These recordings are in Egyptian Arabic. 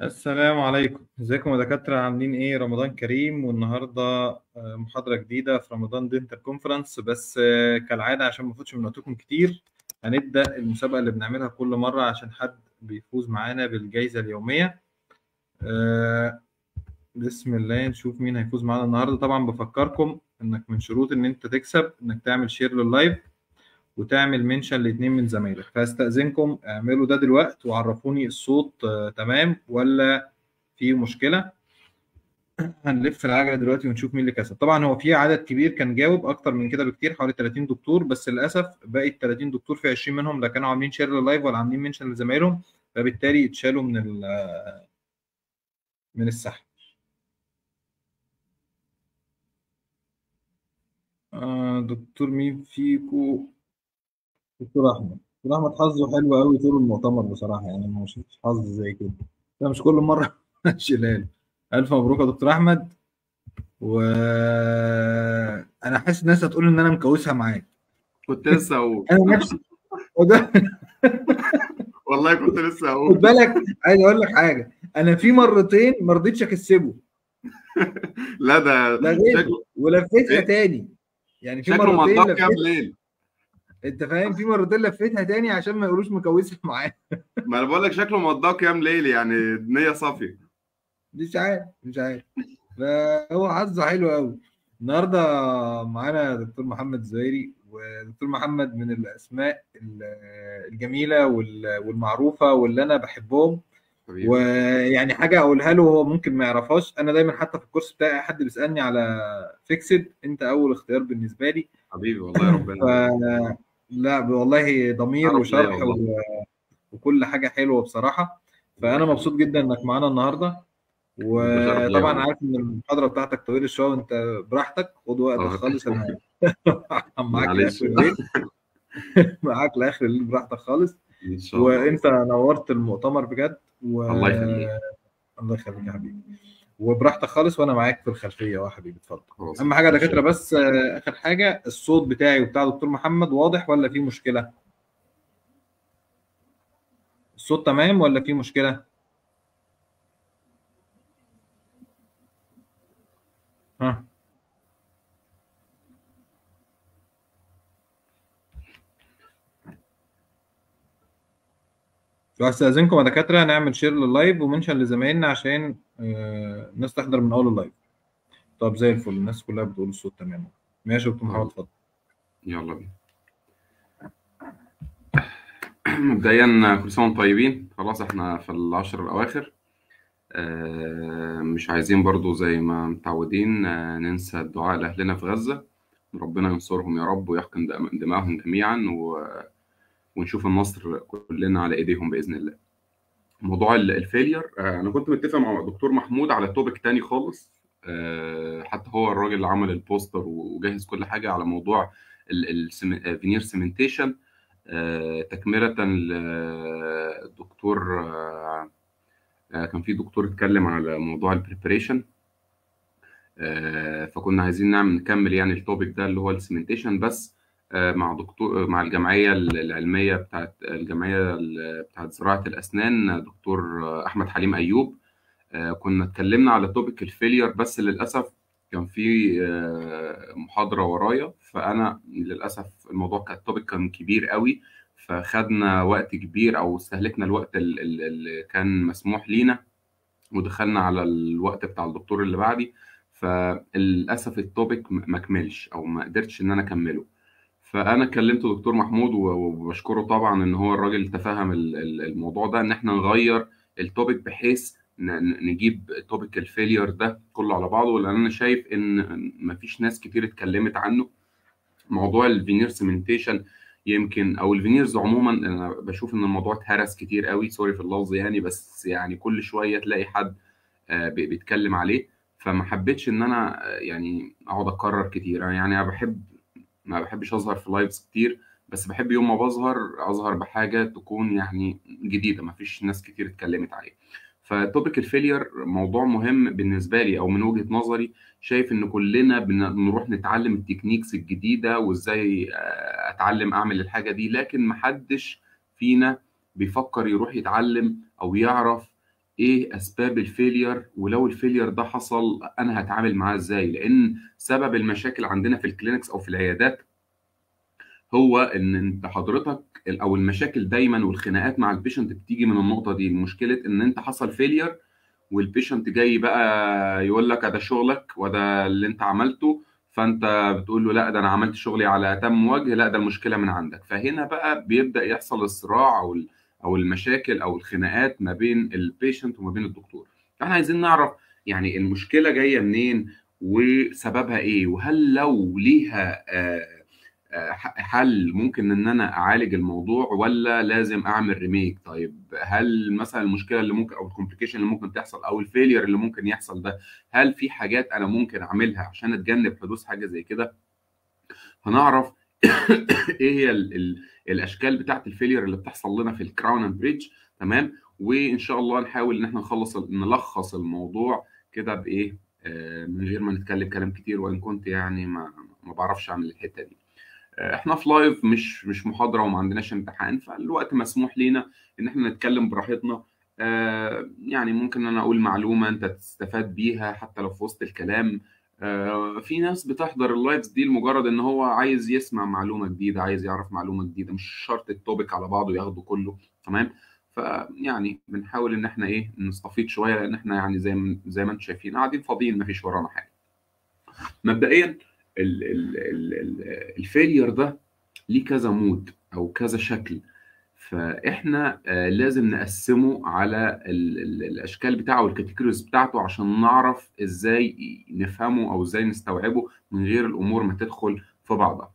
السلام عليكم ازيكم يا دكاترة عاملين ايه رمضان كريم والنهاردة آه، محاضرة جديدة في رمضان دينتال كونفرنس بس آه، كالعادة عشان ما اخدش من وقتكم كتير هنبدأ المسابقة اللي بنعملها كل مرة عشان حد بيفوز معانا بالجائزة اليومية آه، بسم الله نشوف مين هيفوز معانا النهاردة طبعا بفكركم انك من شروط ان انت تكسب انك تعمل شير لللايف وتعمل منشن لاتنين من زمايلك فاستأذنكم اعملوا ده دلوقتي وعرفوني الصوت آه، تمام ولا في مشكلة هنلف العجلة دلوقتي ونشوف مين اللي كسب طبعا هو في عدد كبير كان جاوب اكتر من كده بكتير حوالي 30 دكتور بس للاسف باقي ال 30 دكتور في 20 منهم لا كانوا عاملين شير لللايف ولا عاملين منشن لزمايلهم فبالتالي اتشالوا من ال من السحب آه دكتور مين فيكو دكتور احمد دكتور احمد حظه حلو قوي طول المؤتمر بصراحه يعني ما شفتش حظ زي كده ده مش كل مره شلال الف مبروك يا دكتور احمد و انا حاسس الناس هتقول ان انا مكوسها معاك كنت لسه اقول انا نفسي وده والله كنت لسه خد اقول بالك عايز اقول لك حاجه انا في مرتين ما رضيتش اكسبه لا ده لغيته شكله ولفيتها إيه؟ تاني يعني في شكله مرتين مضاف كام لفيت ليل انت فاهم في مرتين لفيتها تاني عشان ما يقولوش مكوسها معايا ما انا بقول لك شكله مضاف كام ليل يعني نية صافية مش عارف مش عارف فهو حظه حلو قوي النهارده معانا دكتور محمد الزويري ودكتور محمد من الاسماء ال- الجميله وال- والمعروفه واللي انا بحبهم حبيبي ويعني حاجه اقولها له هو ممكن ما يعرفهاش انا دايما حتى في الكورس بتاعي حد بيسالني على فيكسد انت اول اختيار بالنسبه لي حبيبي والله ربنا يبارك. ف لا والله ضمير عرف ليا وشرح والله و- وكل حاجه حلوه بصراحه فانا مبسوط جدا انك معانا النهارده انت شرف ليا وطبعا والله عارف ان المحاضره بتاعتك طويله شويه وانت براحتك خد وقتك اه خالص انا معاك معلش لاخر الليل معاك لاخر الليل براحتك خالص ان شاء الله وانت نورت المؤتمر بجد و الله يخليك الله يخليك يا حبيبي وبراحتك خالص وانا معاك في الخلفيه اهو يا حبيبي اتفضل خلاص اهم حاجه يا ماشي دكاتره بس آه، اخر حاجه الصوت بتاعي وبتاع دكتور محمد واضح ولا في مشكله الصوت تمام ولا في مشكله ها لو استاذنكم يا دكاتره نعمل شير لللايف ومنشن لزمايلنا عشان آه، الناس تحضر من اول اللايف طب زي الفل الناس كلها بتقول الصوت تمام ماشي يا دكتور محمد طيب اتفضل يلا بينا مبدئيا كل سنة وانتم طيبين خلاص احنا في العشر الأواخر آه، مش عايزين برضو زي ما متعودين آه، ننسى الدعاء لأهلنا في غزة ربنا ينصرهم يا رب ويحقن دم- دماءهم جميعا و... ونشوف النصر كلنا على ايديهم باذن الله. موضوع ال- الفيلير آه، انا كنت متفق مع دكتور محمود على توبيك تاني خالص آه، حتى هو الراجل اللي عمل البوستر وجهز كل حاجه على موضوع الفينير سيمنتيشن تكمله للدكتور آه، آه، كان في دكتور اتكلم على موضوع البريبريشن فكنا عايزين نعمل نكمل يعني التوبيك ده اللي هو السيمنتيشن بس آه، مع دكتور مع الجمعيه العلميه بتاعت الجمعيه ال- بتاعت زراعه الاسنان دكتور آه، احمد حليم ايوب آه، كنا اتكلمنا على توبيك الفيلير بس للاسف كان في آه، محاضره ورايا فانا للاسف الموضوع كان التوبيك كان كبير قوي فخدنا وقت كبير او استهلكنا الوقت ال- ال- اللي كان مسموح لينا ودخلنا على الوقت بتاع الدكتور اللي بعدي فللاسف التوبيك م- ما كملش او ما قدرتش ان انا اكمله فانا كلمت دكتور محمود و- وبشكره طبعا ان هو الراجل تفهم ال- ال- الموضوع ده ان احنا نغير التوبيك بحيث ن- ن- نجيب توبيك الفيلير ده كله على بعضه لان انا شايف ان مفيش ناس كتير اتكلمت عنه موضوع الفينير سيمنتيشن يمكن او الفينيرز عموما انا بشوف ان الموضوع اتهرس كتير قوي سوري في اللفظ يعني بس يعني كل شويه تلاقي حد آه، بي- بيتكلم عليه فما حبيتش ان انا آه، يعني اقعد اكرر كتير أنا يعني انا بحب ما بحبش اظهر في لايفز كتير بس بحب يوم ما بظهر اظهر بحاجه تكون يعني جديده ما فيش ناس كتير اتكلمت عليه فتوبيك الفيلير موضوع مهم بالنسبه لي او من وجهه نظري شايف ان كلنا بنروح نتعلم التكنيكس الجديده وازاي آه، اتعلم اعمل الحاجه دي لكن محدش فينا بيفكر يروح يتعلم او يعرف ايه اسباب الفيلير ولو الفيلير ده حصل انا هتعامل معاه ازاي لان سبب المشاكل عندنا في الكلينكس او في العيادات هو ان انت حضرتك او المشاكل دايما والخناقات مع البيشنت بتيجي من النقطه دي مشكله ان انت حصل فيلير والبيشنت جاي بقى يقول لك ده شغلك وده اللي انت عملته فانت بتقول له لا ده انا عملت شغلي على اتم وجه لا ده المشكله من عندك فهنا بقى بيبدا يحصل الصراع او او المشاكل او الخناقات ما بين البيشنت وما بين الدكتور فاحنا عايزين نعرف يعني المشكله جايه منين وسببها ايه وهل لو ليها حل ممكن ان انا اعالج الموضوع ولا لازم اعمل ريميك طيب هل مثلا المشكله اللي ممكن او الكومبليكيشن اللي ممكن تحصل او الفيلير اللي ممكن يحصل ده هل في حاجات انا ممكن اعملها عشان اتجنب حدوث حاجه زي كده هنعرف ايه هي ال ال الاشكال بتاعت الفيلير اللي بتحصل لنا في الكراون اند بريدج تمام وان شاء الله نحاول ان احنا نخلص نلخص الموضوع كده بايه آه من غير ما نتكلم كلام كتير وان كنت يعني ما ما بعرفش اعمل الحته دي احنا في لايف مش مش محاضره وما عندناش امتحان فالوقت مسموح لينا ان احنا نتكلم براحتنا آه يعني ممكن انا اقول معلومه انت تستفاد بيها حتى لو في وسط الكلام آه في ناس بتحضر اللايفز دي لمجرد ان هو عايز يسمع معلومه جديده عايز يعرف معلومه جديده مش شرط التوبيك على بعضه ياخده كله تمام فيعني بنحاول ان احنا ايه نستفيد شويه لان احنا يعني زي ما زي ما انتم شايفين قاعدين فاضيين ما فيش ورانا حاجه مبدئيا الفيلير ده ليه كذا مود او كذا شكل فاحنا لازم نقسمه على الاشكال بتاعه والكاتيجوريز بتاعته عشان نعرف ازاي نفهمه او ازاي نستوعبه من غير الامور ما تدخل في بعضها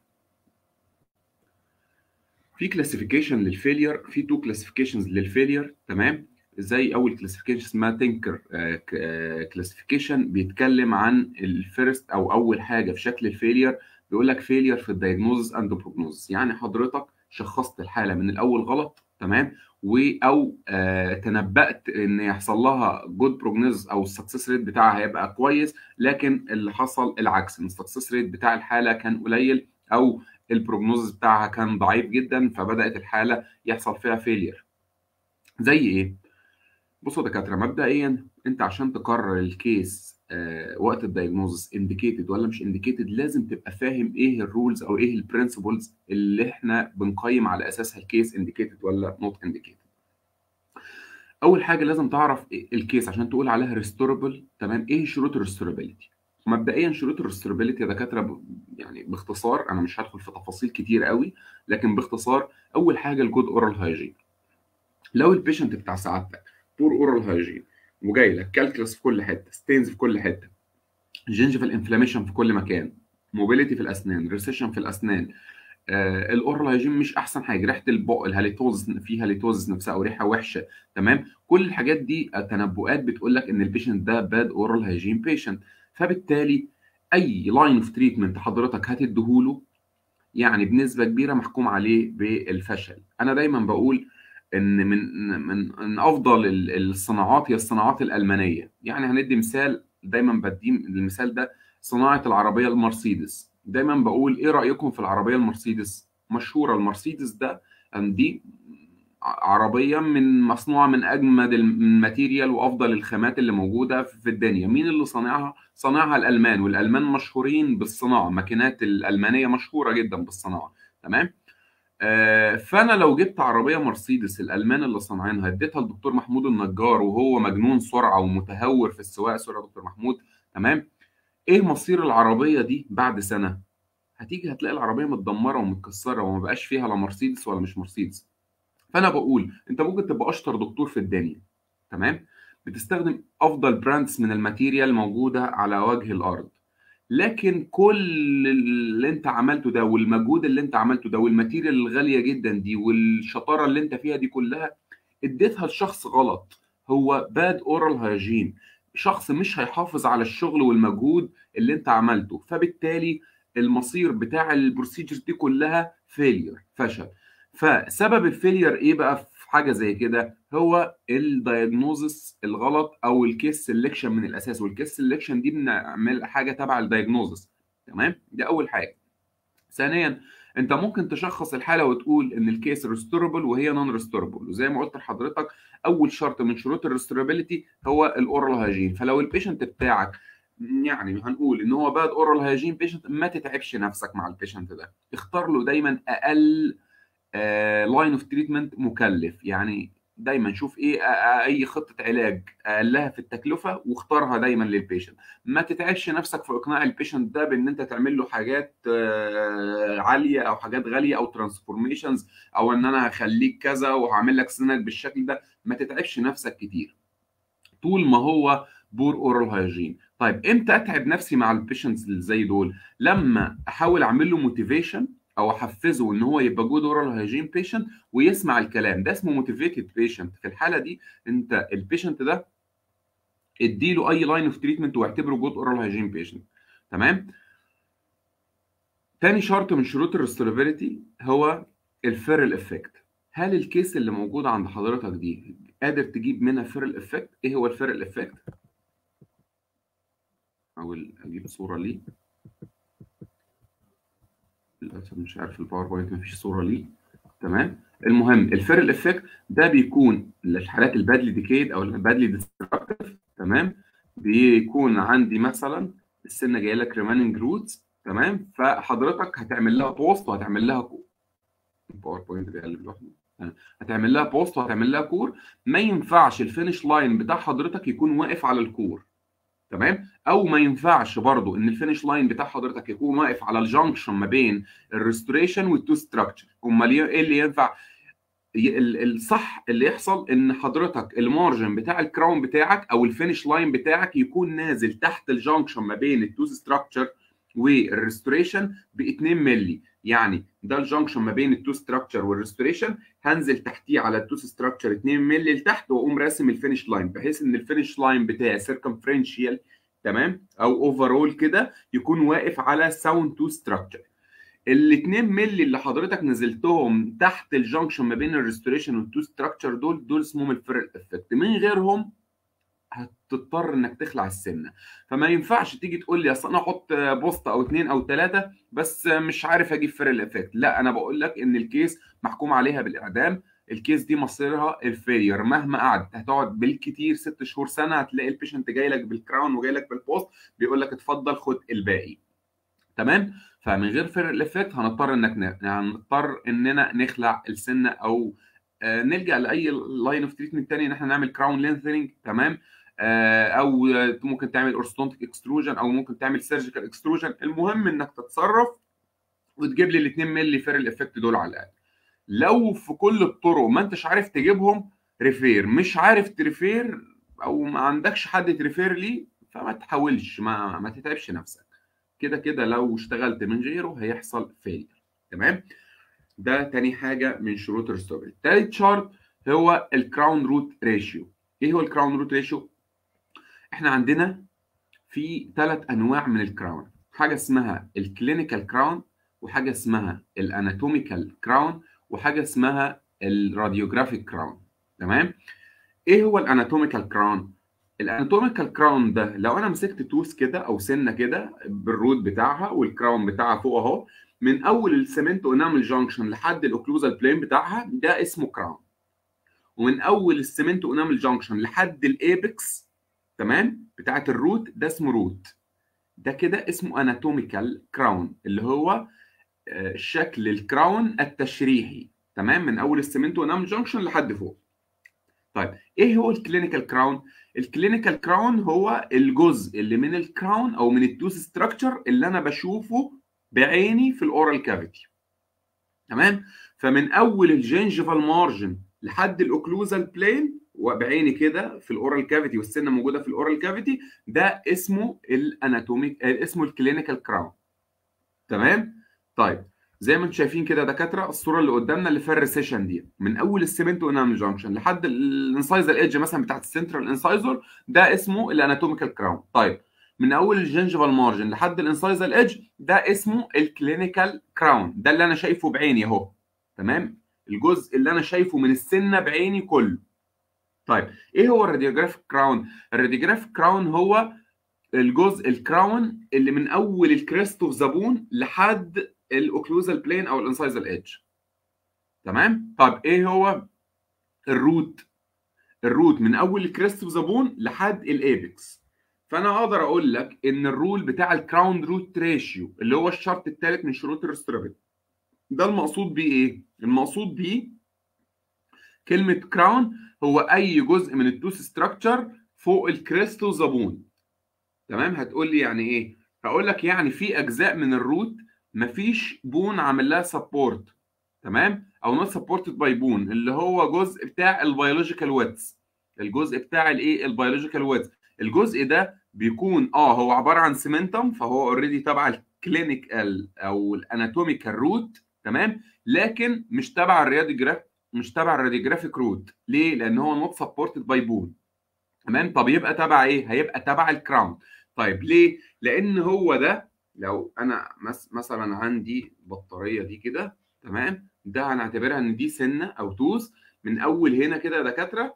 في كلاسيفيكيشن للفيلير في تو كلاسيفيكيشنز للفيلير تمام زي اول كلاسيفيكيشن اسمها تينكر كلاسيفيكيشن بيتكلم عن الفيرست او اول حاجه في شكل الفيلير بيقول لك فيلير في الدايجنوزس اند بروجنوزس يعني حضرتك شخصت الحاله من الاول غلط تمام و او آه تنبأت ان يحصل لها جود بروجنوز او السكسس ريت بتاعها هيبقى كويس لكن اللي حصل العكس ان السكسس ريت بتاع الحاله كان قليل او البروجنوز بتاعها كان ضعيف جدا فبدات الحاله يحصل فيها فيلير زي ايه بصوا يا دكاتره مبدئيا انت عشان تقرر الكيس آه وقت الدايجنوزس انديكيتد ولا مش انديكيتد لازم تبقى فاهم ايه الرولز او ايه البرنسبلز اللي احنا بنقيم على اساسها الكيس انديكيتد ولا نوت انديكيتد اول حاجه لازم تعرف إيه الكيس عشان تقول عليها ريستوربل تمام ايه شروط الريستورابيلتي مبدئيا شروط الريستورابيلتي يا دكاتره يعني باختصار انا مش هدخل في تفاصيل كتير قوي لكن باختصار اول حاجه الجود اورال هايجين لو البيشنت بتاع سعادتك بور اورال هايجين وجاي لك كالكلس في كل حته ستينز في كل حته جينجيفال انفلاميشن في كل مكان موبيليتي في الاسنان ريسيشن في الاسنان آه الاورال هايجين مش احسن حاجه ريحه البق الهاليتوز في هاليتوز نفسها او ريحه وحشه تمام كل الحاجات دي تنبؤات بتقول لك ان البيشنت ده باد اورال هايجين بيشنت فبالتالي اي لاين اوف تريتمنت حضرتك هتديهوله يعني بنسبه كبيره محكوم عليه بالفشل انا دايما بقول ان من من من افضل الصناعات هي الصناعات الالمانيه يعني هندي مثال دايما بدي المثال ده صناعه العربيه المرسيدس دايما بقول ايه رايكم في العربيه المرسيدس مشهوره المرسيدس ده دي عربيه من مصنوعه من اجمد الماتيريال وافضل الخامات اللي موجوده في الدنيا مين اللي صانعها صانعها الالمان والالمان مشهورين بالصناعه ماكينات الالمانيه مشهوره جدا بالصناعه تمام آه فانا لو جبت عربيه مرسيدس الالمان اللي صانعينها اديتها لدكتور محمود النجار وهو مجنون سرعه ومتهور في السواقه سرعه دكتور محمود تمام ايه مصير العربيه دي بعد سنه هتيجي هتلاقي العربيه متدمره ومتكسره وما بقاش فيها لا مرسيدس ولا مش مرسيدس فانا بقول انت ممكن تبقى اشطر دكتور في الدنيا تمام بتستخدم افضل براندز من الماتيريال موجوده على وجه الارض لكن كل اللي انت عملته ده والمجهود اللي انت عملته ده والماتيريال الغاليه جدا دي والشطاره اللي انت فيها دي كلها اديتها لشخص غلط هو باد اورال هايجين شخص مش هيحافظ على الشغل والمجهود اللي انت عملته فبالتالي المصير بتاع البروسيجرز دي كلها فيلير فشل فسبب الفيلير ايه بقى في حاجه زي كده هو الدايجنوزس الغلط او الكيس سelection من الاساس والكيس سelection دي بنعمل حاجه تبع الدايجنوزس تمام دي اول حاجه ثانيا انت ممكن تشخص الحاله وتقول ان الكيس ريستوربل وهي نون ريستوربل وزي ما قلت لحضرتك اول شرط من شروط الريستورابيلتي هو الاورال هايجين فلو البيشنت بتاعك يعني هنقول ان هو باد اورال هايجين بيشنت ما تتعبش نفسك مع البيشنت ده اختار له دايما اقل لاين اوف تريتمنت مكلف يعني دايما شوف ايه اي خطه علاج اقلها في التكلفه واختارها دايما للبيشنت ما تتعبش نفسك في اقناع البيشنت ده بان انت تعمل له حاجات عاليه او حاجات غاليه او ترانسفورميشنز او ان انا هخليك كذا وهعمل لك سنك بالشكل ده ما تتعبش نفسك كتير طول ما هو بور اورال هايجين طيب امتى اتعب نفسي مع البيشنتس اللي زي دول لما احاول اعمل له موتيفيشن او احفزه ان هو يبقى جود اورال هايجين بيشنت ويسمع الكلام ده اسمه موتيفيتد بيشنت في الحاله دي انت البيشنت ده اديله اي لاين اوف تريتمنت واعتبره جود اورال هايجين بيشنت تمام تاني شرط من شروط الريستورابيلتي هو الفيرل افكت هل الكيس اللي موجود عند حضرتك دي قادر تجيب منها فيرل افكت ايه هو الفيرل افكت احاول اجيب صوره ليه للاسف مش عارف الباوربوينت مفيش صوره ليه تمام المهم الفيرل افكت ده بيكون للحالات البادلي ديكيد او البادلي ديستركتيف تمام بيكون عندي مثلا السنه جايه لك ريماننج روتس تمام فحضرتك هتعمل لها بوست وهتعمل لها كور الباوربوينت بيقلب لوحده هتعمل لها بوست وهتعمل لها كور ما ينفعش الفينش لاين بتاع حضرتك يكون واقف على الكور تمام او ما ينفعش برضو ان الفينش لاين بتاع حضرتك يكون واقف على الجنكشن ما بين الريستوريشن والتو ستراكشر امال ايه اللي ينفع الصح اللي يحصل ان حضرتك المارجن بتاع الكراون بتاعك او الفينش لاين بتاعك يكون نازل تحت الجنكشن ما بين التو ستراكشر والريستوريشن ب 2 مللي يعني ده الجنكشن ما بين التو ستراكشر والريستوريشن هنزل تحتيه على التو ستراكشر 2 مللي لتحت واقوم راسم الفينش لاين بحيث ان الفينش لاين بتاعي سيركمفرنشيال تمام او اوفرول كده يكون واقف على ساوند تو ستراكشر ال 2 مللي اللي حضرتك نزلتهم تحت الجنكشن ما بين الريستوريشن والتو ستراكشر دول دول اسمهم الفيرل افكت من غيرهم هتضطر انك تخلع السنه فما ينفعش تيجي تقول لي اصل انا احط بوست او اثنين او ثلاثه بس مش عارف اجيب فيرل افكت لا انا بقول لك ان الكيس محكوم عليها بالاعدام الكيس دي مصيرها الفيلير مهما قعدت هتقعد بالكتير ست شهور سنه هتلاقي البيشنت جاي لك بالكراون وجاي لك بالبوست بيقول لك اتفضل خد الباقي تمام فمن غير فيرل افكت هنضطر انك هنضطر اننا نخلع السنه او آه نلجا لاي لاين اوف تريتمنت تاني ان احنا نعمل كراون لينثنينج تمام آه او ممكن تعمل اورستونتيك اكستروجن او ممكن تعمل سيرجيكال اكستروجن المهم انك تتصرف وتجيب لي ال 2 مللي فيرل افكت دول على الاقل لو في كل الطرق ما انتش عارف تجيبهم ريفير مش عارف تريفير او ما عندكش حد تريفير ليه فما تحاولش ما, ما تتعبش نفسك كده كده لو اشتغلت من غيره هيحصل فيلير تمام ده تاني حاجه من شروط الريستوربل تالت شرط هو الكراون روت ريشيو ايه هو الكراون روت ريشيو احنا عندنا في ثلاث انواع من الكراون حاجه اسمها الكلينيكال كراون وحاجه اسمها الاناتوميكال كراون وحاجه اسمها الراديوجرافيك كراون تمام ايه هو الاناتوميكال كراون الاناتوميكال كراون ده لو انا مسكت توس كده او سنه كده بالروت بتاعها والكراون بتاعها فوق اهو من اول السمنتو انامل جانكشن لحد الاوكلوزال بلين بتاعها ده اسمه كراون ومن اول السمنتو انامل جانكشن لحد الايبكس تمام بتاعت الروت ده اسمه روت ده كده اسمه اناتوميكال كراون اللي هو شكل الكراون التشريحي تمام من اول السمنتو انامل جانكشن لحد فوق طيب ايه هو الكلينيكال كراون الكلينيكال كراون هو الجزء اللي من الكراون او من التوث ستراكشر اللي انا بشوفه بعيني في الاورال كافيتي تمام فمن اول الجنجفال مارجن لحد الاوكلوزال بلين وبعيني كده في الاورال كافيتي والسنه موجوده في الاورال كافيتي ده اسمه الاناتوميك اسمه الكلينيكال كراون تمام طيب زي ما انتم شايفين كده دكاتره الصوره اللي قدامنا اللي فيها الريسيشن دي من اول السيمنتو انامل جانكشن لحد الانسايزر ايدج مثلا بتاعت السنترال انسايزر ده اسمه الاناتوميكال كراون طيب من اول الجنجفال مارجن لحد الانسايزر ايدج ده اسمه الكلينيكال كراون ده اللي انا شايفه بعيني اهو تمام الجزء اللي انا شايفه من السنه بعيني كله طيب ايه هو الراديوجرافيك كراون الراديوجرافيك كراون هو الجزء الكراون اللي من اول الكريست اوف زبون لحد الاوكلوزال بلين او الانسايزال ايدج تمام طب ايه هو الروت الروت من اول الكريست اوف ذا بون لحد الايبكس فانا اقدر اقول لك ان الرول بتاع الكراون روت ريشيو اللي هو الشرط الثالث من شروط الريسترابيلتي ده المقصود بيه ايه المقصود بيه كلمه كراون هو اي جزء من التوث ستراكشر فوق الكريست اوف ذا بون تمام هتقول لي يعني ايه هقول لك يعني في اجزاء من الروت مفيش بون عامل لها سبورت تمام او نوت سبورتد باي بون اللي هو جزء بتاع البيولوجيكال ويتس الجزء بتاع الايه البيولوجيكال ويتس الجزء ده بيكون اه هو عباره عن سيمنتم فهو اوريدي تبع الكلينيكال او الاناتوميكال روت تمام لكن مش تبع الراديوجراف مش تبع الراديوجرافيك روت ليه لان هو نوت سبورتد باي بون تمام طب يبقى تبع ايه هيبقى تبع الكراون طيب ليه لان هو ده لو انا مس مثلا عندي بطاريه دي كده تمام ده هنعتبرها ان دي سنه او توز من اول هنا كده يا دكاتره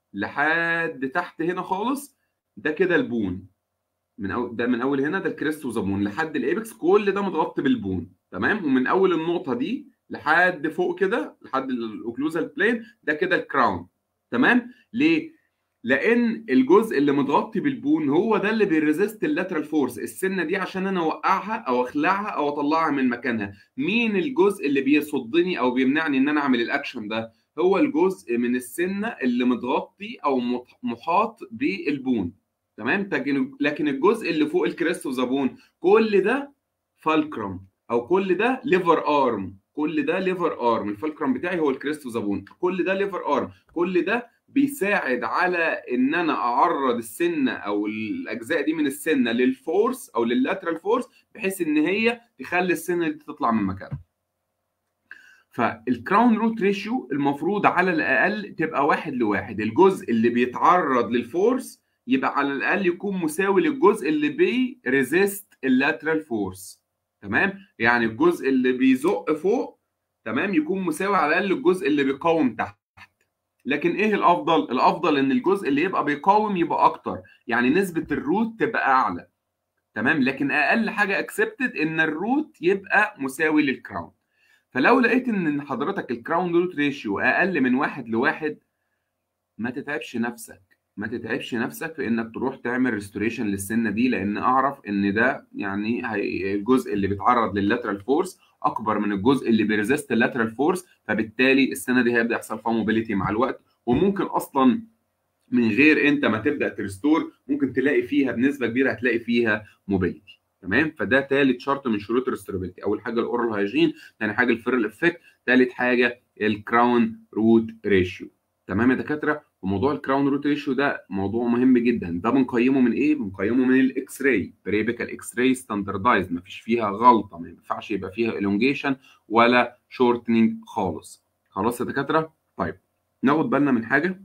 لحد تحت هنا خالص ده كده البون من أول ده من اول هنا ده الكريستوزامون لحد الايبكس كل ده متغطي بالبون تمام ومن اول النقطه دي لحد فوق كده لحد الاوكلوزال بلين ده كده الكراون تمام ليه لان الجزء اللي متغطي بالبون هو ده اللي بيريزيست اللاترال فورس السنه دي عشان انا اوقعها او اخلعها او اطلعها من مكانها مين الجزء اللي بيصدني او بيمنعني ان انا اعمل الاكشن ده هو الجزء من السنه اللي متغطي او محاط بالبون تمام لكن الجزء اللي فوق الكريست اوف ذا بون كل ده فالكرم او كل ده ليفر ارم كل ده ليفر ارم الفالكرم بتاعي هو الكريست اوف ذا بون كل ده ليفر ارم كل ده بيساعد على ان انا اعرض السنه او الاجزاء دي من السنه للفورس او لللاترال فورس بحيث ان هي تخلي السنه دي تطلع من مكانها فالكراون روت ريشيو المفروض على الاقل تبقى واحد لواحد الجزء اللي بيتعرض للفورس يبقى على الاقل يكون مساوي للجزء اللي بيريزيست اللاترال فورس تمام يعني الجزء اللي بيزق فوق تمام يكون مساوي على الاقل الجزء اللي بيقاوم تحت لكن ايه الافضل الافضل ان الجزء اللي يبقى بيقاوم يبقى اكتر يعني نسبه الروت تبقى اعلى تمام لكن اقل حاجه اكسبتد ان الروت يبقى مساوي للكراون فلو لقيت ان حضرتك الكراون روت ريشيو اقل من واحد لواحد ما تتعبش نفسك ما تتعبش نفسك في انك تروح تعمل ريستوريشن للسنه دي لان اعرف ان ده يعني الجزء اللي بيتعرض لللاترال فورس اكبر من الجزء اللي بيريزست اللاترال فورس فبالتالي السنه دي هيبدا يحصل فيها موبيليتي مع الوقت وممكن اصلا من غير انت ما تبدا تريستور ممكن تلاقي فيها بنسبه كبيره هتلاقي فيها موبيليتي تمام فده ثالث شرط من شروط الريستورابيلتي اول حاجه الاورال هايجين ثاني حاجه الفيرل افكت ثالث حاجه الكراون روت ريشيو تمام يا دكاتره وموضوع الكراون روت ريشيو ده موضوع مهم جدا ده بنقيمه من ايه بنقيمه من الاكس راي بريبيكال اكس راي ستاندردايز مفيش فيها غلطه ما ينفعش يبقى فيها الونجيشن ولا شورتنينج خالص خلاص يا دكاتره طيب ناخد بالنا من حاجه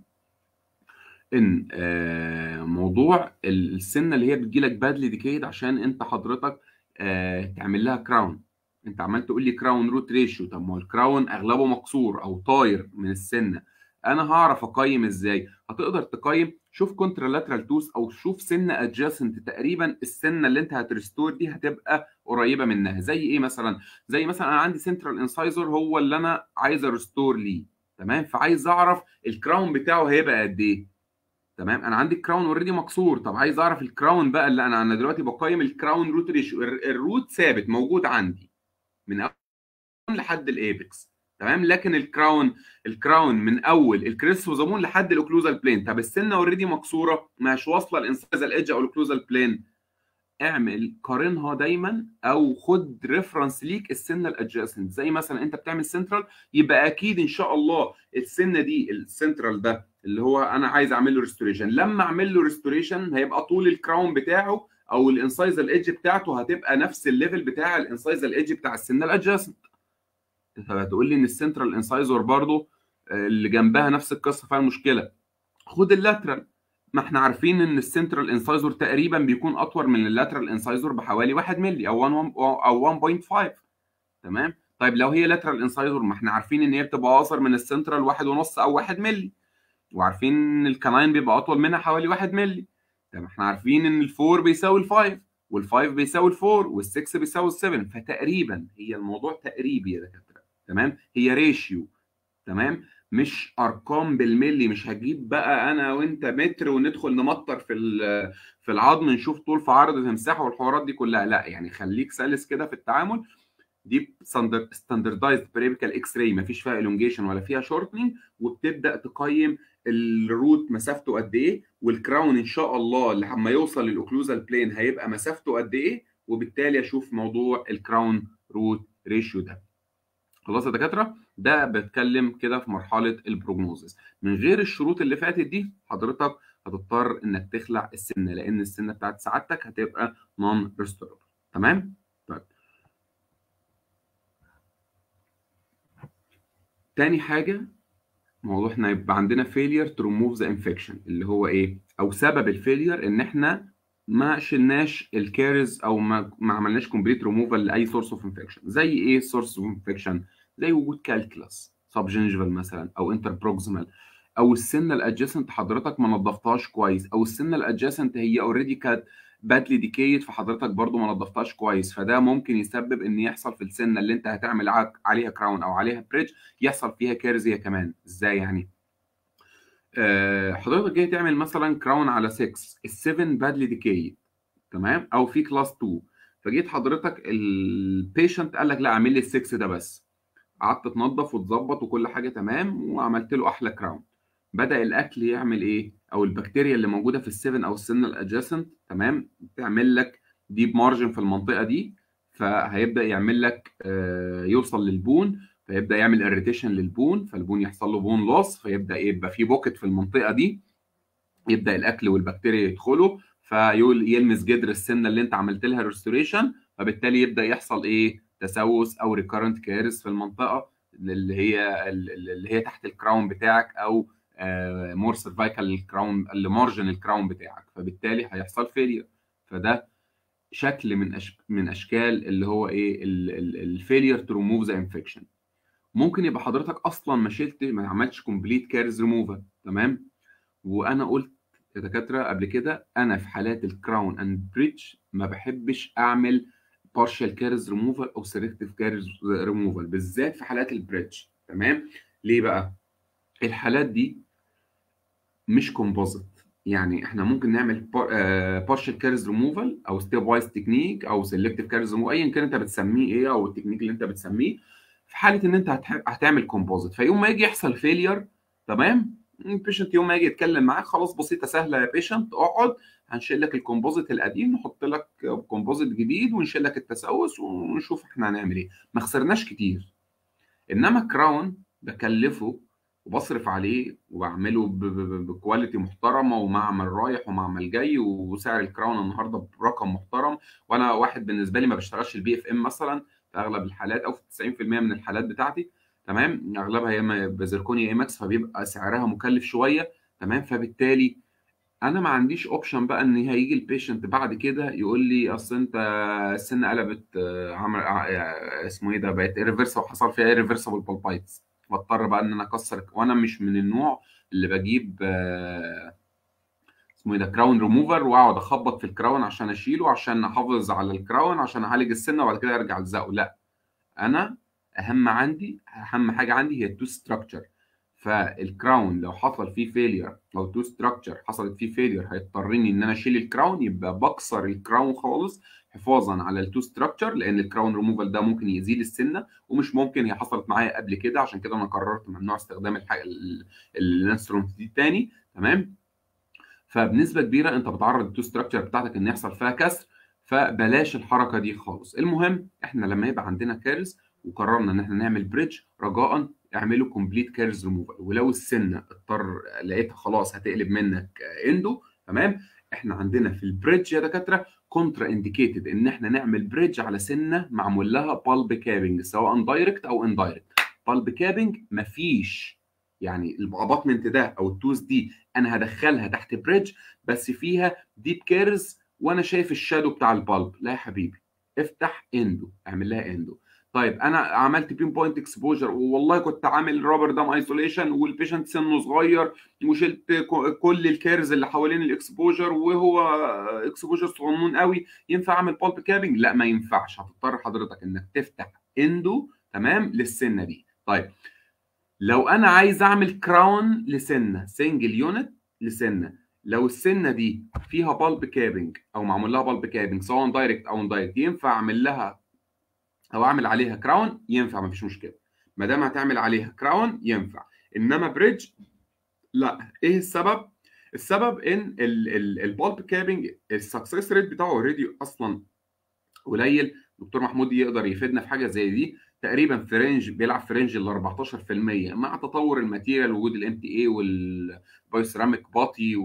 ان موضوع السنه اللي هي بتجيلك بادلي ديكيد عشان انت حضرتك تعمل لها كراون انت عمال تقول لي كراون روت ريشيو طب ما هو الكراون اغلبه مكسور او طاير من السنه انا هعرف اقيم ازاي هتقدر تقيم شوف كونترالاترال توث او شوف سنه ادجاسنت تقريبا السنه اللي انت هتريستور دي هتبقى قريبه منها زي ايه مثلا زي مثلا انا عندي سنترال انسايزر هو اللي انا عايز اريستور ليه تمام فعايز اعرف الكراون بتاعه هيبقى قد ايه تمام انا عندي الكراون اوريدي مكسور طب عايز اعرف الكراون بقى اللي انا انا دلوقتي بقيم الكراون روت ريشيو الروت ثابت موجود عندي من اول لحد الايبكس تمام لكن الكراون الكراون من اول الكريستوزامون لحد الاوكلوزال بلين طب السنه اوريدي مكسوره مش واصله الانسايزال ايدج او الاوكلوزال بلين اعمل قارنها دايما او خد ريفرنس ليك السنه الادجاسنت زي مثلا انت بتعمل سنترال يبقى اكيد ان شاء الله السنه دي السنترال ده اللي هو انا عايز اعمل له ريستوريشن لما اعمل له ريستوريشن هيبقى طول الكراون بتاعه او الانسايزال ايدج بتاعته هتبقى نفس الليفل بتاع الانسايزال ايدج بتاع السنه الادجاسنت فهتقول لي ان السنترال انسايزور برضو اللي جنبها نفس القصه فيها المشكله خد اللاترال ما احنا عارفين ان السنترال انسايزور تقريبا بيكون اطول من اللاترال انسايزور بحوالي 1 مللي او 1 او 1.5 تمام طيب لو هي لاترال انسايزور ما احنا عارفين ان هي بتبقى اقصر من السنترال 1 ونص او 1 مللي وعارفين ان الكناين بيبقى اطول منها حوالي 1 مللي طب احنا عارفين ان الفور بيساوي الفايف وال5 بيساوي ال4 وال6 بيساوي ال7 فتقريبا هي الموضوع تقريبي يا دكاتره تمام هي ريشيو تمام مش ارقام بالملي مش هجيب بقى انا وانت متر وندخل نمطر في في العظم نشوف طول في عرض تمساح والحوارات دي كلها لا يعني خليك سلس كده في التعامل دي ستاندردايزد بريبيكال اكس راي ما فيش فيها الونجيشن ولا فيها شورتنج وبتبدا تقيم الروت مسافته قد ايه والكراون ان شاء الله لما يوصل للاوكلوزال بلين هيبقى مسافته قد ايه وبالتالي اشوف موضوع الكراون روت ريشيو ده خلاص يا دكاتره ده بتكلم كده في مرحله البروجنوزس من غير الشروط اللي فاتت دي حضرتك هتضطر انك تخلع السنه لان السنه بتاعت سعادتك هتبقى نون ريستوربل تمام طيب تاني حاجه موضوع احنا يبقى عندنا فيلير تو ريموف ذا انفكشن اللي هو ايه او سبب الفيلير ان احنا ما شلناش الكارز او ما, ما عملناش كومبليت ريموفال لاي سورس اوف انفكشن زي ايه سورس اوف انفكشن زي وجود كالكلاس سب جنجفال مثلا او انتر بروكسيمال او السنه الادجاسنت حضرتك ما نظفتهاش كويس او السنه الادجاسنت هي اوريدي كانت بادلي ديكيت فحضرتك برضو ما نظفتهاش كويس فده ممكن يسبب ان يحصل في السنه اللي انت هتعمل عليها كراون او عليها بريدج يحصل فيها كيرز هي كمان ازاي يعني أه حضرتك جاي تعمل مثلا كراون على 6 ال7 بادلي ديكيت تمام او في كلاس 2 فجيت حضرتك البيشنت قال لك لا اعمل لي ال6 ده بس قعدت تنظف وتظبط وكل حاجه تمام وعملت له احلى كراون بدا الاكل يعمل ايه او البكتيريا اللي موجوده في السيفن او السن الادجاسنت تمام تعمل لك ديب مارجن في المنطقه دي فهيبدا يعمل لك آه يوصل للبون فيبدا يعمل اريتيشن للبون فالبون يحصل له بون لوس فيبدا يبقى في بوكت في المنطقه دي يبدا الاكل والبكتيريا يدخلوا فيلمس جدر السنه اللي انت عملت لها ريستوريشن فبالتالي يبدا يحصل ايه تسوس او ريكارنت كارث في المنطقه اللي هي اللي هي تحت الكراون بتاعك او مور سيرفايكال الكراون اللي مارجن الكراون بتاعك فبالتالي هيحصل فيلير فده شكل من أش... من اشكال اللي هو ايه الفيلير تو ريموف ذا انفكشن ممكن يبقى حضرتك اصلا ما شلت ما عملتش كومبليت كارز ريموفال تمام وانا قلت يا دكاتره قبل كده انا في حالات الكراون اند بريدج ما بحبش اعمل بارشال كارز ريموفال او سيلكتيف كارز ريموفال بالذات في حالات البريدج تمام ليه بقى الحالات دي مش كومبوزيت يعني احنا ممكن نعمل بارشال كارز ريموفال او ستيب وايز تكنيك او سيلكتيف كارز ريموفال ايا كان انت بتسميه ايه او التكنيك اللي انت بتسميه في حاله ان انت هتحب هتعمل كومبوزيت فيوم ما يجي يحصل فيلير تمام البيشنت يوم ما يجي يتكلم معاك خلاص بسيطه سهله يا بيشنت اقعد هنشيل لك الكومبوزيت القديم نحط لك كومبوزيت جديد ونشيل لك التسوس ونشوف احنا هنعمل ايه ما خسرناش كتير انما كراون بكلفه وبصرف عليه وبعمله بكواليتي محترمه ومعمل رايح ومعمل جاي وسعر الكراون النهارده برقم محترم وانا واحد بالنسبه لي ما بشتغلش البي اف ام مثلا في اغلب الحالات او في 90% من الحالات بتاعتي تمام اغلبها يا اما بزركونيا اي ماكس فبيبقى سعرها مكلف شويه تمام فبالتالي انا ما عنديش اوبشن بقى ان هيجي البيشنت بعد كده يقول لي اصل انت السنه قلبت عمل اسمه ايه ده بقت ريفرس وحصل فيها ريفرسبل بالبايتس واضطر بقى ان انا اكسر وانا مش من النوع اللي بجيب اسمه ايه ده كراون ريموفر واقعد اخبط في الكراون عشان اشيله عشان احافظ على الكراون عشان اعالج السنه وبعد كده ارجع الزقه لا انا اهم عندي اهم حاجه عندي هي التو ستراكشر فالكراون لو حصل فيه فيلير او تو ستراكشر حصلت فيه فيلير هيضطرني ان انا اشيل الكراون يبقى بكسر الكراون خالص حفاظا على التو ستراكشر لان الكراون ريموفال ده ممكن يزيد السنه ومش ممكن هي حصلت معايا قبل كده عشان كده انا قررت ممنوع استخدام الانسترومنت دي تاني تمام فبنسبه كبيره انت بتعرض التو ستراكشر بتاعتك ان يحصل فيها كسر فبلاش الحركه دي خالص المهم احنا لما يبقى عندنا كارث وقررنا ان احنا نعمل بريدج رجاء اعملوا كومبليت كيرز ريموفال ولو السنه اضطر لقيتها خلاص هتقلب منك اندو تمام احنا عندنا في البريدج يا دكاتره كونترا انديكيتد ان احنا نعمل بريدج على سنه معمول لها بالب كابنج سواء دايركت او اندايركت بالب كابنج مفيش يعني الاباطمنت ده او التوز دي انا هدخلها تحت بريدج بس فيها ديب كيرز وانا شايف الشادو بتاع البالب لا يا حبيبي افتح اندو اعمل لها اندو طيب انا عملت بين بوينت اكسبوجر والله كنت عامل رابر دام ايسوليشن والبيشنت سنه صغير وشلت ك- كل الكيرز اللي حوالين الاكسبوجر وهو اكسبوجر صغنون قوي ينفع اعمل بالب كابنج لا ما ينفعش هتضطر حضرتك انك تفتح اندو تمام للسنه دي طيب لو انا عايز اعمل كراون لسنه سنجل يونت لسنه لو السنه دي فيها بالب كابنج او معمول لها بالب كابنج سواء دايركت او اندايركت ينفع اعمل لها او اعمل عليها كراون ينفع مفيش مشكله ما دام هتعمل عليها كراون ينفع انما بريدج لا ايه السبب السبب ان البالب كابنج السكسس ريت بتاعه اوريدي اصلا قليل دكتور محمود يقدر يفيدنا في حاجه زي دي تقريبا في رينج بيلعب في رينج ال 14% مع تطور الماتيريال وجود الام تي اي والبايوسيراميك باتي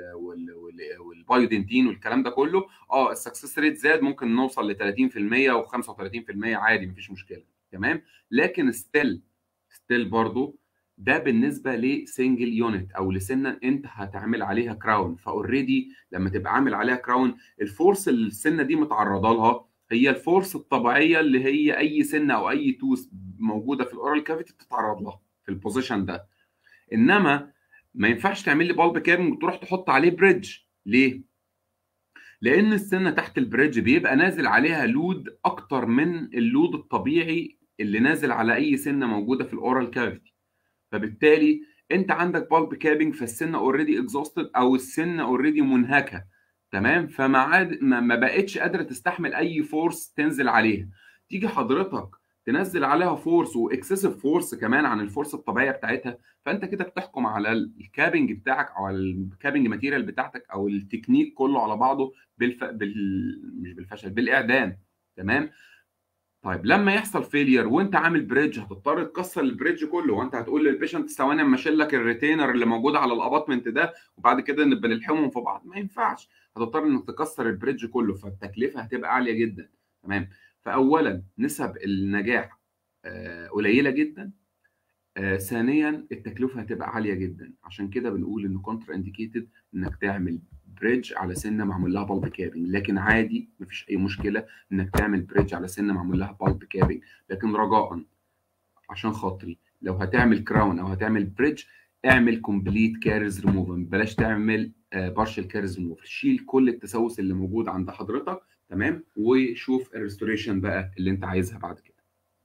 والبايودنتين والكلام ده كله اه السكسس ريت زاد ممكن نوصل ل 30% و 35% عادي مفيش مشكله تمام لكن ستيل ستيل برضو ده بالنسبه لسنجل يونت او لسنه انت هتعمل عليها كراون فاوريدي لما تبقى عامل عليها كراون الفورس اللي السنه دي متعرضه لها هي الفورس الطبيعيه اللي هي اي سنه او اي توس موجوده في الاورال كافيتي بتتعرض لها في البوزيشن ده انما ما ينفعش تعمل لي بالب كابنج وتروح تحط عليه بريدج ليه؟ لان السنه تحت البريدج بيبقى نازل عليها لود اكتر من اللود الطبيعي اللي نازل على اي سنه موجوده في الاورال كافيتي فبالتالي انت عندك بالب كابنج فالسنه اوريدي اكزوستد او السنه اوريدي منهكه تمام فما عاد ما ما بقتش قادره تستحمل اي فورس تنزل عليها تيجي حضرتك تنزل عليها فورس واكسسيف فورس كمان عن الفورس الطبيعيه بتاعتها فانت كده بتحكم على الكابنج بتاعك او على الكابنج ماتيريال بتاعتك او التكنيك كله على بعضه بالف... بال... مش بالفشل بالاعدام تمام طيب لما يحصل فيلير وانت عامل بريدج هتضطر تكسر البريدج كله وانت هتقول للبيشنت ثواني اما اشيل لك الريتينر اللي موجود على الاباطمنت ده وبعد كده نبقى نلحمهم في بعض ما ينفعش هتضطر انك تكسر البريدج كله فالتكلفه هتبقى عاليه جدا تمام فاولا نسب النجاح آه، قليله جدا آه، ثانيا التكلفه هتبقى عاليه جدا عشان كده بنقول ان كونترا انديكيتد انك تعمل بريدج على سنه معمول لها بالب كابنج لكن عادي مفيش اي مشكله انك تعمل بريدج على سنه معمول لها بالب كابنج لكن رجاء عشان خاطري لو هتعمل كراون او هتعمل بريدج اعمل كومبليت كارز ريموفل بلاش تعمل بارشل كارز ريموفل شيل كل التسوس اللي موجود عند حضرتك تمام وشوف الريستوريشن بقى اللي انت عايزها بعد كده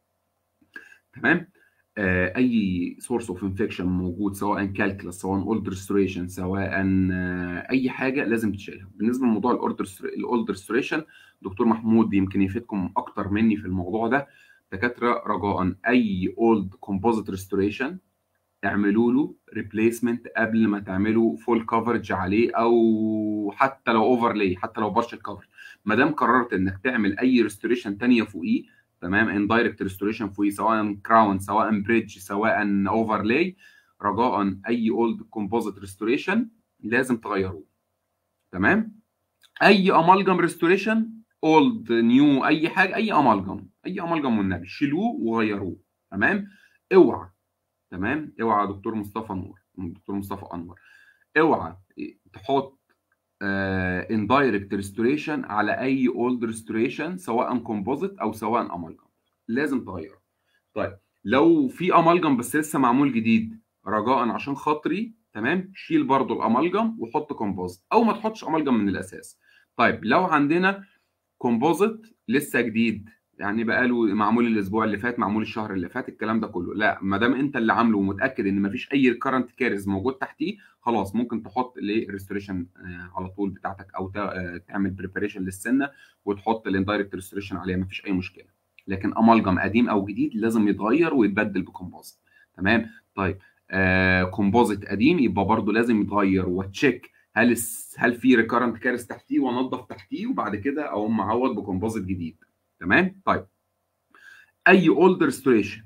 تمام آه، اي سورس اوف انفكشن موجود سواء كالكلس سواء اولد ريستوريشن سواء آه، اي حاجه لازم تشيلها بالنسبه لموضوع الاولد ريستوريشن دكتور محمود يمكن يفيدكم اكتر مني في الموضوع ده دكاتره رجاء اي اولد كومبوزيت ريستوريشن اعملوا له ريبليسمنت قبل ما تعملوا فول كفرج عليه او حتى لو اوفرلاي حتى لو بارشل كفرج ما دام قررت انك تعمل اي ريستوريشن ثانيه فوقيه تمام اندايركت ريستوريشن فوقيه سواء كراون سواء بريدج سواء اوفرلاي رجاء اي اولد كومبوزيت ريستوريشن لازم تغيروه تمام اي امالجم ريستوريشن اولد نيو اي حاجه اي امالجم اي امالجم والنبي شيلوه وغيروه تمام اوعى تمام اوعى يا دكتور مصطفى نور دكتور مصطفى انور اوعى تحط اندايركت ريستوريشن على اي اولد ريستوريشن سواء كومبوزيت او سواء امالجم لازم تغيره طيب لو في امالجم بس لسه معمول جديد رجاء عشان خاطري تمام شيل برضو الامالجم وحط كومبوزيت او ما تحطش امالجم من الاساس طيب لو عندنا كومبوزيت لسه جديد يعني بقاله معمول الاسبوع اللي فات معمول الشهر اللي فات الكلام ده كله لا ما دام انت اللي عامله ومتاكد ان مفيش اي كارنت كارز موجود تحتيه خلاص ممكن تحط الريستوريشن على طول بتاعتك او تعمل بريباريشن للسنه وتحط الاندايركت ريستوريشن عليها مفيش اي مشكله لكن امالجم قديم او جديد لازم يتغير ويتبدل بكومبوزيت تمام طيب آه كومبوزيت قديم يبقى برضو لازم يتغير وتشيك هل هل في ريكارنت كارز تحتيه وانضف تحتيه وبعد كده اقوم معوض بكومبوزيت جديد تمام طيب اي اولد ريستوريشن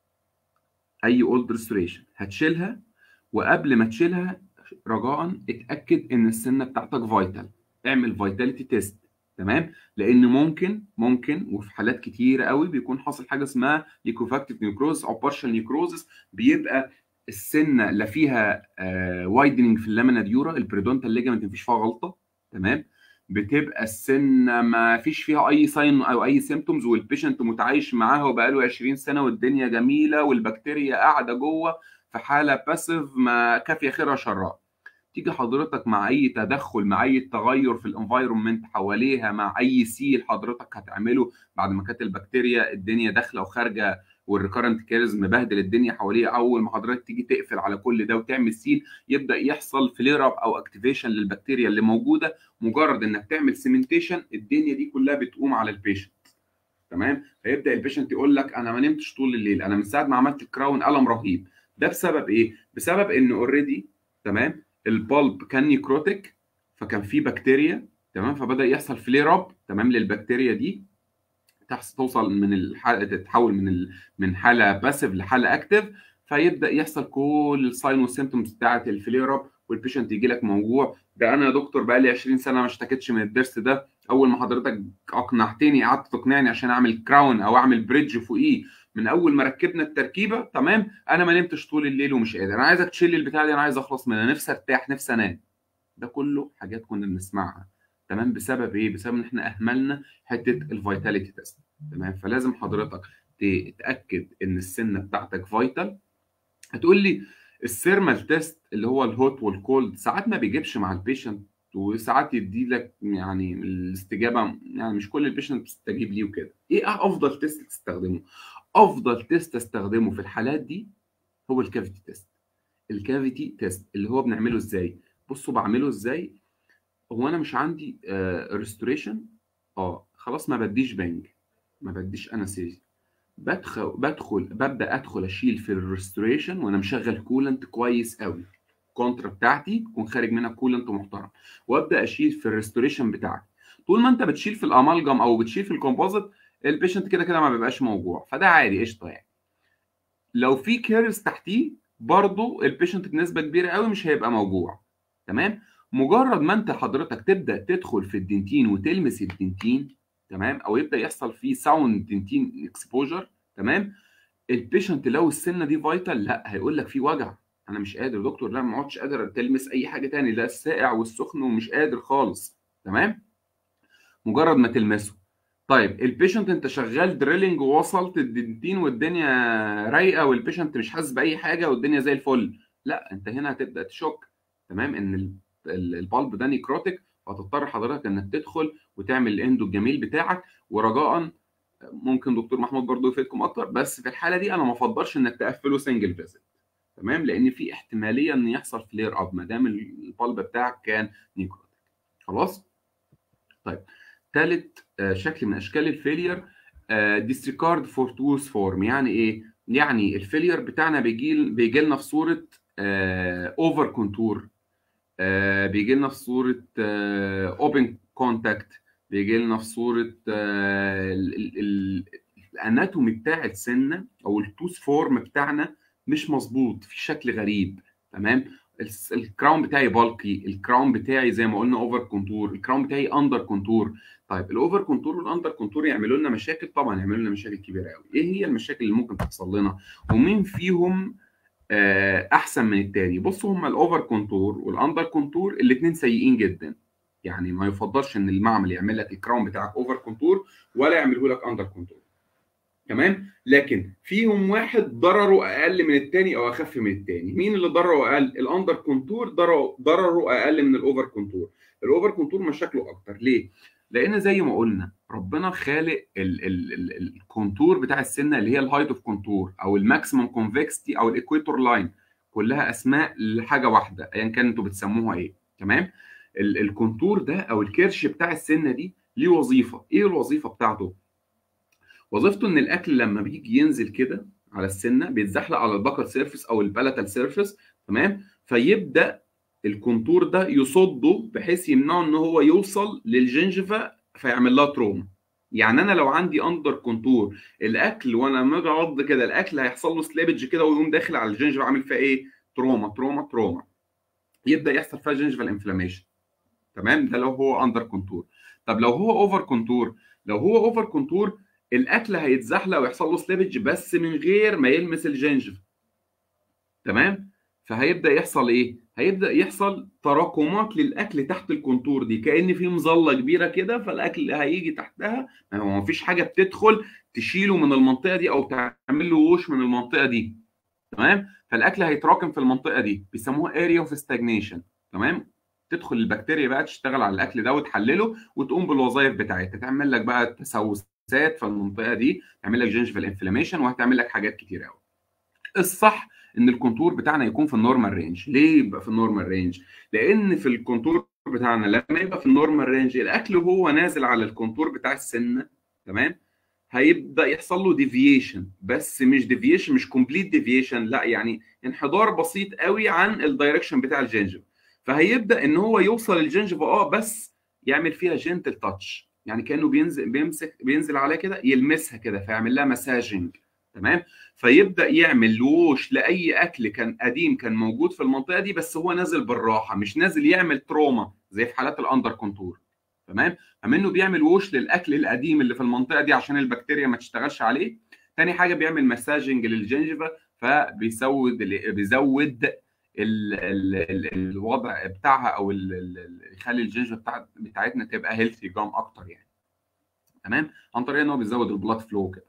اي اولد ريستوريشن هتشيلها وقبل ما تشيلها رجاء اتاكد ان السنه بتاعتك فايتال اعمل فايتاليتي تيست تمام لان ممكن ممكن وفي حالات كتيره قوي بيكون حاصل حاجه اسمها ليكوفاكتيف نيكروز او بارشال نيكروزس بيبقى السنه لا فيها وايدنج في اللامينا ديورا البريدونتال ليجامنت مفيش فيها غلطه تمام بتبقى السنه ما فيش فيها اي ساين او اي سيمتومز والبيشنت متعايش معاها وبقاله 20 سنه والدنيا جميله والبكتيريا قاعده جوه في حاله باسيف ما كافيه خيرها شرها تيجي حضرتك مع اي تدخل مع اي تغير في الانفايرمنت حواليها مع اي سيل حضرتك هتعمله بعد ما كانت البكتيريا الدنيا داخله وخارجه والريكارنت كيرز مبهدل الدنيا حواليه اول ما حضرتك تيجي تقفل على كل ده وتعمل سيل يبدا يحصل فلير اب او اكتيفيشن للبكتيريا اللي موجوده مجرد انك تعمل سيمنتيشن الدنيا دي كلها بتقوم على البيشنت تمام فيبدا البيشنت يقول لك انا ما نمتش طول الليل انا من ساعه ما عملت الكراون الم رهيب ده بسبب ايه بسبب ان اوريدي تمام البلب كان نيكروتيك فكان فيه بكتيريا تمام فبدا يحصل فلير اب تمام للبكتيريا دي تحصل توصل من الحاله تتحول من ال... من حاله باسيف لحاله اكتف فيبدا يحصل كل الساين والسيمتومز بتاعه الفلير اب والبيشنت يجي لك موجوع ده انا يا دكتور بقى لي 20 سنه ما اشتكيتش من الضرس ده اول ما حضرتك اقنعتني قعدت تقنعني عشان اعمل كراون او اعمل بريدج فوقيه من اول ما ركبنا التركيبه تمام انا ما نمتش طول الليل ومش قادر انا عايزك تشيل لي البتاع دي انا عايز اخلص منها نفسي ارتاح نفسي انام ده كله حاجات كنا بنسمعها تمام بسبب ايه بسبب ان احنا اهملنا حته الفيتاليتي تيست تمام فلازم حضرتك تتاكد ان السنه بتاعتك فايتال هتقول لي السيرمال تيست اللي هو الهوت والكولد ساعات ما بيجيبش مع البيشنت وساعات يدي لك يعني الاستجابه يعني مش كل البيشنت بتستجيب ليه وكده ايه افضل تيست تستخدمه افضل تيست استخدمه في الحالات دي هو الكافيتي تيست الكافيتي تيست اللي هو بنعمله ازاي بصوا بعمله ازاي هو انا مش عندي ريستوريشن اه خلاص ما بديش بنج ما بديش انستيزيا بدخل بدخل ببدا ادخل اشيل في الريستوريشن وانا مشغل كولنت كويس قوي الكونترا بتاعتي يكون خارج منها كولنت محترم وابدا اشيل في الريستوريشن بتاعتي طول ما انت بتشيل في الامالجم او بتشيل في الكومبوزيت البيشنت كده كده ما بيبقاش موجوع فده عادي قشطه يعني لو في كيرز تحتيه برضه البيشنت بنسبه كبيره قوي مش هيبقى موجوع تمام مجرد ما انت حضرتك تبدا تدخل في الدنتين وتلمس الدنتين تمام او يبدا يحصل فيه ساوند دنتين اكسبوجر تمام البيشنت لو السنه دي فايتال لا هيقول لك في وجع انا مش قادر دكتور لا ما عدتش قادر تلمس اي حاجه تاني لا الساقع والسخن ومش قادر خالص تمام مجرد ما تلمسه طيب البيشنت انت شغال دريلنج ووصلت الدنتين والدنيا رايقه والبيشنت مش حاسس باي حاجه والدنيا زي الفل لا انت هنا هتبدا تشك تمام ان البالب ده نيكروتيك فهتضطر حضرتك انك تدخل وتعمل الاندو الجميل بتاعك ورجاء ممكن دكتور محمود برضو يفيدكم اكتر بس في الحاله دي انا ما افضلش انك تقفله سنجل فيزيت تمام لان في احتماليه ان يحصل فلير اب ما دام البالب بتاعك كان نيكروتيك خلاص طيب ثالث شكل من اشكال الفيلير ديستريكارد فور توث فورم يعني ايه يعني الفيلير بتاعنا بيجي بيجي لنا في صوره اوفر كونتور بيجي لنا في صوره اوبن كونتاكت بيجي لنا في صوره الاناتومي بتاع السنه او التوث فورم بتاعنا مش مظبوط في شكل غريب تمام الكراون بتاعي بالكي الكراون بتاعي زي ما قلنا اوفر كونتور الكراون بتاعي اندر كونتور طيب الاوفر كونتور والاندر كونتور يعملوا لنا مشاكل طبعا يعملوا لنا مشاكل كبيره قوي ايه هي المشاكل اللي ممكن تحصل لنا ومين فيهم آه احسن من التاني بصوا هم الاوفر كونتور والاندر كونتور الاثنين سيئين جدا يعني ما يفضلش ان المعمل يعمل لك الكراون بتاعك اوفر كونتور ولا يعمله لك اندر كونتور تمام لكن فيهم واحد ضرره اقل من الثاني او اخف من الثاني مين اللي ضرره اقل الاندر كونتور ضرره ضرره اقل من الاوفر كونتور الاوفر كونتور مشاكله اكتر ليه لان زي ما قلنا ربنا خالق ال ال ال الكونتور بتاع السنه اللي هي الهايت اوف كونتور او الماكسيمم كونفكستي او الايكويتور لاين كلها اسماء لحاجه واحده ايا كان انتوا بتسموها ايه تمام الكونتور ده او الكرش بتاع السنه دي ليه وظيفه ايه الوظيفه بتاعته وظيفته ان الاكل لما بيجي ينزل كده على السنه بيتزحلق على البكر سيرفيس او البلاتال سيرفيس تمام فيبدا الكونتور ده يصده بحيث يمنعه ان هو يوصل للجنجفه فيعمل لها تروما يعني انا لو عندي اندر كونتور الاكل وانا لما اجي اعض كده الاكل هيحصل له سليبج كده ويقوم داخل على الجنجفه عامل فيها ايه تروما تروما تروما يبدا يحصل فيها جنجفال انفلاميشن تمام ده لو هو اندر كونتور طب لو هو اوفر كونتور لو هو اوفر كونتور الاكل هيتزحلق ويحصل له سليبج بس من غير ما يلمس الجنجف تمام فهيبدا يحصل ايه هيبدا يحصل تراكمات للاكل تحت الكونتور دي كان في مظله كبيره كده فالاكل هيجي تحتها هو ما فيش حاجه بتدخل تشيله من المنطقه دي او تعمل له ووش من المنطقه دي تمام فالاكل هيتراكم في المنطقه دي بيسموها اريا اوف ستاجنيشن تمام تدخل البكتيريا بقى تشتغل على الاكل ده وتحلله وتقوم بالوظائف بتاعتها تعمل لك بقى تسوسات في المنطقه دي تعمل لك جنجفال انفلاميشن وهتعمل لك حاجات كتير قوي الصح ان الكونتور بتاعنا يكون في النورمال رينج ليه يبقى في النورمال رينج لان في الكونتور بتاعنا لما يبقى في النورمال رينج الاكل وهو نازل على الكونتور بتاع السنه تمام هيبدا يحصل له ديفيشن بس مش ديفيشن مش كومبليت ديفيشن لا يعني انحدار بسيط قوي عن الدايركشن بتاع الجنجف فهيبدا ان هو يوصل الجنجف اه بس يعمل فيها جنتل تاتش يعني كانه بينزل بيمسك بينزل عليها كده يلمسها كده فيعمل لها مساجنج تمام فيبدا يعمل ووش لاي اكل كان قديم كان موجود في المنطقه دي بس هو نازل بالراحه مش نازل يعمل تروما زي في حالات الاندر كونتور تمام فمنه بيعمل ووش للاكل القديم اللي في المنطقه دي عشان البكتيريا ما تشتغلش عليه تاني حاجه بيعمل مساجنج للجنجفه فبيزود بيزود ال ال ال الوضع بتاعها او يخلي الجنجفه بتاع بتاعتنا تبقى هيلثي جام اكتر يعني تمام عن طريق ان هو بيزود البلاد فلو كده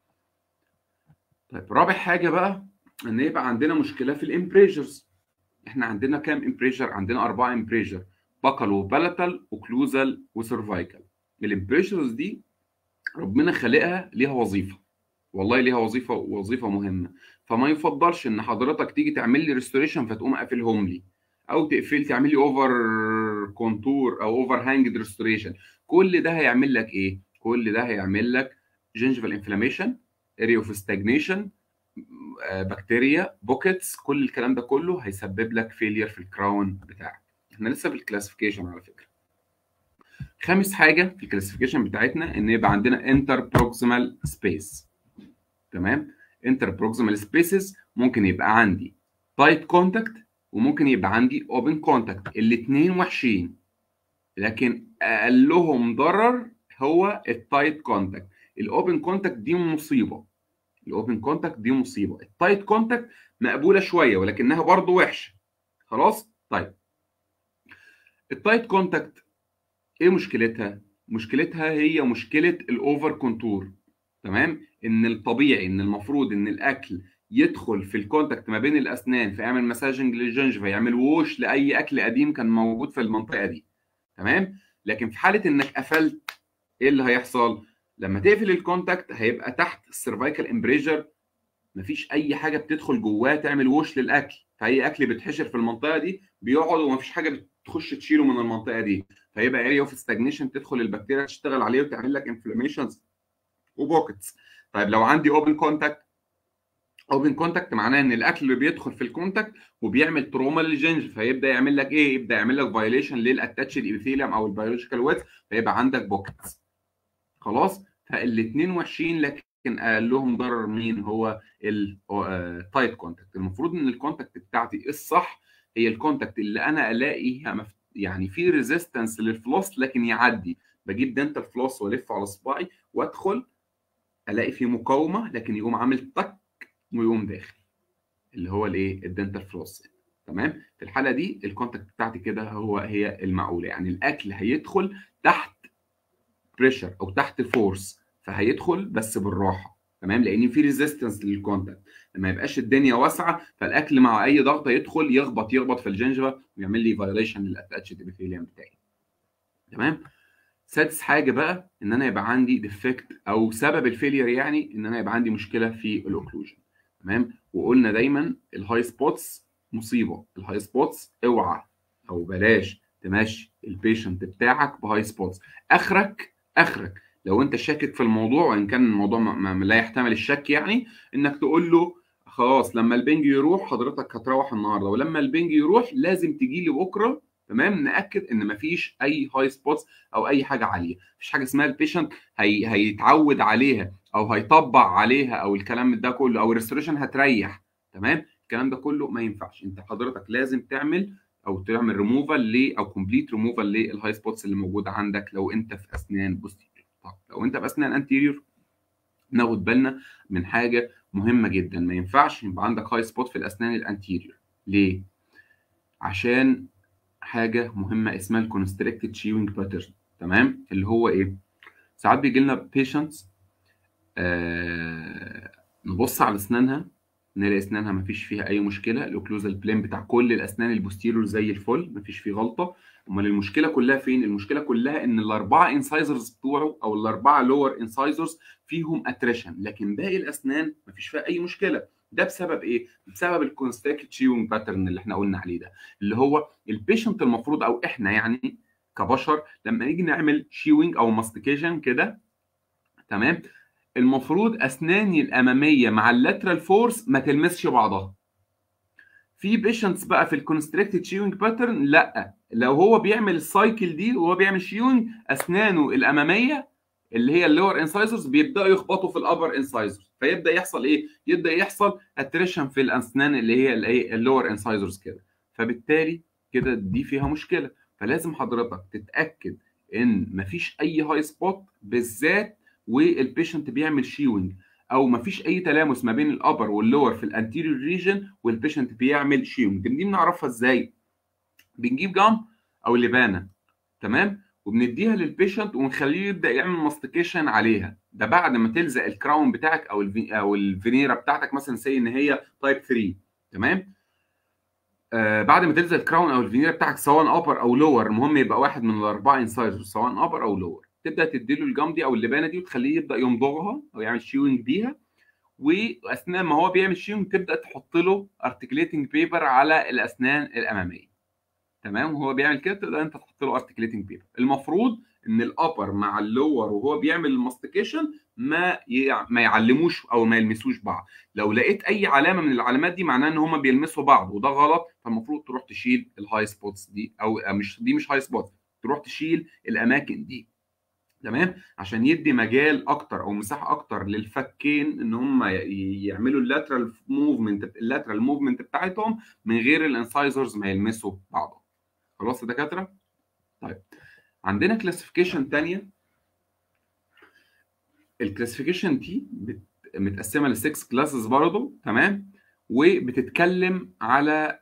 طيب رابع حاجه بقى ان يبقى عندنا مشكله في الامبريجرز احنا عندنا كام امبريجر عندنا اربعه امبريجر باكال وبالاتال وكلوزال وسيرفايكال الامبريجرز دي ربنا خالقها ليها وظيفه والله ليها وظيفه وظيفه مهمه فما يفضلش ان حضرتك تيجي تعمل لي ريستوريشن فتقوم قافلهم لي او تقفل تعمل لي اوفر كونتور او اوفر هانجد ريستوريشن كل ده هيعمل لك ايه كل ده هيعمل لك جنجفال انفلاميشن اريا اوف ستاجنيشن بكتيريا بوكيتس كل الكلام ده كله هيسبب لك فيلير في الكراون بتاعك احنا لسه في الكلاسيفيكيشن على فكره خامس حاجه في الكلاسيفيكيشن بتاعتنا ان يبقى عندنا انتر بروكسيمال سبيس تمام انتر بروكسيمال سبيسز ممكن يبقى عندي تايت كونتاكت وممكن يبقى عندي اوبن كونتاكت الاثنين وحشين لكن اقلهم ضرر هو التايت كونتاكت الاوبن كونتاكت دي مصيبه الاوبن كونتاكت دي مصيبه التايت كونتاكت مقبوله شويه ولكنها برضه وحشه خلاص طيب التايت كونتاكت ايه مشكلتها مشكلتها هي مشكله الاوفر كونتور تمام ان الطبيعي ان المفروض ان الاكل يدخل في الكونتاكت ما بين الاسنان فيعمل مساجنج للجنجفه يعمل ووش لاي اكل قديم كان موجود في المنطقه دي تمام لكن في حاله انك قفلت ايه اللي هيحصل لما تقفل الكونتاكت هيبقى تحت السيرفايكال امبريجر مفيش اي حاجه بتدخل جواه تعمل ووش للاكل فاي اكل بيتحشر في المنطقه دي بيقعد ومفيش حاجه بتخش تشيله من المنطقه دي فيبقى اريا اوف ستاجنيشن تدخل البكتيريا تشتغل عليه وتعمل لك انفلاميشنز وبوكيتس طيب لو عندي اوبن كونتاكت اوبن كونتاكت معناه ان الاكل اللي بيدخل في الكونتاكت وبيعمل تروما للجنج فيبدا يعمل لك ايه يبدا يعمل لك فايليشن للاتاتش الايبيثيليوم او البيولوجيكال ويت فيبقى عندك بوكيتس خلاص فالاثنين وحشين لكن اقلهم ضرر مين هو التايت كونتاكت المفروض ان الكونتاكت بتاعتي الصح هي الكونتاكت اللي انا الاقيها يعني في ريزيستنس للفلوس لكن يعدي بجيب دنتال فلوس والف على صباعي وادخل الاقي فيه مقاومه لكن يقوم عامل تك ويقوم داخل اللي هو الايه الدنتال فلوس تمام في الحاله دي الكونتاكت بتاعتي كده هو هي المعقوله يعني الاكل هيدخل تحت بريشر او تحت فورس فهيدخل بس بالراحه تمام لان في ريزيستنس للكونتاكت لما يبقاش الدنيا واسعه فالاكل مع اي ضغطه يدخل يخبط يخبط في الجنجفه ويعمل لي فايوليشن للاتاتش ابيثيليوم بتاعي تمام سادس حاجه بقى ان انا يبقى عندي ديفكت او سبب الفيلير يعني ان انا يبقى عندي مشكله في الاوكلوجن تمام وقلنا دايما الهاي سبوتس مصيبه الهاي سبوتس اوعى او بلاش تمشي البيشنت بتاعك بهاي سبوتس اخرك اخرك لو انت شاكك في الموضوع وان كان الموضوع ما ما لا يحتمل الشك يعني انك تقول له خلاص لما البنج يروح حضرتك هتروح النهارده ولما البنج يروح لازم تجي لي بكره تمام ناكد ان مفيش اي هاي سبوتس او اي حاجه عاليه مفيش حاجه اسمها البيشنت هي... هيتعود عليها او هيطبع عليها او الكلام ده كله او الريستوريشن هتريح تمام الكلام ده كله ما ينفعش انت حضرتك لازم تعمل او تعمل ريموفال ل او كومبليت ريموفال للهاي سبوتس اللي موجوده عندك لو انت في اسنان بوستيريور طب لو انت في اسنان انتيريور ناخد بالنا من حاجه مهمه جدا ما ينفعش يبقى عندك هاي سبوت في الاسنان الانتيريور ليه عشان حاجه مهمه اسمها الكونستريكتد شيوينج باترن تمام اللي هو ايه ساعات بيجي لنا بيشنتس آه نبص على اسنانها نلاقي اسنانها مفيش فيها اي مشكله الاوكلوزال بلين بتاع كل الاسنان البوستيرور زي الفل مفيش فيه غلطه امال المشكله كلها فين المشكله كلها ان الاربعه انسايزرز بتوعه او الاربعه لور انسايزرز فيهم اتريشن لكن باقي الاسنان مفيش فيها اي مشكله ده بسبب ايه بسبب الكونستريكتد شيوينج باترن اللي احنا قلنا عليه ده اللي هو البيشنت المفروض او احنا يعني كبشر لما نيجي نعمل شيوينج او ماستيكيشن كده تمام المفروض اسناني الاماميه مع اللاترال فورس ما تلمسش بعضها في بيشنتس بقى في الكونستريكتد شيوينج باترن لا لو هو بيعمل السايكل دي وهو بيعمل شيوينج اسنانه الاماميه اللي هي اللور انسايزرز بيبداوا يخبطوا في الابر انسايزرز فيبدا يحصل ايه يبدا يحصل اتريشن في الاسنان اللي هي الايه اللور انسايزرز كده فبالتالي كده دي فيها مشكله فلازم حضرتك تتاكد ان مفيش اي هاي سبوت بالذات والبيشنت بيعمل شيوينج او مفيش اي تلامس ما بين الابر واللور في الانتيريور ريجن والبيشنت بيعمل شيوينج دي بنعرفها ازاي بنجيب جام او لبانه تمام وبنديها للبيشنت ونخليه يبدا يعمل ماستيكيشن عليها ده بعد ما تلزق الكراون بتاعك او الفي... او الفينيرا بتاعتك مثلا سي ان هي تايب 3 تمام آه بعد ما تلزق الكراون او الفينيرا بتاعك سواء ابر او لور المهم يبقى واحد من الاربعه انسايزر سواء ابر او لور تبدا تديله الجام دي او اللبانه دي وتخليه يبدا يمضغها او يعمل شيوينج بيها واثناء ما هو بيعمل شيوينج تبدا تحط له ارتكليتنج بيبر على الاسنان الاماميه تمام وهو بيعمل كده تقدر انت تحط له ارتكليتنج بيبر المفروض ان الابر مع اللور وهو بيعمل الماستيكيشن ما يع... ما يعلموش او ما يلمسوش بعض لو لقيت اي علامه من العلامات دي معناه ان هما بيلمسوا بعض وده غلط فالمفروض تروح تشيل الهاي سبوتس دي او مش دي مش هاي سبوت تروح تشيل الاماكن دي تمام عشان يدي مجال اكتر او مساحه اكتر للفكين ان هم يعملوا اللاترال موفمنت اللاترال موفمنت بتاعتهم من غير الانسايزرز ما يلمسوا بعضهم خلاص يا دكاتره طيب عندنا كلاسيفيكيشن تانية الكلاسيفيكيشن دي متقسمه ل 6 كلاسز برضه تمام وبتتكلم على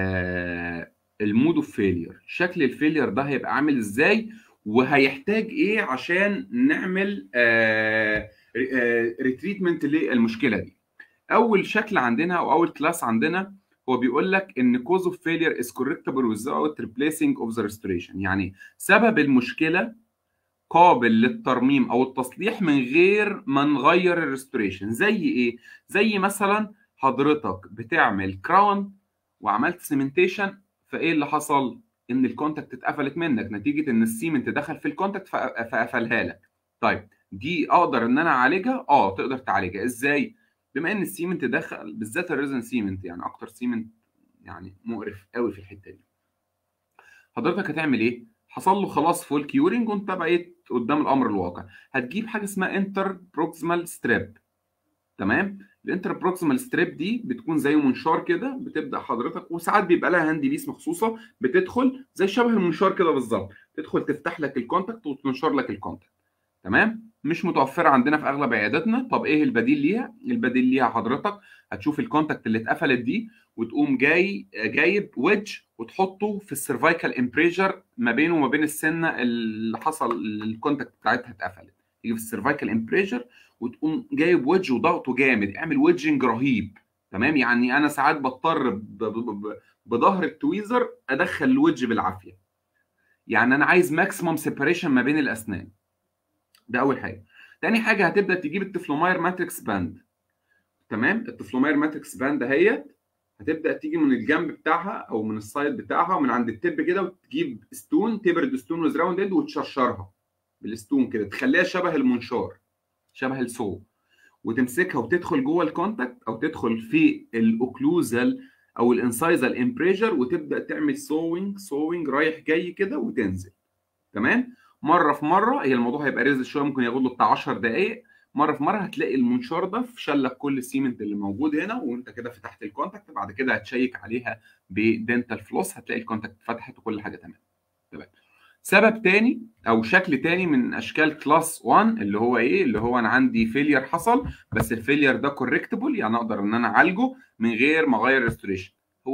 آه المود اوف فيلير شكل الفيلير ده هيبقى عامل ازاي وهيحتاج ايه عشان نعمل آه آه ريتريتمنت للمشكله دي اول شكل عندنا او اول كلاس عندنا هو بيقول لك ان cause of failure is correctable without replacing of the restoration يعني سبب المشكله قابل للترميم او التصليح من غير ما نغير الريستوريشن زي ايه زي مثلا حضرتك بتعمل كراون وعملت سيمنتيشن فايه اللي حصل ان الكونتاكت اتقفلت منك نتيجه ان السيمنت دخل في الكونتاكت فقفلها لك طيب دي اقدر ان انا اعالجها اه تقدر تعالجها ازاي بما ان السيمنت دخل بالذات الريزن سيمنت يعني اكتر سيمنت يعني مقرف قوي في الحته دي حضرتك هتعمل ايه حصل له خلاص فول كيورنج وانت بقيت قدام الامر الواقع هتجيب حاجه اسمها انتر بروكسيمال ستريب تمام الانتر بروكسيمال ستريب دي بتكون زي منشار كده بتبدا حضرتك وساعات بيبقى لها هاند بيس مخصوصه بتدخل زي شبه المنشار كده بالظبط تدخل تفتح لك الكونتاكت وتنشر لك الكونتاكت تمام مش متوفره عندنا في اغلب عياداتنا طب ايه البديل ليها البديل ليها حضرتك هتشوف الكونتاكت اللي اتقفلت دي وتقوم جاي جايب ويدج وتحطه في السيرفايكال امبريجر ما بينه وما بين السنه اللي حصل الكونتاكت بتاعتها اتقفلت تيجي في السيرفايكال امبريجر وتقوم جايب ويدج وضغطه جامد اعمل ويدجنج رهيب تمام يعني انا ساعات بضطر بظهر التويزر ادخل الويدج بالعافيه يعني انا عايز ماكسيمم سيبريشن ما بين الاسنان ده اول حاجه تاني حاجه هتبدا تجيب التفلوماير ماتريكس باند تمام التفلوماير ماتريكس باند اهيت هتبدا تيجي من الجنب بتاعها او من السايد بتاعها ومن عند التب كده وتجيب ستون تبرد ستون ويز راوندد وتشرشرها بالستون كده تخليها شبه المنشار شبه السو وتمسكها وتدخل جوه الكونتاكت او تدخل في الاوكلوزال او الانسايزال امبريجر وتبدا تعمل سوينج سوينج رايح جاي كده وتنزل تمام مره في مره هي الموضوع هيبقى ريزل شويه ممكن ياخد له بتاع 10 دقائق مره في مره هتلاقي المنشار ده شلك كل السيمنت اللي موجود هنا وانت كده فتحت الكونتاكت بعد كده هتشيك عليها بدنتال فلوس هتلاقي الكونتاكت فتحت وكل حاجه تمام تمام سبب تاني او شكل تاني من اشكال كلاس 1 اللي هو ايه اللي هو انا عندي فيلير حصل بس الفيلير ده كوركتبل يعني اقدر ان انا اعالجه من غير ما اغير ريستوريشن هو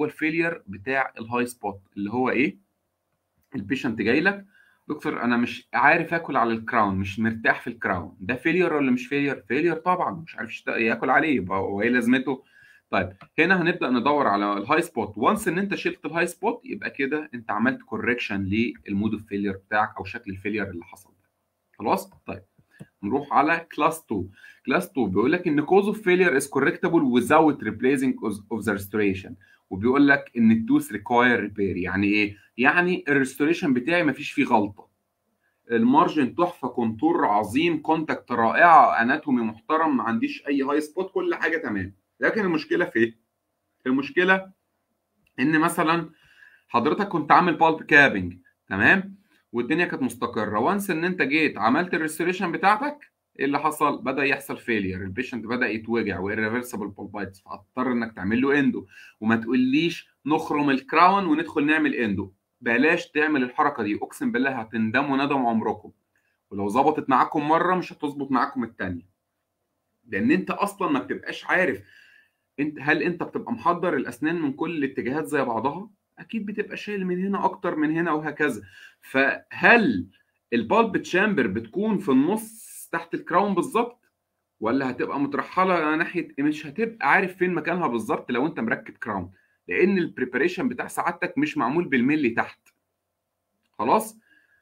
هو الفيلير بتاع الهاي سبوت اللي هو ايه البيشنت جاي لك دكتور انا مش عارف اكل على الكراون مش مرتاح في الكراون ده فيلير ولا مش فيلير فيلير طبعا مش عارف يشت- ياكل عليه يبقى هو ايه لازمته طيب هنا هنبدا ندور على الهاي سبوت وانس ان انت شلت الهاي سبوت يبقى كده انت عملت كوركشن للمود اوف فيلير بتاعك او شكل الفيلير اللي حصل ده خلاص طيب نروح على كلاس 2 كلاس 2 بيقول لك ان cause of failure is correctable without replacing of the restoration وبيقول لك ان التوث ريكواير ريبير يعني ايه يعني الريستوريشن بتاعي مفيش فيه غلطه المارجن تحفه كونتور عظيم كونتاكت رائعه اناتومي محترم ما عنديش اي هاي سبوت كل حاجه تمام لكن المشكله في ايه المشكله ان مثلا حضرتك كنت عامل بالب كابنج تمام والدنيا كانت مستقره وانس ان انت جيت عملت الريستوريشن بتاعتك ايه اللي حصل بدا يحصل فيلير البيشنت بدا يتوجع ويرفرسبل بالبايتس فهتضطر انك تعمل له اندو وما تقوليش نخرم الكراون وندخل نعمل اندو بلاش تعمل الحركه دي اقسم بالله هتندموا ندم عمركم ولو ظبطت معاكم مره مش هتظبط معاكم الثانيه لان انت اصلا ما بتبقاش عارف انت هل انت بتبقى محضر الاسنان من كل الاتجاهات زي بعضها اكيد بتبقى شايل من هنا اكتر من هنا وهكذا فهل البالب تشامبر بتكون في النص تحت الكراون بالظبط ولا هتبقى مترحله ناحيه مش هتبقى عارف فين مكانها بالظبط لو انت مركب كراون لان البريباريشن بتاع سعادتك مش معمول بالملي تحت خلاص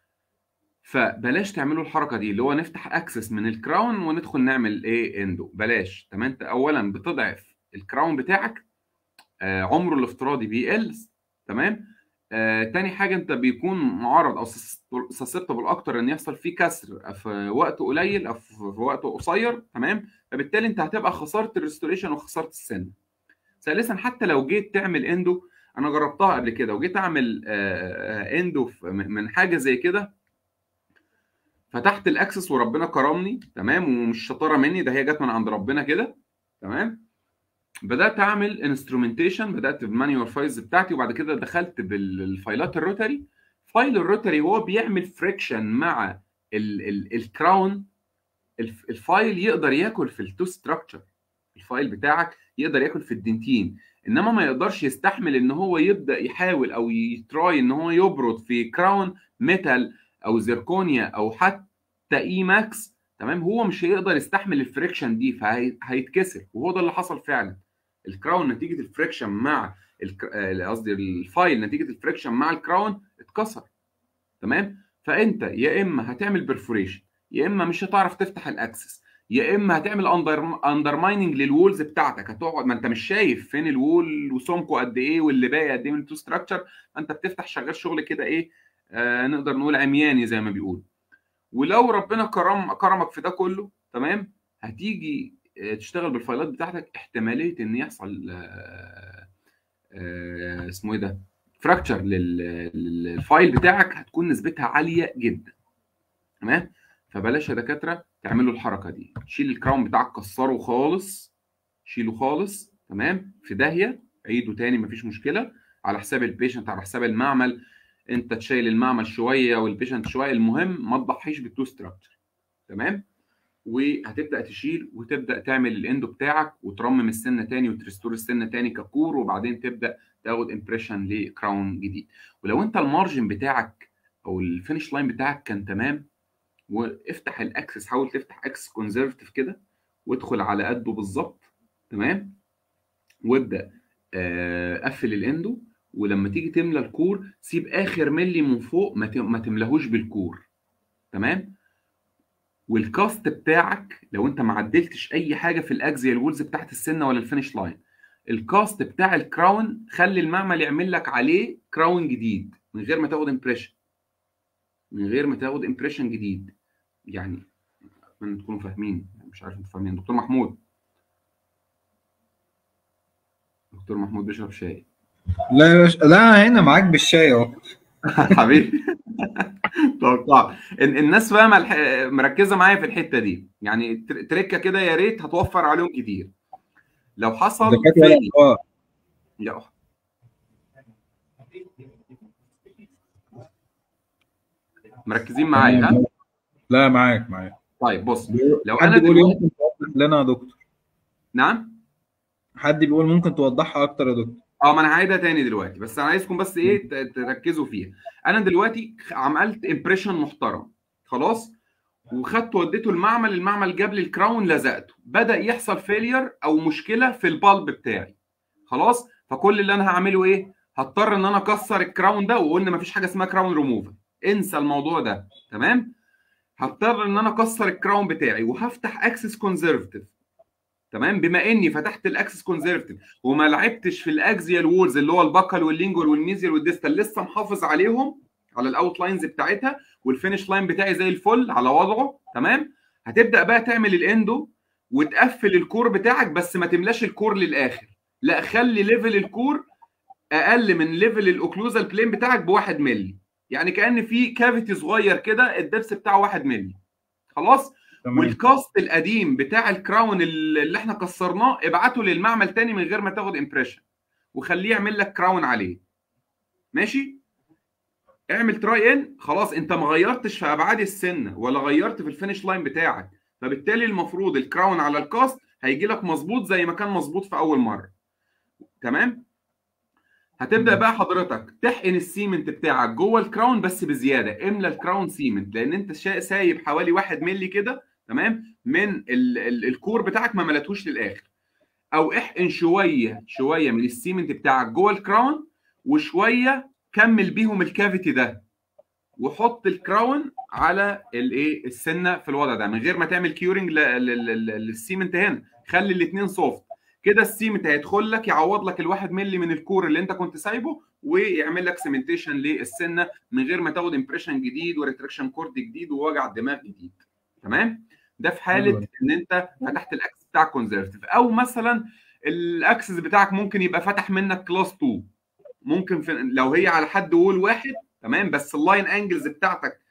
فبلاش تعملوا الحركه دي اللي هو نفتح اكسس من الكراون وندخل نعمل ايه اندو بلاش تمام انت اولا بتضعف الكراون بتاعك آه عمره الافتراضي بيقل تمام آه تاني حاجه انت بيكون معرض او سسبتبل اكتر ان يحصل فيه كسر في وقت قليل او في وقت قصير تمام فبالتالي انت هتبقى خسرت الريستوريشن وخسرت السن ثالثا حتى لو جيت تعمل اندو انا جربتها قبل كده وجيت اعمل آه اندو من حاجه زي كده فتحت الاكسس وربنا كرمني تمام ومش شطاره مني ده هي جت من عند ربنا كده تمام بدات اعمل انسترومنتيشن بدات بالمانيوال فايلز بتاعتي وبعد كده دخلت بالفايلات الروتري فايل الروتري هو بيعمل فريكشن مع ال ال الكراون الفايل يقدر ياكل في التو ستراكشر الفايل بتاعك يقدر ياكل في الدنتين انما ما يقدرش يستحمل ان هو يبدا يحاول او يتراي ان هو يبرد في كراون ميتال او زيركونيا او حتى اي ماكس تمام هو مش هيقدر يستحمل الفريكشن دي فهيتكسر وهو ده اللي حصل فعلا الكراون نتيجه الفريكشن مع قصدي الفايل نتيجه الفريكشن مع الكراون اتكسر تمام فانت يا اما هتعمل برفوريشن يا اما مش هتعرف تفتح الاكسس يا اما هتعمل اندر اندرمايننج للوولز بتاعتك هتقعد ما انت مش شايف فين الوول وسمكه قد ايه واللي باقي قد ايه من التو ستراكشر انت بتفتح شغال شغل كده ايه آه نقدر نقول عمياني زي ما بيقول ولو ربنا كرم كرمك في ده كله تمام هتيجي تشتغل بالفايلات بتاعتك احتماليه ان يحصل آه آه اسمه ايه ده فراكتشر للفايل بتاعك هتكون نسبتها عاليه جدا تمام فبلاش يا دكاتره تعملوا الحركه دي شيل الكراون بتاعك كسره خالص شيله خالص تمام في داهيه عيده تاني مفيش مشكله على حساب البيشنت على حساب المعمل انت تشيل المعمل شويه والبيشنت شويه المهم ما تضحيش بالتو ستراكشر تمام وهتبدا تشيل وتبدا تعمل الاندو بتاعك وترمم السنه تاني وتريستور السنه تاني ككور وبعدين تبدا تاخد امبريشن لكراون جديد ولو انت المارجن بتاعك او الفينش لاين بتاعك كان تمام وافتح الاكسس حاول تفتح اكسس كونزرفتيف كده وادخل على قده بالظبط تمام وابدا قفل الاندو ولما تيجي تملى الكور سيب اخر ملي من فوق ما تملاهوش بالكور تمام والكاست بتاعك لو انت ما عدلتش اي حاجه في الاكزيال وولز بتاعت السنه ولا الفينش لاين الكاست بتاع الكراون خلي المعمل يعمل لك عليه كراون جديد من غير ما تاخد امبريشن من غير ما تاخد امبريشن جديد يعني اتمنى تكونوا فاهمين مش عارف انتوا فاهمين دكتور محمود دكتور محمود بيشرب شاي لا يا باشا لا هنا معاك بالشاي اهو حبيبي توقع الناس فاهمه الح... مركزه معايا في الحته دي يعني تركه كده يا ريت هتوفر عليهم كتير لو حصل في... يا مركزين معايا ها لا معاك معاك طيب بص لو حد انا بيقول دلوقتي... ممكن توضح لنا يا دكتور نعم حد بيقول ممكن توضحها اكتر يا دكتور اه ما انا هعيدها تاني دلوقتي بس انا عايزكم بس ايه ت- تركزوا فيها انا دلوقتي عملت امبريشن محترم خلاص وخدته وديته المعمل المعمل جاب لي الكراون لزقته بدا يحصل فيلير او مشكله في البالب بتاعي خلاص فكل اللي انا هعمله ايه هضطر ان انا اكسر الكراون ده وقلنا مفيش حاجه اسمها كراون ريموفر انسى الموضوع ده تمام هضطر ان انا اكسر الكراون بتاعي وهفتح اكسس كونزرفتيف تمام بما اني فتحت الاكسس كونزرفتيف وما لعبتش في الاكزيال وولز اللي هو البكل واللينجول والميزيال والديستال لسه محافظ عليهم على الاوت لاينز بتاعتها والفينش لاين بتاعي زي الفل على وضعه تمام هتبدا بقى تعمل الاندو وتقفل الكور بتاعك بس ما تملاش الكور للاخر لا خلي ليفل الكور اقل من ليفل الاوكلوزال بلين بتاعك بواحد ملي يعني كان في كافيتي صغير كده الدبس بتاعه واحد ملي خلاص تمام والكاست القديم بتاع الكراون اللي احنا كسرناه ابعته للمعمل تاني من غير ما تاخد امبريشن وخليه يعمل لك كراون عليه ماشي اعمل تراي ان خلاص انت ما غيرتش في ابعاد السنه ولا غيرت في الفينش لاين بتاعك فبالتالي المفروض الكراون على الكاست هيجي لك مظبوط زي ما كان مظبوط في اول مره تمام هتبدا بقى حضرتك تحقن السيمنت بتاعك جوه الكراون بس بزياده املى الكراون سيمنت لان انت شا- سايب حوالي 1 مللي كده تمام من ال ال الكور بتاعك ما ملتهوش للاخر او احقن شويه شويه من السيمنت بتاعك جوه الكراون وشويه كمل بيهم الكافيتي ده وحط الكراون على الايه السنه في الوضع ده من غير ما تعمل كيورنج للسيمنت هنا خلي الاثنين سوفت كده السيمنت هيدخل لك يعوض لك الواحد ملي من الكور اللي انت كنت سايبه ويعمل لك سيمنتيشن للسنه من غير ما تاخد امبريشن جديد وريتراكشن كورد جديد ووجع دماغ جديد تمام ده في حاله حلو. ان انت فتحت الاكسس بتاعك كونزرفتيف او مثلا الاكسس بتاعك ممكن يبقى فتح منك كلاس 2 ممكن في لو هي على حد وول واحد تمام بس اللاين انجلز بتاعتك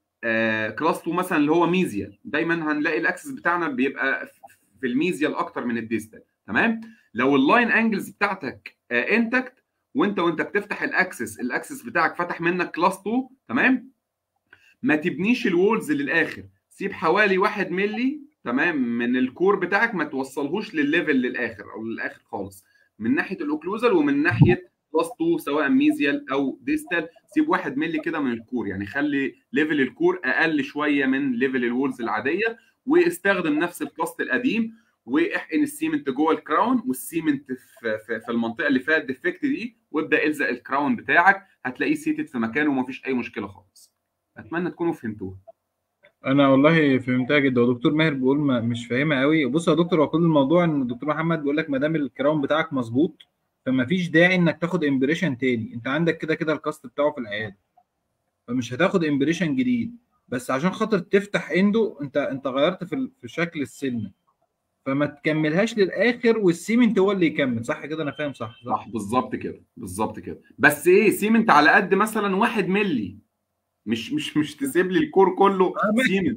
آه كلاس 2 مثلا اللي هو ميزيال دايما هنلاقي الاكسس بتاعنا بيبقى في الميزيال اكتر من الديستال تمام لو اللاين انجلز بتاعتك آه انتكت وانت وانت بتفتح الاكسس الاكسس بتاعك فتح منك كلاس 2 تمام ما تبنيش الوولز للاخر سيب حوالي 1 ملي تمام من الكور بتاعك ما توصلهوش للليفل للاخر او للاخر خالص من ناحيه الاوكلوزال ومن ناحيه بلس 2 سواء ميزيال او ديستال سيب 1 ملي كده من الكور يعني خلي ليفل الكور اقل شويه من ليفل الوولز العاديه واستخدم نفس الكاست القديم واحقن السيمنت جوه الكراون والسيمنت في, في, في المنطقه اللي فيها الديفكت دي وابدا الزق الكراون بتاعك هتلاقيه سيتد في مكانه ومفيش اي مشكله خالص اتمنى تكونوا فهمتوها انا والله فهمتها جدا ودكتور ماهر بيقول ما مش فاهمها قوي بص يا دكتور هو كل الموضوع ان الدكتور محمد بيقول لك ما دام الكراون بتاعك مظبوط فما فيش داعي انك تاخد امبريشن تاني انت عندك كده كده الكاست بتاعه في العياده فمش هتاخد امبريشن جديد بس عشان خاطر تفتح اندو انت انت غيرت في ال- في شكل السنه فما تكملهاش للاخر والسيمنت هو اللي يكمل صح كده انا فاهم صح صح صح بالظبط كده بالظبط كده بس ايه سيمنت على قد مثلا واحد ملي مش مش مش تسيب لي الكور كله آه، ماشي. سيمنت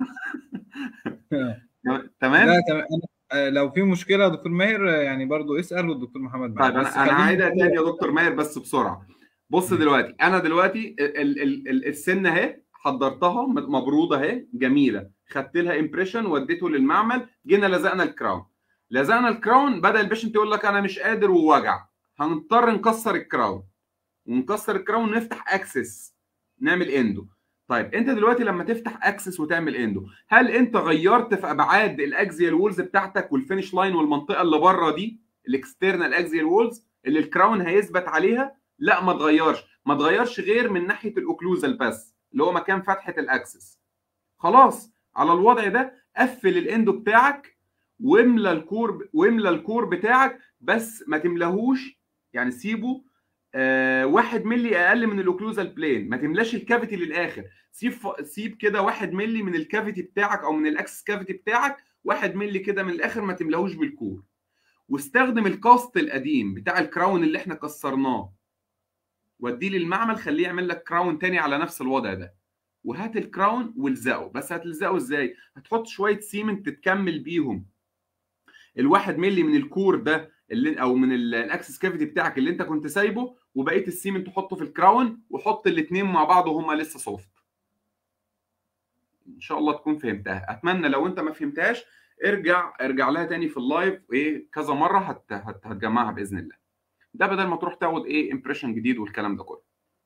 تمام لا تمام أنا- آه، لو في مشكله يا دكتور ماهر آه، يعني برضو اسال والدكتور محمد معاك طيب بس انا انا خليني هعيدها كده- تاني يا دكتور ماهر بس بسرعه بص مم. دلوقتي انا دلوقتي ال- ال- ال- ال- السنه اهي حضرتها م- مبروده اهي جميله خدت لها امبريشن وديته للمعمل جينا لزقنا الكراون لزقنا الكراون بدا البيشنت يقول لك انا مش قادر ووجع هنضطر نكسر الكراون ونكسر الكراون ونفتح اكسس نعمل اندو طيب انت دلوقتي لما تفتح اكسس وتعمل اندو هل انت غيرت في ابعاد الاكزيال وولز بتاعتك والفينش لاين والمنطقه اللي بره دي الاكسترنال اكزيال وولز اللي الكراون هيثبت عليها لا ما تغيرش ما تغيرش غير من ناحيه الاوكلوزال بس اللي هو مكان فتحه الاكسس خلاص على الوضع ده قفل الاندو بتاعك واملى الكور واملى الكور بتاعك بس ما تملاهوش يعني سيبه آه واحد ملي اقل من الاوكلوزال بلين ما تملاش الكافيتي للاخر سيب ف... سيب كده واحد ملي من الكافيتي بتاعك او من الاكسس كافيتي بتاعك واحد ملي كده من الاخر ما تملاهوش بالكور واستخدم الكاست القديم بتاع الكراون اللي احنا كسرناه وديه للمعمل خليه يعمل لك كراون تاني على نفس الوضع ده وهات الكراون والزقه بس هتلزقه ازاي هتحط شويه سيمنت تكمل بيهم الواحد ملي من الكور ده اللي او من ال- الاكسس كافيتي بتاعك اللي انت كنت سايبه وبقيه السيمنت تحطه في الكراون وحط الاثنين مع بعض وهما لسه سوفت ان شاء الله تكون فهمتها اتمنى لو انت ما فهمتهاش ارجع ارجع لها تاني في اللايف ايه كذا مره هت... هت... هتجمعها باذن الله ده بدل ما تروح تاخد ايه امبريشن جديد والكلام ده كله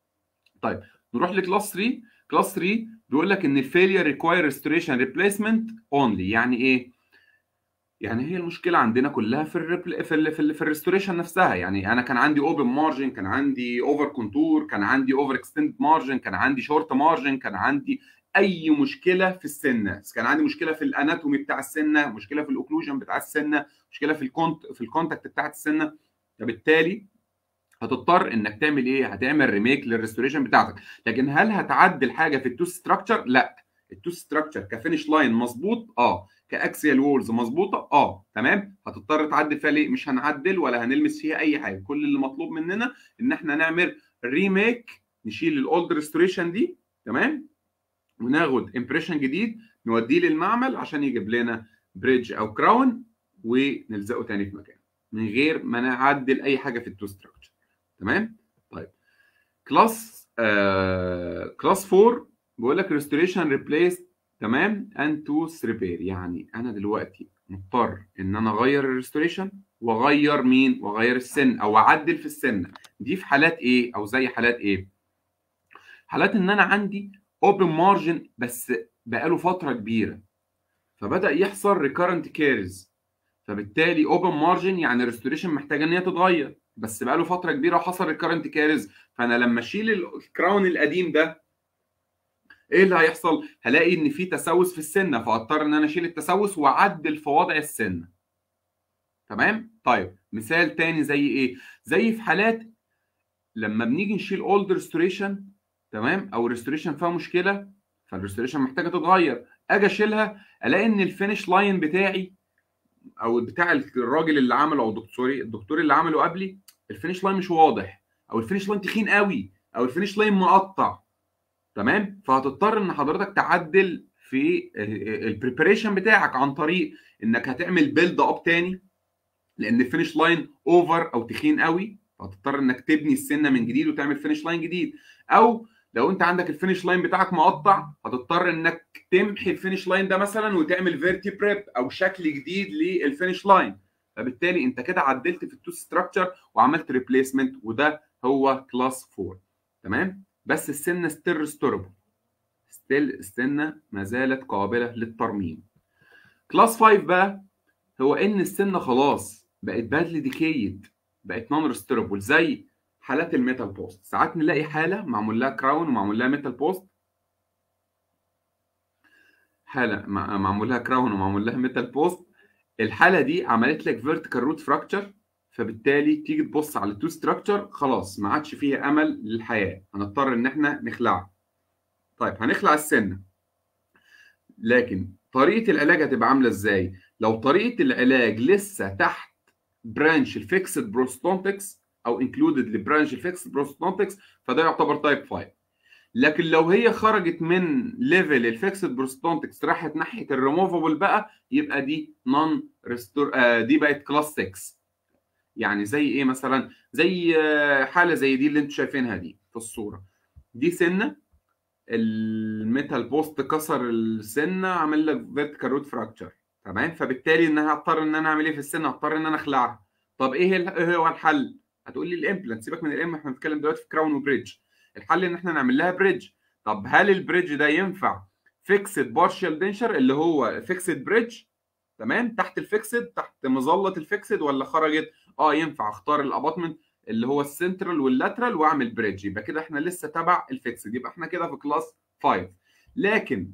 طيب نروح لكلاس 3 كلاس 3 بيقول لك ان الفيلير ريكواير ريستوريشن ريبليسمنت اونلي يعني ايه يعني هي المشكله عندنا كلها في الريبل في ال في, ال في الريستوريشن نفسها يعني انا كان عندي اوبن مارجن كان عندي اوفر كونتور كان عندي اوفر اكستند مارجن كان عندي شورت مارجن كان عندي اي مشكله في السنه كان عندي مشكله في الاناتومي بتاع السنه مشكله في الاوكلوجن بتاع السنه مشكله في الكونت في الكونتاكت بتاعت السنه فبالتالي هتضطر انك تعمل ايه هتعمل ريميك للريستوريشن بتاعتك لكن هل هتعدل حاجه في التوث ستراكشر لا التوث ستراكشر كفينش لاين مظبوط اه كاكسيال وولز مظبوطه اه تمام هتضطر تعدل فيها ليه مش هنعدل ولا هنلمس فيها اي حاجه كل اللي مطلوب مننا ان احنا نعمل ريميك نشيل الاولد ريستوريشن دي تمام وناخد امبريشن جديد نوديه للمعمل عشان يجيب لنا بريدج او كراون ونلزقه تاني في مكانه من غير ما نعدل اي حاجه في التو ستراكشر تمام طيب كلاس آه كلاس 4 بيقول لك ريستوريشن ريبليس تمام اند توث ريبير يعني انا دلوقتي مضطر ان انا اغير الريستوريشن واغير مين واغير السن او اعدل في السن دي في حالات ايه او زي حالات ايه حالات ان انا عندي اوبن مارجن بس بقاله فتره كبيره فبدا يحصل ريكارنت كيرز فبالتالي اوبن مارجن يعني الريستوريشن محتاجه ان هي تتغير بس بقاله فتره كبيره وحصل ريكارنت كيرز فانا لما اشيل الكراون القديم ده ايه اللي هيحصل؟ هلاقي ان في تسوس في السنه فاضطر ان انا اشيل التسوس واعدل في وضع السنه. تمام؟ طيب مثال تاني زي ايه؟ زي في حالات لما بنيجي نشيل اولد ريستوريشن تمام او الريستوريشن فيها مشكله فالريستوريشن محتاجه تتغير اجي اشيلها الاقي ان الفينش لاين بتاعي او بتاع الراجل اللي عمله او دكتوري الدكتور اللي عمله قبلي الفينش لاين مش واضح او الفينش لاين تخين قوي او الفينش لاين مقطع تمام فهتضطر ان حضرتك تعدل في البريبريشن بتاعك عن طريق انك هتعمل بيلد اب تاني لان الفينش لاين اوفر او تخين قوي فهتضطر انك تبني السنه من جديد وتعمل فينش لاين جديد او لو انت عندك الفينش لاين بتاعك مقطع هتضطر انك تمحي الفينش لاين ده مثلا وتعمل فيرتي بريب او شكل جديد للفينش لاين فبالتالي انت كده عدلت في التو ستراكشر وعملت ريبليسمنت وده هو كلاس 4 تمام بس السنه ستيل ريستوربل ستيل السنه ما زالت قابله للترميم كلاس 5 بقى هو ان السنه خلاص بقت بادلي ديكيد بقت نون ريستوربل زي حالات الميتال بوست ساعات نلاقي حاله معمول لها كراون ومعمول لها ميتال بوست حاله معمول لها كراون ومعمول لها ميتال بوست الحاله دي عملت لك فيرتيكال روت فراكتشر فبالتالي تيجي تبص على التو ستراكشر خلاص ما عادش فيها امل للحياه هنضطر ان احنا نخلعها طيب هنخلع السنه لكن طريقه العلاج هتبقى عامله ازاي لو طريقه العلاج لسه تحت برانش الفيكسد بروستونتكس او انكلودد لبرانش الفيكسد بروستونتكس فده يعتبر تايب 5 لكن لو هي خرجت من ليفل الفيكسد بروستونتكس راحت ناحيه الريموفبل بقى يبقى دي نون ريستور آه دي بقت كلاس 6 يعني زي ايه مثلا زي حاله زي دي اللي انتم شايفينها دي في الصوره دي سنه الميتال بوست كسر السنه عمل لك فيرتيكال روت فراكتشر تمام فبالتالي ان انا هضطر ان انا اعمل ايه في السنه هضطر ان انا اخلعها طب ايه ايه هو الحل هتقول لي الامبلانت سيبك من الام احنا بنتكلم دلوقتي في كراون وبريدج الحل ان احنا نعمل لها بريدج طب هل البريدج ده ينفع فيكسد بارشال دينشر اللي هو فيكسد بريدج تمام تحت الفيكسد تحت مظله الفيكسد ولا خرجت اه ينفع اختار الاباطمنت اللي هو السنترال واللاترال واعمل بريدج يبقى كده احنا لسه تبع الفيكسد يبقى احنا كده في كلاس 5 لكن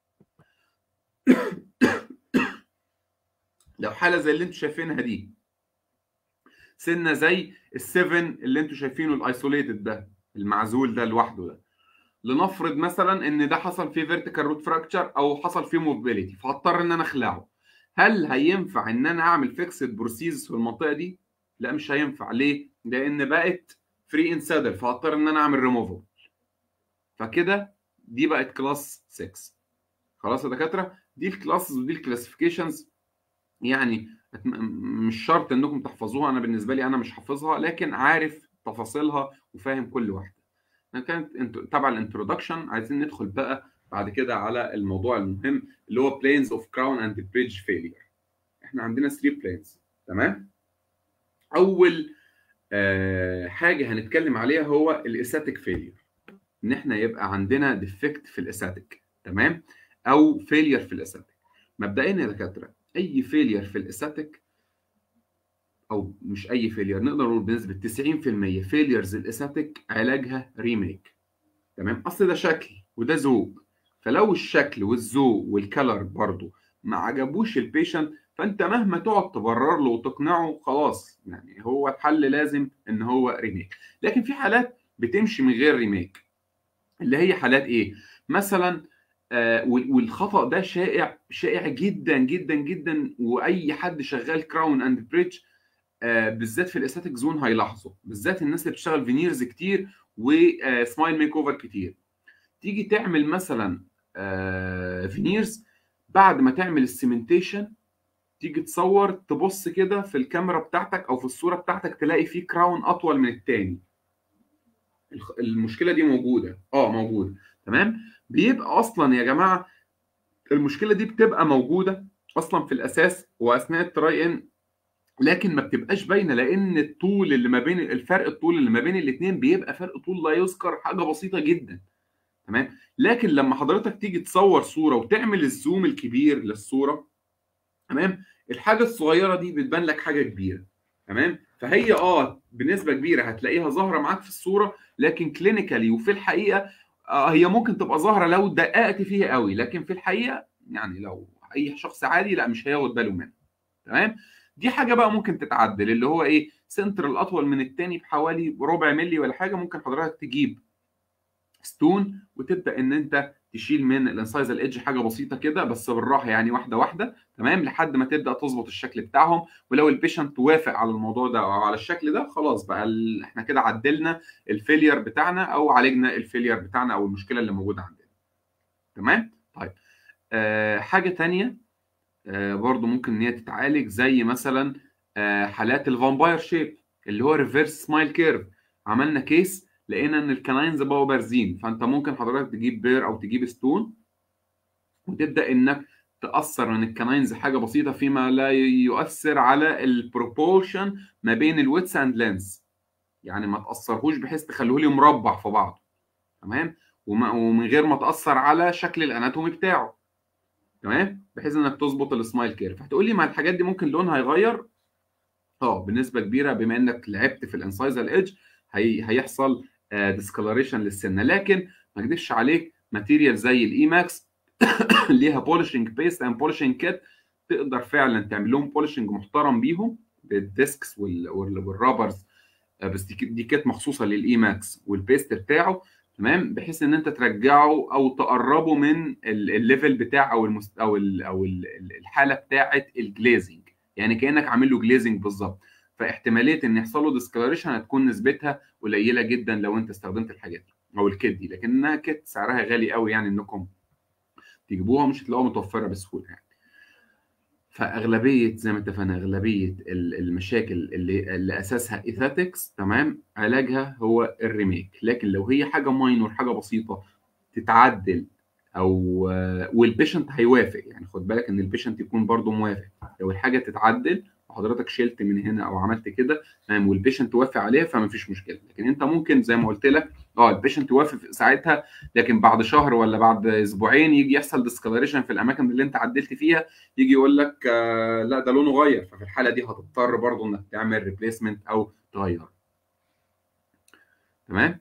لو حاله زي اللي انتم شايفينها دي سنه زي السفن اللي انتم شايفينه الايسوليتد ده المعزول ده لوحده ده لنفرض مثلا ان ده حصل فيه فيرتيكال روت فراكتشر او حصل فيه موبيليتي فهضطر ان انا اخلعه هل هينفع ان انا اعمل فيكسد بروسيز في المنطقه دي لا مش هينفع ليه لان بقت فري ان سادل فهضطر ان انا اعمل ريموفل فكده دي بقت كلاس 6 خلاص يا دكاتره دي الكلاسز ودي الكلاسيفيكيشنز يعني مش شرط انكم تحفظوها انا بالنسبه لي انا مش حافظها لكن عارف تفاصيلها وفاهم كل واحده كانت تبع الانترودكشن عايزين ندخل بقى بعد كده على الموضوع المهم اللي هو planes of crown and bridge failure احنا عندنا 3 planes تمام اول آه حاجه هنتكلم عليها هو الاساتيك فيلير ان احنا يبقى عندنا ديفكت في الاساتيك تمام او فيلير في الاساتيك مبدئيا يا دكاتره اي فيلير في الاساتيك او مش اي فيلير نقدر نقول بنسبه 90% فيليرز الاساتيك علاجها ريميك تمام اصل ده شكل وده ذوق فلو الشكل والذوق والكلر برضو ما عجبوش البيشنت فانت مهما تقعد تبرر له وتقنعه خلاص يعني هو الحل لازم ان هو ريميك لكن في حالات بتمشي من غير ريميك اللي هي حالات ايه مثلا آه والخطا ده شائع شائع جدا جدا جدا واي حد شغال كراون اند بريدج آه بالذات في الاستاتيك زون هيلاحظه بالذات الناس اللي بتشتغل فينيرز كتير وسمايل ميك اوفر كتير تيجي تعمل مثلا آه فينيرز بعد ما تعمل السيمنتيشن تيجي تصور تبص كده في الكاميرا بتاعتك او في الصوره بتاعتك تلاقي فيه كراون اطول من التاني المشكله دي موجوده اه موجوده تمام بيبقى اصلا يا جماعه المشكله دي بتبقى موجوده اصلا في الاساس واثناء التراي ان لكن ما بتبقاش باينه لان الطول اللي ما بين الفرق الطول اللي ما بين الاثنين بيبقى فرق طول لا يذكر حاجه بسيطه جدا تمام لكن لما حضرتك تيجي تصور صوره وتعمل الزوم الكبير للصوره تمام الحاجه الصغيره دي بتبان لك حاجه كبيره تمام فهي اه بنسبه كبيره هتلاقيها ظاهره معاك في الصوره لكن كلينيكالي وفي الحقيقه آه هي ممكن تبقى ظاهره لو دققت فيها قوي لكن في الحقيقه يعني لو اي شخص عادي لا مش هياخد باله منها تمام دي حاجه بقى ممكن تتعدل اللي هو ايه سنتر الاطول من الثاني بحوالي ربع ملي ولا حاجه ممكن حضرتك تجيب ستون وتبدا ان انت تشيل من الانسايزر ايدج حاجه بسيطه كده بس بالراحه يعني واحده واحده تمام لحد ما تبدا تظبط الشكل بتاعهم ولو البيشنت وافق على الموضوع ده او على الشكل ده خلاص بقى ال... احنا كده عدلنا الفيلير بتاعنا او عالجنا الفيلير بتاعنا او المشكله اللي موجوده عندنا تمام طيب آه حاجه تانية آه برضو ممكن ان هي تتعالج زي مثلا آه حالات الفامباير شيب اللي هو ريفيرس سمايل كيرف عملنا كيس لقينا ان الكناينز بقوا بارزين فانت ممكن حضرتك تجيب بير او تجيب ستون وتبدا انك تاثر من الكناينز حاجه بسيطه فيما لا يؤثر على البروبورشن ما بين الويتس اند لينز يعني ما تاثرهوش بحيث تخليه لي مربع في بعض تمام ومن غير ما تاثر على شكل الاناتومي بتاعه تمام بحيث انك تظبط السمايل كيرف هتقول لي ما الحاجات دي ممكن لونها يغير اه بنسبه كبيره بما انك لعبت في الانسايزر ايدج هي هيحصل ديسكلريشن للسنه لكن ما اكذبش عليك ماتيريال زي الاي ماكس ليها بولشنج بيست اند بولشنج كيت تقدر فعلا تعمل لهم بولشنج محترم بيهم بالديسكس والرابرز بس دي كيت مخصوصه للاي ماكس والبيست بتاعه تمام بحيث ان انت ترجعه او تقربه من الليفل بتاع او المست او ال او ال الحاله بتاعه الجليزنج يعني كانك عامل له جليزنج بالظبط فاحتماليه ان يحصل له ديسكلريشن هتكون نسبتها قليله جدا لو انت استخدمت الحاجات دي او الكيت دي لكنها كيت سعرها غالي قوي يعني انكم تجيبوها مش هتلاقوها متوفره بسهوله يعني فاغلبيه زي ما اتفقنا اغلبيه المشاكل اللي, اللي اساسها ايثاتكس تمام علاجها هو الريميك لكن لو هي حاجه ماينور حاجه بسيطه تتعدل او والبيشنت هيوافق يعني خد بالك ان البيشنت يكون برضو موافق لو الحاجه تتعدل وحضرتك شلت من هنا او عملت كده تمام والبيشنت وافق عليها فما فيش مشكله لكن انت ممكن زي ما قلت لك اه البيشنت يوافق ساعتها لكن بعد شهر ولا بعد اسبوعين يجي يحصل ديسكلريشن في الاماكن اللي انت عدلت فيها يجي يقول لك آه لا ده لونه غير ففي الحاله دي هتضطر برضه انك تعمل ريبليسمنت او تغير تمام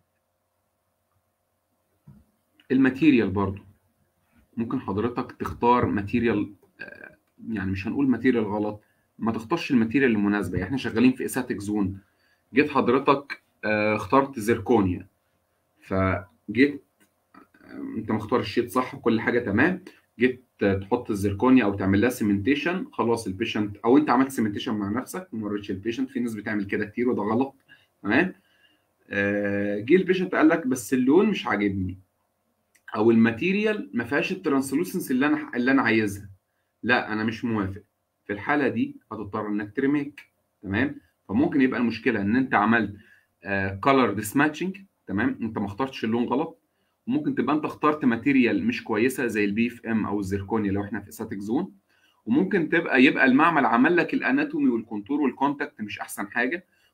الماتيريال برضه ممكن حضرتك تختار ماتيريال آه يعني مش هنقول ماتيريال غلط ما تختارش الماتيريال المناسبه يعني احنا شغالين في اساتيك زون جيت حضرتك اه اخترت زيركونيا فجيت انت مختار الشيت صح وكل حاجه تمام جيت تحط الزيركونيا او تعمل لها سيمنتيشن خلاص البيشنت او انت عملت سيمنتيشن مع نفسك ما وريتش البيشنت في ناس بتعمل كده كتير وده غلط تمام آه جه البيشنت قال لك بس اللون مش عاجبني او الماتيريال ما فيهاش الترانسلوسنس اللي انا اللي انا عايزها لا انا مش موافق في الحاله دي هتضطر انك ترميك تمام فممكن يبقى المشكله ان انت عملت كلر ديس ماتشنج تمام انت ما اخترتش اللون غلط وممكن تبقى انت اخترت ماتيريال مش كويسه زي البي اف ام او الزيركونيا لو احنا في اساتيك زون وممكن تبقى يبقى المعمل عمل لك الاناتومي والكونتور والكونتاكت مش احسن حاجه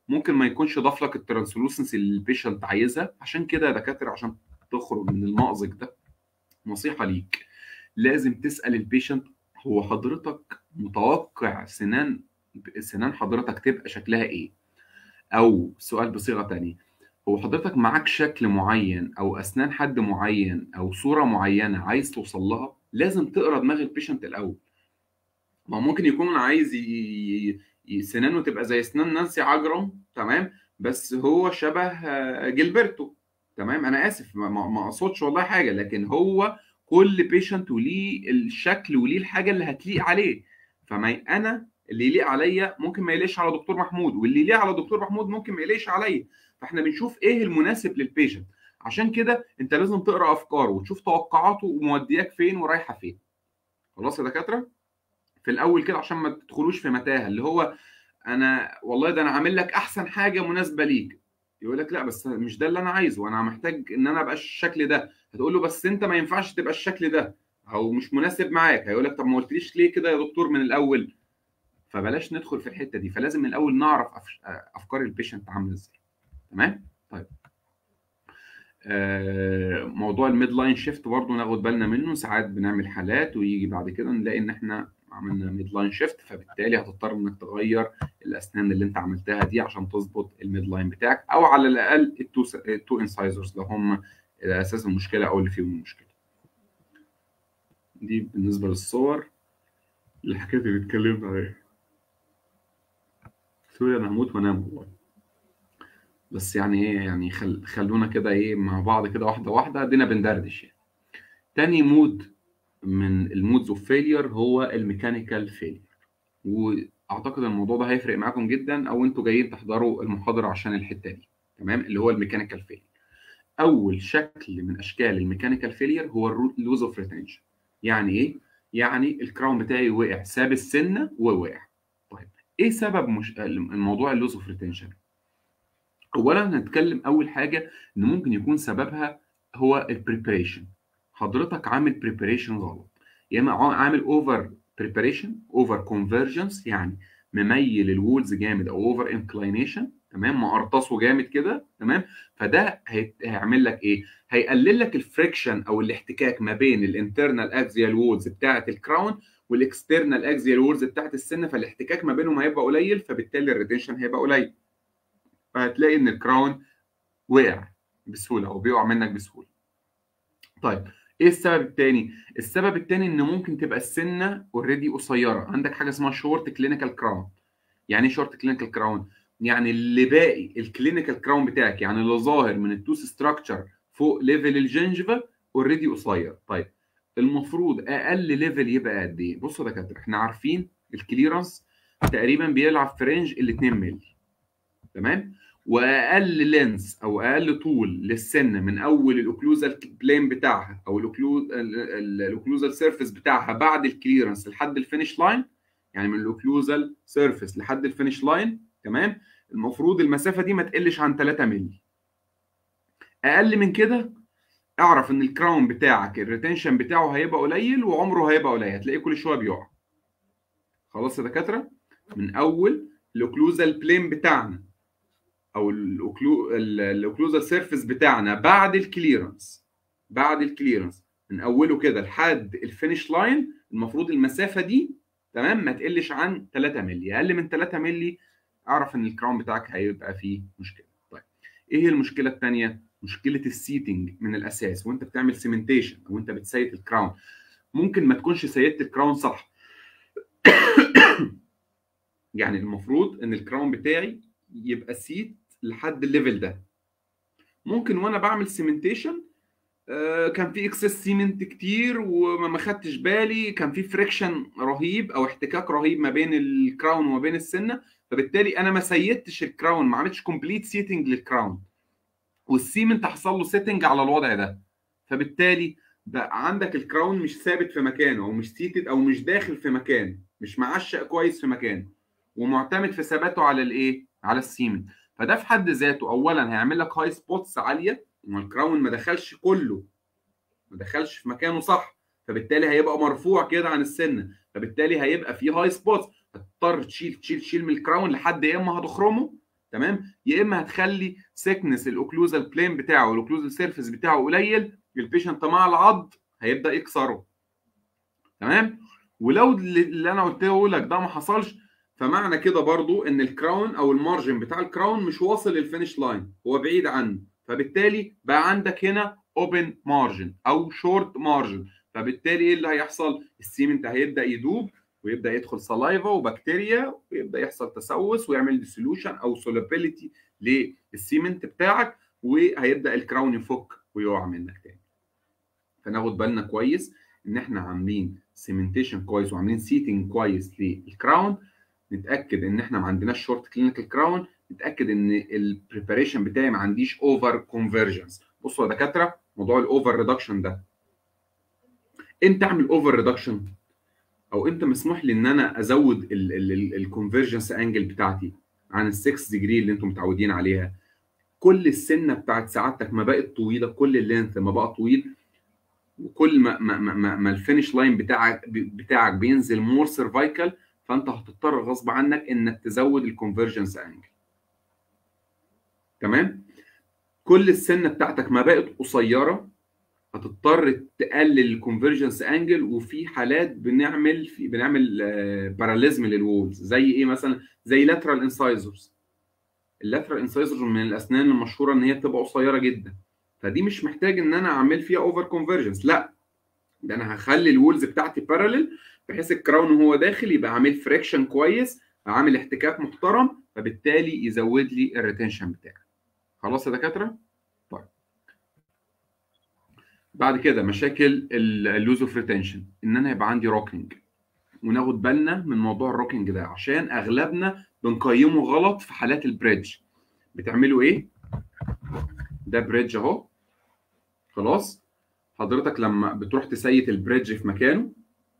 ممكن ما يكونش ضاف لك الترانسلوسنسي اللي البيشنت عايزها عشان كده يا دكاتره عشان تخرج من المأزق ده نصيحه ليك لازم تسال البيشنت هو حضرتك متوقع سنان سنان حضرتك تبقى شكلها ايه او سؤال بصيغه تانية هو حضرتك معاك شكل معين او اسنان حد معين او صوره معينه عايز توصل لها لازم تقرا دماغ البيشنت الاول ما ممكن يكون عايز ي... ي... سنانه تبقى زي اسنان نانسي عجرم تمام بس هو شبه جilberto تمام انا اسف ما, ما اقصدش والله حاجه لكن هو كل بيشنت وليه الشكل وليه الحاجه اللي هتليق عليه فما انا اللي يليق عليا ممكن ما يليقش على دكتور محمود واللي يليق على دكتور محمود ممكن ما يليقش عليا فاحنا بنشوف ايه المناسب للبيشنت عشان كده انت لازم تقرا افكاره وتشوف توقعاته ومودياك فين ورايحه فين خلاص يا دكاتره في الاول كده عشان ما تدخلوش في متاهه اللي هو انا والله ده انا عامل لك احسن حاجه مناسبه ليك يقول لك لا بس مش ده اللي انا عايزه انا محتاج ان انا ابقى الشكل ده هتقول له بس انت ما ينفعش تبقى الشكل ده او مش مناسب معاك هيقول لك طب ما قلتليش ليه كده يا دكتور من الاول فبلاش ندخل في الحته دي فلازم من الاول نعرف افكار البيشنت عامله ازاي تمام طيب آه موضوع الميد لاين شيفت برضه ناخد بالنا منه ساعات بنعمل حالات ويجي بعد كده نلاقي ان احنا عملنا ميد لاين شيفت فبالتالي هتضطر انك تغير الاسنان اللي انت عملتها دي عشان تظبط الميد لاين بتاعك او على الاقل التو التو انسايزرز لو هم اساس المشكله او اللي فيهم المشكله دي بالنسبه للصور الحكايه اللي اتكلمنا عليها سوري انا هموت وانام والله بس يعني ايه يعني خل... خلونا كده ايه مع بعض كده واحده واحده ادينا بندردش يعني تاني مود من المودز اوف فيلير هو الميكانيكال فيلير واعتقد الموضوع ده هيفرق معاكم جدا او انتوا جايين تحضروا المحاضره عشان الحته دي تمام اللي هو الميكانيكال فيلير اول شكل من اشكال الميكانيكال فيلير هو اللوز اوف ريتنشن يعني ايه يعني الكراون بتاعي وقع ساب السنه ووقع طيب ايه سبب مش... الموضوع اللوز اوف ريتنشن اولا هنتكلم اول حاجه ان ممكن يكون سببها هو البريبريشن حضرتك عامل بريبريشن غلط يا اما عامل اوفر بريبريشن اوفر كونفرجنس يعني مميل الوولز جامد او اوفر انكلينيشن تمام مقرطصه جامد كده تمام فده هيعمل لك ايه هيقلل لك الفريكشن او الاحتكاك ما بين الانترنال اكزيال وولز بتاعه الكراون والاكسترنال اكزيال وولز بتاعه السن فالاحتكاك ما بينهم هيبقى قليل فبالتالي الريتنشن هيبقى قليل فهتلاقي ان الكراون وقع بسهوله او بيقع منك بسهوله طيب ايه السبب الثاني السبب الثاني ان ممكن تبقى السنه اوريدي قصيره عندك حاجه اسمها شورت كلينيكال كراون يعني ايه شورت كلينيكال كراون يعني اللي باقي الكلينيكال كراون بتاعك يعني اللي ظاهر من التوث ستراكشر فوق ليفل الجنجفه اوريدي قصير طيب المفروض اقل ليفل يبقى قد ايه بصوا يا دكاتره احنا عارفين الكليرنس تقريبا بيلعب في رينج ال 2 مللي تمام واقل لينس او اقل طول للسن من اول الاوكلوزال بلين بتاعها او الاوكلوزال سيرفيس بتاعها بعد الكليرنس لحد الفينش لاين يعني من الاوكلوزال سيرفيس لحد الفينش لاين تمام المفروض المسافه دي ما تقلش عن 3 مللي اقل من كده اعرف ان الكراون بتاعك الريتنشن بتاعه هيبقى قليل وعمره هيبقى قليل هتلاقيه كل شويه بيقع خلاص يا دكاتره من اول الاوكلوزال بلين بتاعنا او الاوكلو الاوكلوزال سيرفيس بتاعنا بعد الكليرنس بعد الكليرنس من اوله كده لحد الفينش لاين المفروض المسافه دي تمام ما تقلش عن 3 مللي اقل من 3 مللي اعرف ان الكراون بتاعك هيبقى فيه مشكله طيب ايه المشكله الثانيه مشكله السيتنج من الاساس وانت بتعمل سيمنتيشن او انت بتسيت الكراون ممكن ما تكونش سيدت الكراون صح يعني المفروض ان الكراون بتاعي يبقى سيت لحد الليفل ده ممكن وانا بعمل سيمنتيشن آه كان في اكسس سيمنت كتير وما خدتش بالي كان في فريكشن رهيب او احتكاك رهيب ما بين الكراون وما بين السنه فبالتالي انا ما سيدتش الكراون ما عملتش كومبليت سيتنج للكراون والسيمنت حصل له سيتنج على الوضع ده فبالتالي بقى عندك الكراون مش ثابت في مكانه او مش سيتد او مش داخل في مكان مش معشق كويس في مكانه ومعتمد في ثباته على الايه على السيمنت فده في حد ذاته اولا هيعمل لك هاي سبوتس عاليه الكراون ما دخلش كله ما دخلش في مكانه صح فبالتالي هيبقى مرفوع كده عن السنه فبالتالي هيبقى فيه هاي سبوتس هتضطر تشيل تشيل تشيل من الكراون لحد يا اما هتخرمه تمام يا اما هتخلي سيكنس الاوكلوزال بلين بتاعه والاوكلوزال سيرفيس بتاعه قليل البيشنت مع العض هيبدا يكسره تمام ولو اللي انا قلته لك ده ما حصلش فمعنى كده برضو ان الكراون او المارجن بتاع الكراون مش واصل للفينش لاين هو بعيد عنه فبالتالي بقى عندك هنا اوبن مارجن او شورت مارجن فبالتالي ايه اللي هيحصل السيمنت هيبدا يدوب ويبدا يدخل سلايفا وبكتيريا ويبدا يحصل تسوس ويعمل ديسولوشن او سولابيليتي للسيمنت بتاعك وهيبدا الكراون يفك ويقع منك تاني فناخد بالنا كويس ان احنا عاملين سيمنتيشن كويس وعاملين سيتنج كويس للكراون نتاكد ان احنا ما عندناش شورت كلينيكال كراون نتاكد ان البريباريشن بتاعي ما عنديش اوفر كونفرجنس بصوا يا دكاتره موضوع الاوفر ريدكشن ده امتى اعمل اوفر ريدكشن او امتى مسموح لي ان انا ازود الكونفرجنس انجل بتاعتي عن ال 6 ديجري اللي انتم متعودين عليها كل السنه بتاعت سعادتك ما بقت طويله كل اللينث ما بقى طويل وكل ما ما ما, ما الفينش لاين بتاعك بتاعك بينزل مور سيرفايكال فانت هتضطر غصب عنك انك تزود الكونفرجنس انجل تمام كل السنه بتاعتك ما بقت قصيره هتضطر تقلل الكونفرجنس انجل وفي حالات بنعمل في بنعمل باراليزم للوولز زي ايه مثلا زي لاترال انسايزرز اللاترال انسايزرز من الاسنان المشهوره ان هي بتبقى قصيره جدا فدي مش محتاج ان انا اعمل فيها اوفر كونفرجنس لا ده انا هخلي الوولز بتاعتي باراليل بحيث الكراون وهو داخل يبقى عامل فريكشن كويس عامل احتكاك محترم فبالتالي يزود لي الريتنشن بتاعي خلاص يا دكاتره طيب بعد كده مشاكل اللوز اوف ريتنشن ان انا يبقى عندي روكينج وناخد بالنا من موضوع الروكينج ده عشان اغلبنا بنقيمه غلط في حالات البريدج بتعملوا ايه ده بريدج اهو خلاص حضرتك لما بتروح تسيت البريدج في مكانه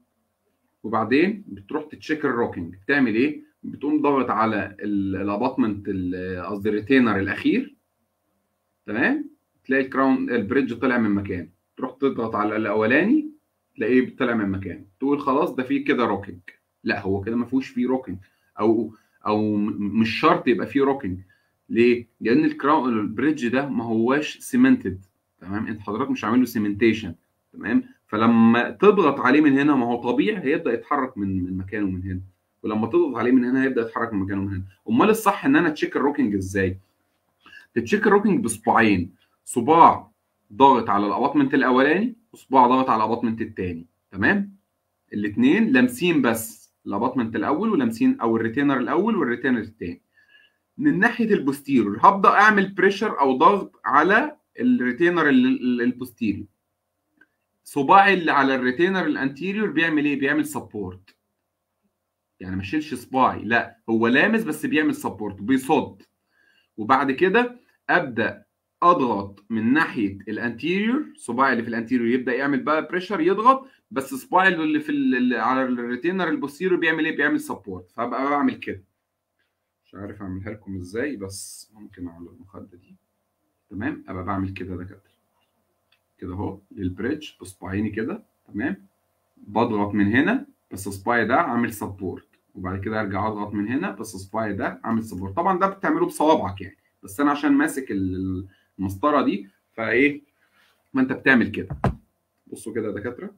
وبعدين بتروح تتشيك الروكينج بتعمل ايه بتقوم ضاغط على الاباطمنت قصدي الريتينر الاخير تمام تلاقي الكراون البريدج طلع من مكانه تروح تضغط على الاولاني تلاقيه طلع من مكانه تقول خلاص ده فيه كده روكينج لا هو كده ما فيهوش فيه روكينج او او مش شرط يبقى فيه روكينج ليه؟ لان الكراون البريدج ده ما هواش سيمنتد تمام انت حضرتك مش عامل له سيمنتيشن تمام فلما تضغط عليه من هنا ما هو طبيعي هيبدا يتحرك من من مكانه من هنا ولما تضغط عليه من هنا هيبدا يتحرك من مكانه من هنا امال الصح ان انا تشيك الروكينج ازاي تتشيك الروكينج بصباعين صباع ضاغط على الاباطمنت الاولاني وصباع ضاغط على الاباطمنت الثاني تمام الاثنين لامسين بس الاباطمنت الاول ولامسين او الريتينر الاول والريتينر الثاني من ناحيه البوستيرور هبدا اعمل بريشر او ضغط على الريتينر البوستيريور صباعي اللي على الريتينر الانتيريور بيعمل ايه بيعمل سبورت يعني ما اشيلش صباعي لا هو لامس بس بيعمل سبورت بيصد وبعد كده ابدا اضغط من ناحيه الانتيريور صباعي اللي في الانتيريور يبدا يعمل بقى بريشر يضغط بس صباعي اللي في اللي على الريتينر البوستيريور بيعمل ايه بيعمل سبورت فابقى بعمل كده مش عارف اعملها لكم ازاي بس ممكن على المخده دي تمام ابقى بعمل كده دكاتره كده اهو للبريدج بصباعيني كده تمام بضغط من هنا بس صباعي ده عامل سبورت وبعد كده ارجع اضغط من هنا بس صباعي ده عامل سبورت طبعا ده بتعمله بصوابعك يعني بس انا عشان ماسك المسطره دي فايه ما انت بتعمل كده بصوا كده يا دكاتره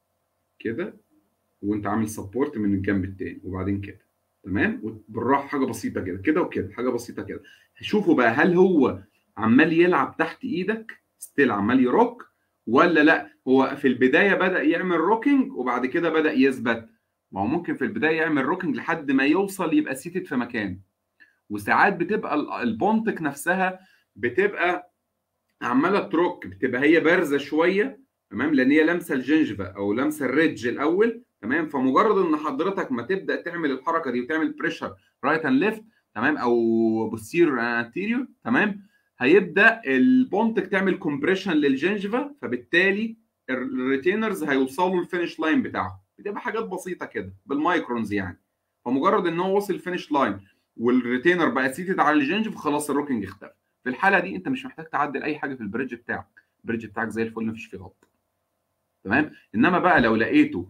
كده وانت عامل سبورت من الجنب التاني وبعدين كده تمام وبالراحه حاجه بسيطه كده كده وكده حاجه بسيطه كده شوفوا بقى هل هو عمال يلعب تحت ايدك ستيل عمال يروك ولا لا هو في البدايه بدا يعمل روكينج وبعد كده بدا يثبت ما هو ممكن في البدايه يعمل روكينج لحد ما يوصل يبقى سيتد في مكانه وساعات بتبقى البونتك نفسها بتبقى عماله تروك بتبقى هي بارزه شويه تمام لان هي لامسه الجنجفه او لامسه الريدج الاول تمام فمجرد ان حضرتك ما تبدا تعمل الحركه دي وتعمل بريشر رايت اند ليفت تمام او بوستيريور انتيريور تمام هيبدا البونتك تعمل كومبريشن للجنجفه فبالتالي الريتينرز هيوصلوا الفينش لاين بتاعهم بتبقى حاجات بسيطه كده بالمايكرونز يعني فمجرد ان هو وصل الفينش لاين والريتينر بقى سيتد على الجنجف خلاص الروكينج اختفى في الحاله دي انت مش محتاج تعدل اي حاجه في البريدج بتاعك البريدج بتاعك زي الفل مفيش فيه غلط تمام انما بقى لو لقيته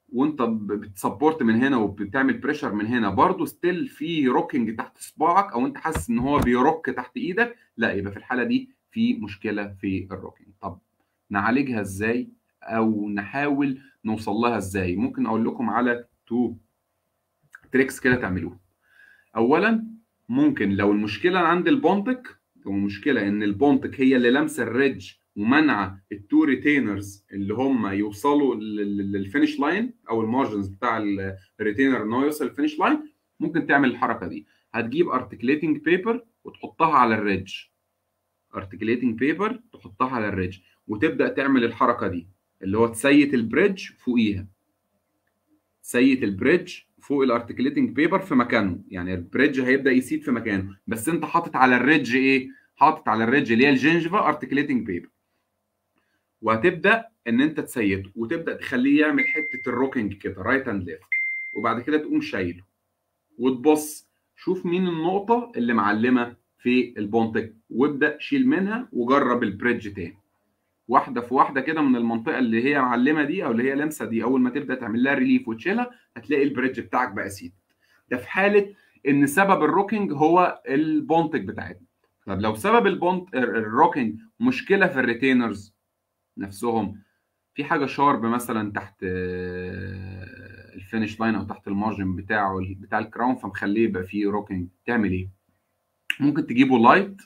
وانت بتسبورت من هنا وبتعمل بريشر من هنا برضه ستيل في روكينج تحت صباعك او انت حاسس ان هو بيروك تحت ايدك لا يبقى في الحاله دي في مشكله في الروكينج طب نعالجها ازاي او نحاول نوصل لها ازاي ممكن اقول لكم على تو تريكس كده تعملوها اولا ممكن لو المشكله عند البونتك لو المشكله ان البونتك هي اللي لامسه الريدج ومنع التو ريتينرز اللي هم يوصلوا للفينش لاين او المارجنز بتاع الريتينر ان هو يوصل للفينش لاين ممكن تعمل الحركه دي هتجيب ارتكليتنج بيبر وتحطها على الريدج ارتكليتنج بيبر تحطها على الريدج وتبدا تعمل الحركه دي اللي هو تسيت البريدج فوقيها تسيت البريدج فوق الارتكليتنج بيبر في مكانه يعني البريدج هيبدا يسيب في مكانه بس انت حاطط على الريدج ايه حاطط على الريدج اللي هي الجنجفا ارتكليتنج بيبر وهتبدا ان انت تسيته وتبدا تخليه يعمل حته الروكينج كده رايت اند ليفت وبعد كده تقوم شايله وتبص شوف مين النقطه اللي معلمه في البونتك وابدا شيل منها وجرب البريدج تاني واحده في واحده كده من المنطقه اللي هي معلمه دي او اللي هي لمسه دي اول ما تبدا تعمل لها ريليف وتشيلها هتلاقي البريدج بتاعك بقى سيد ده في حاله ان سبب الروكينج هو البونتك بتاعتنا طب لو سبب البونت الروكينج مشكله في الريتينرز نفسهم في حاجه شارب مثلا تحت الفينش لاين او تحت المارجن بتاعه بتاع الكراون فمخليه يبقى فيه روكينج تعمل ايه ممكن تجيبوا لايت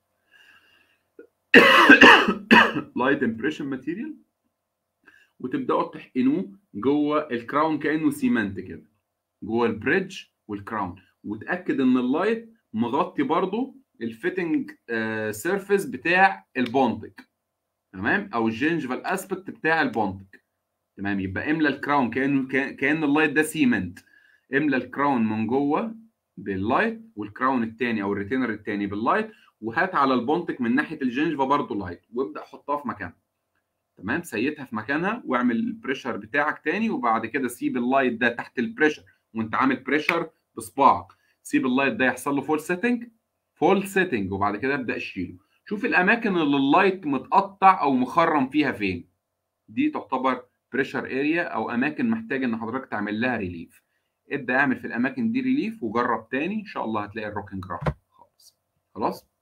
لايت امبريشن ماتيريال وتبداوا تحقنوه جوه الكراون كانه سيمنت كده جوه البريدج والكراون وتاكد ان اللايت مغطي برضو الفيتنج سيرفيس بتاع البونتك تمام او الجنجفال اسبكت بتاع البونتك تمام يبقى املى الكراون كانه كان اللايت ده سيمنت املى الكراون من جوه باللايت والكراون الثاني او الريتينر الثاني باللايت وهات على البونتك من ناحيه الجنجفا برضو لايت وابدا حطها في مكانها تمام سيتها في مكانها واعمل البريشر بتاعك تاني وبعد كده سيب اللايت ده تحت البريشر وانت عامل بريشر بصباعك سيب اللايت ده يحصل له فول سيتنج فول سيتنج وبعد كده ابدا شيله شوف الاماكن اللي اللايت متقطع او مخرم فيها فين دي تعتبر بريشر اريا او اماكن محتاج ان حضرتك تعمل لها ريليف ابدا اعمل في الاماكن دي ريليف وجرب تاني ان شاء الله هتلاقي الروكينج راح خالص خلاص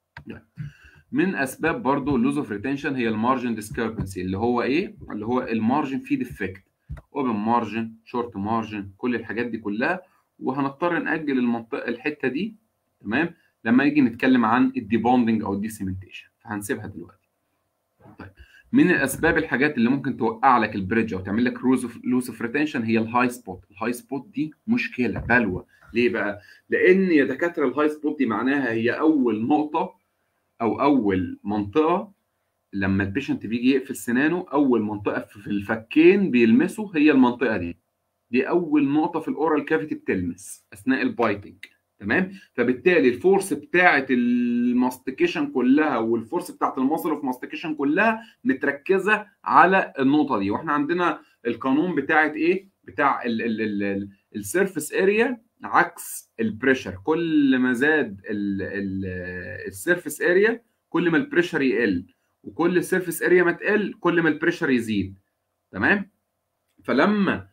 من اسباب برضو اللوز اوف ريتنشن هي المارجن ديسكربنسي اللي هو ايه اللي هو المارجن فيه ديفكت اوبن مارجن شورت مارجن كل الحاجات دي كلها وهنضطر ناجل المنطقه الحته دي تمام لما نيجي نتكلم عن الديبوندنج او الديسيمنتيشن فهنسيبها دلوقتي طيب من الاسباب الحاجات اللي ممكن توقع لك البريدج او تعمل لك لوز اوف ريتنشن هي الهاي سبوت الهاي سبوت دي مشكله بلوى ليه بقى لان يا دكاتره الهاي سبوت دي معناها هي اول نقطه او اول منطقه لما البيشنت بيجي يقفل سنانه اول منطقه في الفكين بيلمسوا هي المنطقه دي دي اول نقطه في الاورال كافيتي بتلمس اثناء البايتنج تمام فبالتالي الفورس بتاعه الماستيكيشن كلها والفورس بتاعه المصل اوف ماستيكيشن كلها متركزه على النقطه دي واحنا عندنا القانون بتاعه ايه بتاع السيرفيس اريا عكس البريشر كل ما زاد السيرفيس اريا كل ما البريشر يقل وكل السيرفيس اريا ما تقل كل ما البريشر يزيد تمام فلما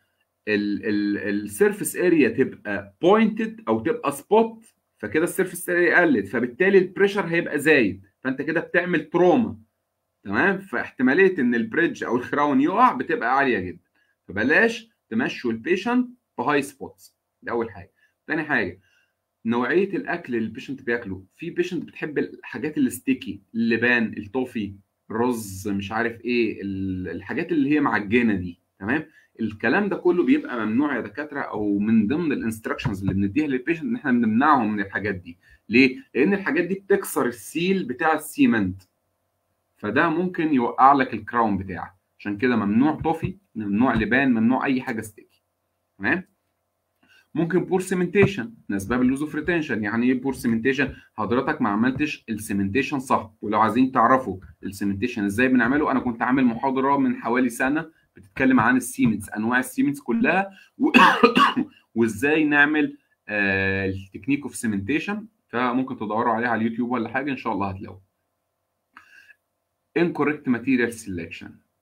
السيرفيس اريا تبقى بوينتد او تبقى سبوت فكده السيرفيس اريا قلت فبالتالي البريشر هيبقى زايد فانت كده بتعمل تروما تمام فاحتماليه ان البريدج او الكراون يقع بتبقى عاليه جدا فبلاش تمشوا البيشنت في هاي سبوتس دي اول حاجه تاني حاجه نوعيه الاكل اللي البيشنت بياكله في بيشنت بتحب الحاجات الستيكي اللبان التوفي رز مش عارف ايه الحاجات اللي هي معجنه دي تمام الكلام ده كله بيبقى ممنوع يا دكاتره او من ضمن الانستراكشنز اللي بنديها للبيشنت ان احنا بنمنعهم من الحاجات دي ليه لان الحاجات دي بتكسر السيل بتاع السيمنت فده ممكن يوقع لك الكراون بتاعك عشان كده ممنوع توفي ممنوع لبان ممنوع اي حاجه ستيكي تمام ممكن بور سيمنتيشن من اسباب اللوز اوف ريتنشن يعني ايه بور سيمنتيشن حضرتك ما عملتش السيمنتيشن صح ولو عايزين تعرفوا السيمنتيشن ازاي بنعمله انا كنت عامل محاضره من حوالي سنه بتتكلم عن السيمنتس انواع السيمنتس كلها و... وازاي نعمل آه التكنيك اوف سيمنتيشن فممكن تدوروا عليها على اليوتيوب ولا حاجه ان شاء الله هتلاقوها incorrect material selection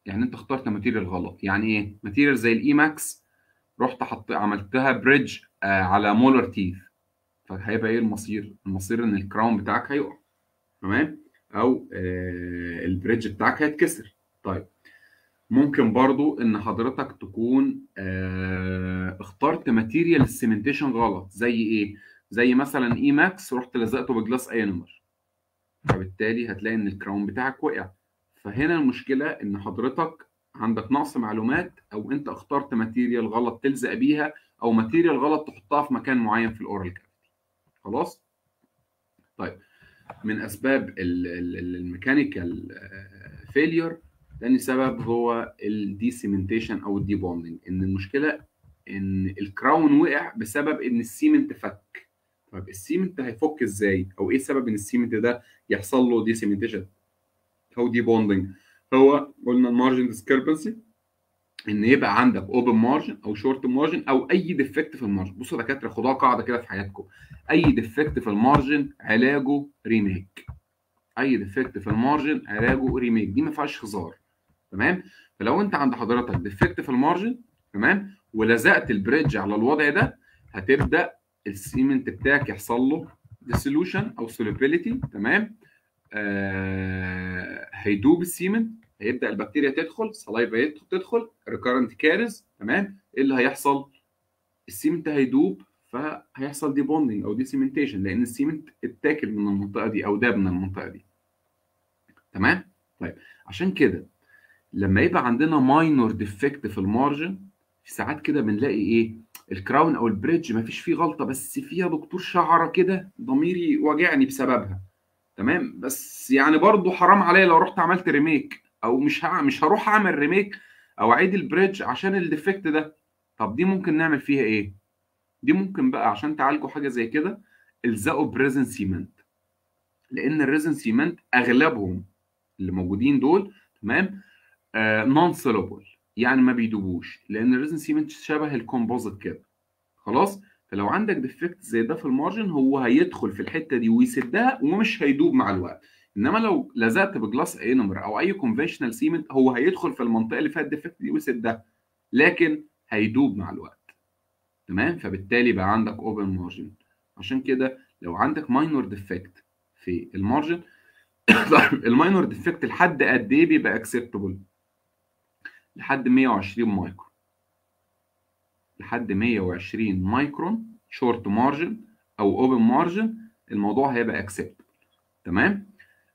يعني انت اخترت ماتيريال غلط يعني ايه ماتيريال زي الاي ماكس رحت حط عملتها بريدج آه على مولر تيث فهيبقى ايه المصير المصير ان الكراون بتاعك هيقع تمام او آه البريدج بتاعك هيتكسر طيب ممكن برضو ان حضرتك تكون آه اخترت ماتيريال السيمنتيشن غلط زي ايه زي مثلا اي ماكس رحت لزقته بجلاس اينمر فبالتالي هتلاقي ان الكراون بتاعك وقع فهنا المشكله ان حضرتك عندك نقص معلومات او انت اخترت ماتيريال غلط تلزق بيها او ماتيريال غلط تحطها في مكان معين في الاورال كافيتي خلاص طيب من اسباب الميكانيكال فيلير تاني سبب هو الديسيمنتيشن او الديبوندنج ان المشكله ان الكراون وقع بسبب ان السيمنت فك طيب السيمنت هيفك ازاي او ايه سبب ان السيمنت ده يحصل له ديسيمنتيشن او ديبوندنج هو قلنا المارجن ديسكربنسي ان يبقى عندك اوبن مارجن او شورت مارجن او اي ديفكت في المارجن بصوا يا دكاتره خدوها قاعده كده في حياتكم اي ديفكت في المارجن علاجه ريميك اي ديفكت في المارجن علاجه ريميك دي ما فيهاش هزار تمام فلو انت عند حضرتك ديفكت في المارجن تمام ولزقت البريدج على الوضع ده هتبدا السيمنت بتاعك يحصل له ديسولوشن او سوليبيليتي تمام آه هيدوب السيمنت هيبدا البكتيريا تدخل سلايفا تدخل ريكارنت كارز تمام ايه اللي هيحصل السيمنت هيدوب فهيحصل دي بوندنج او دي سيمنتيشن لان السيمنت اتاكل من المنطقه دي او داب من المنطقه دي تمام طيب عشان كده لما يبقى عندنا ماينور ديفكت في المارجن في ساعات كده بنلاقي ايه الكراون او البريدج مفيش فيه غلطه بس فيها دكتور شعره كده ضميري واجعني بسببها تمام بس يعني برضو حرام عليا لو رحت عملت ريميك او مش ها مش هروح اعمل ريميك او اعيد البريدج عشان الديفكت ده طب دي ممكن نعمل فيها ايه دي ممكن بقى عشان تعالجوا حاجه زي كده الزقوا بريزن سيمنت لان الريزن سيمنت اغلبهم اللي موجودين دول تمام نون سولوبل يعني ما بيدوبوش لان الريزن سيمنت شبه الكومبوزيت كده خلاص فلو عندك ديفكت زي ده في المارجن هو هيدخل في الحته دي ويسدها ومش هيدوب مع الوقت انما لو لزقت بجلاس اينمر او اي كونفشنال سيمنت هو هيدخل في المنطقه اللي فيها الديفكت دي ويسدها لكن هيدوب مع الوقت تمام فبالتالي بقى عندك اوبن مارجن عشان كده لو عندك ماينور ديفكت في المارجن الماينور ديفكت لحد قد ايه بيبقى اكسبتبل لحد 120 مايكرون لحد 120 مايكرون شورت مارجن او اوبن مارجن الموضوع هيبقى اكسبتبل تمام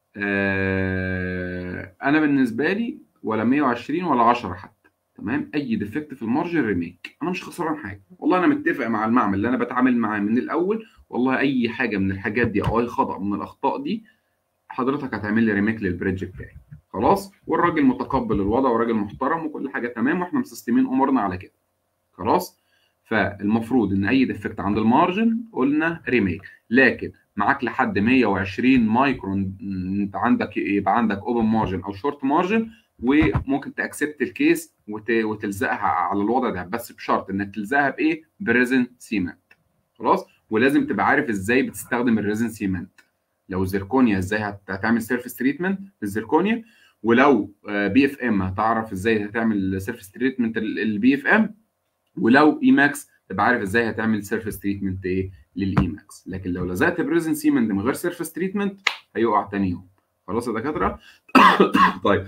آه انا بالنسبه لي ولا 120 ولا 10 حتى تمام اي ديفكت في المارجن ريميك انا مش خسران حاجه والله انا متفق مع المعمل اللي انا بتعامل معاه من الاول والله اي حاجه من الحاجات دي او اي خطا من الاخطاء دي حضرتك هتعمل لي ريميك للبريدج بتاعي خلاص والراجل متقبل الوضع وراجل محترم وكل حاجه تمام واحنا مسستمين امورنا على كده خلاص فالمفروض ان اي ديفكت عند المارجن قلنا ريميك لكن معاك لحد 120 مايكرون انت عندك يبقى عندك اوبن مارجن او شورت مارجن وممكن تاكسبت الكيس وت... وتلزقها على الوضع ده بس بشرط انك تلزقها بايه؟ بريزن سيمنت خلاص ولازم تبقى عارف ازاي بتستخدم الريزن سيمنت لو زيركونيا ازاي هتعمل سيرفيس تريتمنت بالزيركونيا ولو بي اف ام هتعرف ازاي هتعمل سيرفيس تريتمنت البي اف ام ولو اي ماكس تبقى عارف ازاي هتعمل سيرفيس تريتمنت ايه للاي ماكس لكن لو لزقت بريزن سيمنت من غير سيرفيس تريتمنت هيقع تاني يوم خلاص يا دكاتره طيب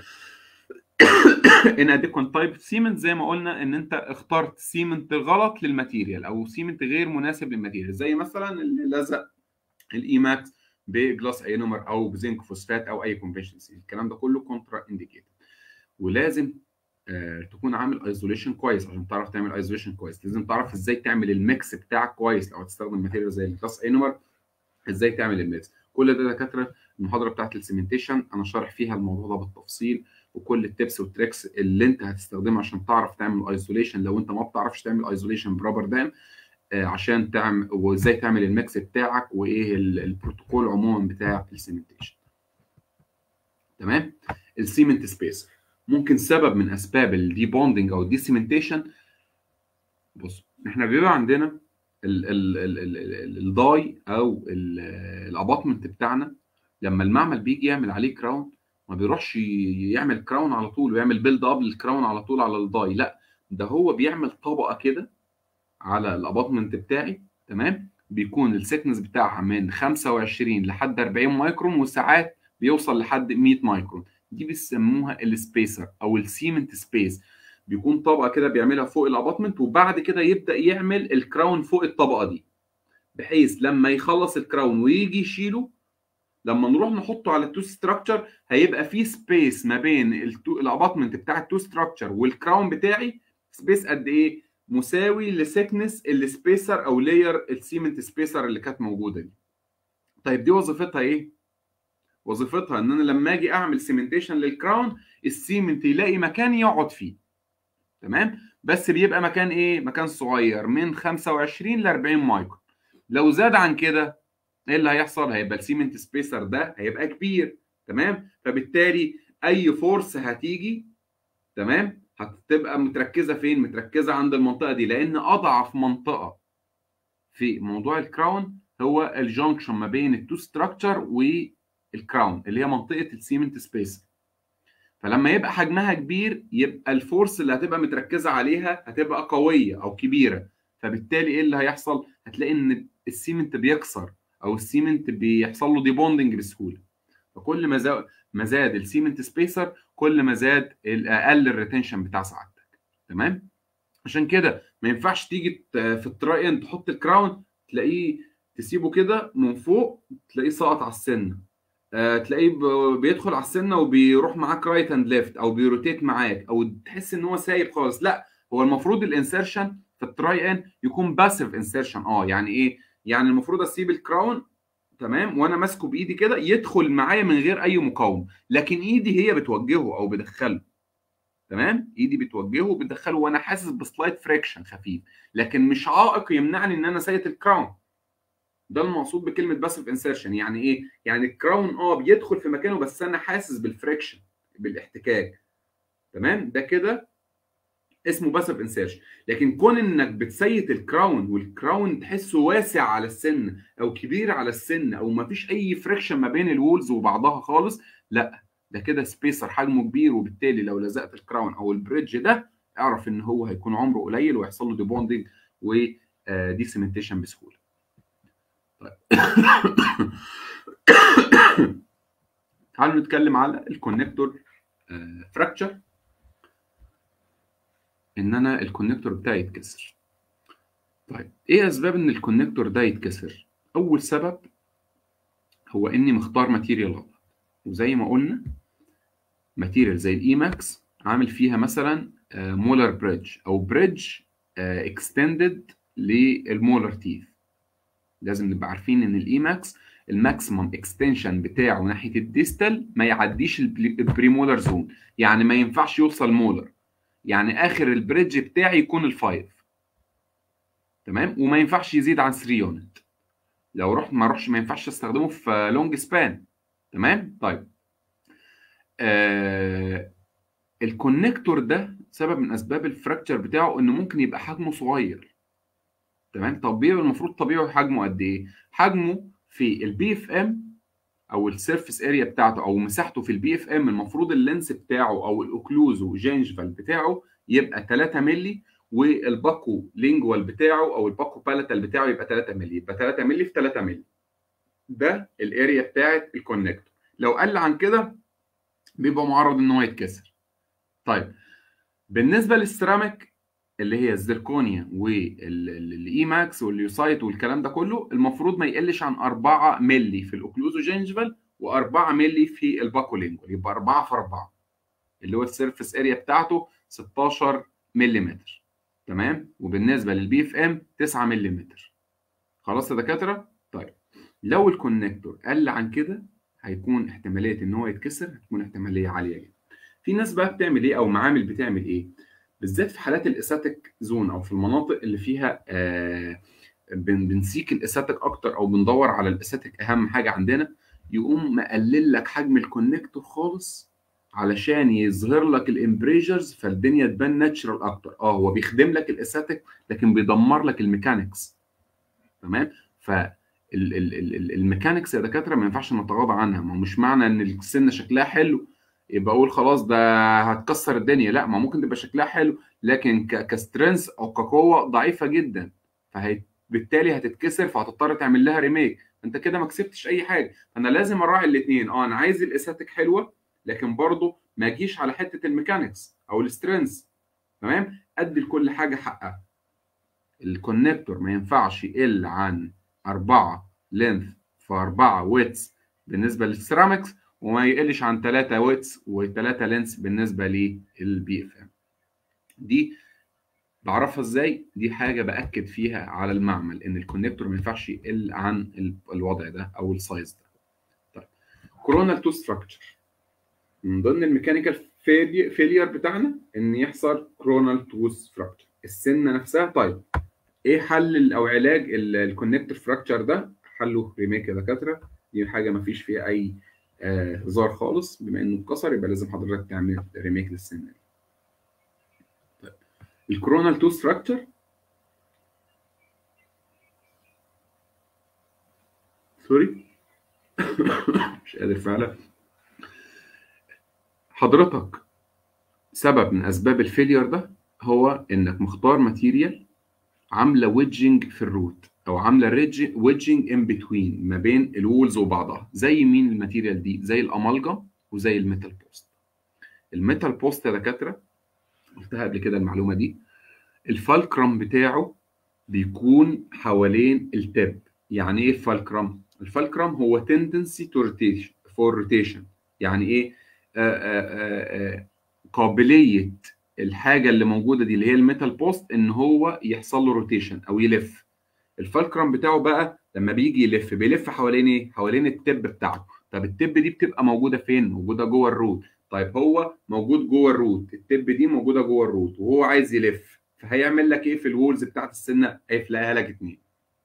ان اديكون تايب سيمنت زي ما قلنا ان انت اخترت سيمنت غلط للماتيريال او سيمنت غير مناسب للماتيريال زي مثلا اللي لزق الاي ماكس بجلاس اينومر او بزنك فوسفات او اي كونفشن سيل الكلام ده كله كونترا انديكيتد ولازم آه تكون عامل ايزوليشن كويس عشان تعرف تعمل ايزوليشن كويس لازم تعرف ازاي تعمل الميكس بتاعك كويس لو هتستخدم ماتيريال زي الجلاس اينومر ازاي تعمل الميكس كل ده دكاتره المحاضره بتاعت السيمنتيشن انا شارح فيها الموضوع ده بالتفصيل وكل التبس والتريكس اللي انت هتستخدمها عشان تعرف تعمل ايزوليشن لو انت ما بتعرفش تعمل ايزوليشن بروبر دام عشان تعمل وازاي تعمل الميكس بتاعك وايه البروتوكول عموما بتاع السيمنتيشن تمام السيمنت سبيس ممكن سبب من اسباب الدي بوندنج او الدي سيمنتيشن بص احنا بيبقى عندنا الداي او الاباطمنت بتاعنا لما المعمل بيجي يعمل عليه كراون ما بيروحش يعمل كراون على طول ويعمل بيلد اب للكراون على طول على الداي لا ده هو بيعمل طبقه كده على الاباطمنت بتاعي تمام بيكون السكنس بتاعها من 25 لحد 40 مايكرون وساعات بيوصل لحد 100 مايكرون دي بيسموها السبيسر او السيمنت سبيس بيكون طبقه كده بيعملها فوق الاباطمنت وبعد كده يبدا يعمل الكراون فوق الطبقه دي بحيث لما يخلص الكراون ويجي يشيله لما نروح نحطه على التو ستراكشر هيبقى في سبيس ما بين الاباطمنت بتاع التو ستراكشر والكراون بتاعي سبيس قد ايه مساوي لسكنس السبيسر او لاير السيمنت سبيسر اللي كانت موجوده دي طيب دي وظيفتها ايه وظيفتها ان انا لما اجي اعمل سيمنتيشن للكراون السيمنت يلاقي مكان يقعد فيه تمام بس بيبقى مكان ايه مكان صغير من 25 ل 40 مايكرون لو زاد عن كده ايه اللي هيحصل هيبقى السيمنت سبيسر ده هيبقى كبير تمام فبالتالي اي فورس هتيجي تمام هتبقى متركزه فين متركزه عند المنطقه دي لان اضعف منطقه في موضوع الكراون هو الجونكشن ما بين التو ستراكشر والكراون اللي هي منطقه السيمنت سبيس فلما يبقى حجمها كبير يبقى الفورس اللي هتبقى متركزه عليها هتبقى قويه او كبيره فبالتالي ايه اللي هيحصل هتلاقي ان السيمنت بيكسر او السيمنت بيحصل له ديبوندنج بسهوله فكل ما زاد ما زاد السيمنت سبيسر كل ما زاد اقل الريتنشن بتاع سعادتك تمام عشان كده ما ينفعش تيجي في التراين تحط الكراون تلاقيه تسيبه كده من فوق تلاقيه ساقط على السنه أه تلاقيه بيدخل على السنه وبيروح معاك رايت اند ليفت او بيروتيت معاك او تحس ان هو سايب خالص لا هو المفروض الانسرشن في التراي ان يكون باسيف انسرشن اه يعني ايه يعني المفروض اسيب الكراون تمام وانا ماسكه بايدي كده يدخل معايا من غير اي مقاومه لكن ايدي هي بتوجهه او بدخله تمام ايدي بتوجهه وبتدخله وانا حاسس بسلايد فريكشن خفيف لكن مش عائق يمنعني ان انا سيت الكراون ده المقصود بكلمه باسيف انسرشن يعني ايه يعني الكراون اه بيدخل في مكانه بس انا حاسس بالفريكشن بالاحتكاك تمام ده كده اسمه باسيف انسيرشن لكن كون انك بتسيت الكراون والكراون تحسه واسع على السن او كبير على السن او ما فيش اي فريكشن ما بين الوولز وبعضها خالص لا ده كده سبيسر حجمه كبير وبالتالي لو لزقت الكراون او البريدج ده اعرف ان هو هيكون عمره قليل ويحصل له ديبوندنج ودي سيمنتيشن بسهوله طيب تعالوا نتكلم على الكونكتور فراكتشر ان انا الكونكتور بتاعي يتكسر طيب ايه اسباب ان الكونكتور ده يتكسر اول سبب هو اني مختار ماتيريال غلط وزي ما قلنا ماتيريال زي الاي ماكس عامل فيها مثلا مولر بريدج او بريدج اكستندد للمولر تيث لازم نبقى عارفين ان الاي ماكس الماكسيمم اكستنشن بتاعه ناحيه الديستال ما يعديش البريمولر زون يعني ما ينفعش يوصل مولر يعني اخر البريدج بتاعي يكون الفايف تمام وما ينفعش يزيد عن 3 يونت لو رحت ما اروحش ما ينفعش استخدمه في لونج سبان تمام طيب آه الكونكتور ده سبب من اسباب الفراكتشر بتاعه انه ممكن يبقى حجمه صغير تمام طبيعي المفروض طبيعي حجمه قد ايه حجمه في البي اف ام او السيرفيس اريا بتاعته او مساحته في البي اف ام المفروض اللينس بتاعه او الاوكلوزو جينجفال بتاعه يبقى 3 مللي والباكو لينجوال بتاعه او الباكو بالاتال بتاعه يبقى 3 مللي يبقى 3 مللي في 3 مللي ده الاريا بتاعت الكونكتور لو قل عن كده بيبقى معرض ان هو يتكسر طيب بالنسبه للسيراميك اللي هي الزركونيا والاي ماكس واليوسايت والكلام ده كله المفروض ما يقلش عن 4 مللي في الاوكلوزو جينجفال و4 مللي في الباكولينجوال يبقى 4 في 4 اللي هو السيرفيس اريا بتاعته 16 ملم تمام وبالنسبه للبي اف ام 9 ملم خلاص يا دكاتره طيب لو الكونكتور قل عن كده هيكون احتماليه ان هو يتكسر هتكون احتماليه عاليه جدا في ناس بقى بتعمل ايه او معامل بتعمل ايه بالذات في حالات الاساتيك زون او في المناطق اللي فيها آه بنسيك الاساتيك اكتر او بندور على الاساتيك اهم حاجه عندنا يقوم مقلل لك حجم الكونكتور خالص علشان يظهر لك الامبريجرز فالدنيا تبان ناتشرال اكتر اه هو بيخدم لك الاساتيك لكن بيدمر لك الميكانكس تمام ف الميكانكس يا دكاتره ما ينفعش نتغاضى عنها ما هو مش معنى ان السنه شكلها حلو يبقى اقول خلاص ده هتكسر الدنيا لا ما ممكن تبقى شكلها حلو لكن كسترينث او كقوه ضعيفه جدا فهي بالتالي هتتكسر فهتضطر تعمل لها ريميك انت كده ما كسبتش اي حاجه فانا لازم اراعي الاثنين اه انا عايز الاستاتيك حلوه لكن برضه ما اجيش على حته الميكانكس او السترينث تمام ادي لكل حاجه حقها الكونكتور ما ينفعش يقل عن 4 لينث في 4 ويتس بالنسبه للسيراميكس وما يقلش عن 3 ويتس و3 لينس بالنسبه للبي اف ام دي بعرفها ازاي دي حاجه باكد فيها على المعمل ان الكونكتور ما ينفعش يقل عن الوضع ده او السايز ده طيب كورونال تو ستراكشر من ضمن الميكانيكال فيلير بتاعنا ان يحصل كورونال تو ستراكشر السنه نفسها طيب ايه حل او علاج الكونكتور فراكشر ده حله ريميك يا دكاتره دي حاجه ما فيش فيها اي هزار آه خالص بما انه اتكسر يبقى لازم حضرتك تعمل ريميك للسنه دي طيب الكورونال تو ستراكشر سوري مش قادر فعلا حضرتك سبب من اسباب الفيلير ده هو انك مختار ماتيريال عامله ويدجنج في الروت او عامله ويدجنج ان بتوين ما بين الوولز وبعضها زي مين الماتيريال دي زي الامالجم وزي الميتال بوست الميتال بوست يا دكاتره قلتها قبل كده المعلومه دي الفالكرم بتاعه بيكون حوالين التب يعني ايه الفالكرم الفالكرم هو تندنسي تو روتيشن فور روتيشن يعني ايه آآ آآ قابليه الحاجه اللي موجوده دي اللي هي الميتال بوست ان هو يحصل له روتيشن او يلف الفالكرم بتاعه بقى لما بيجي يلف بيلف حوالين ايه حوالين التب بتاعته طب التب دي بتبقى موجوده فين موجوده جوه الروت طيب هو موجود جوه الروت التب دي موجوده جوه الروت وهو عايز يلف فهيعمل لك ايه في الوولز بتاعت السنه هيفلقها لك اتنين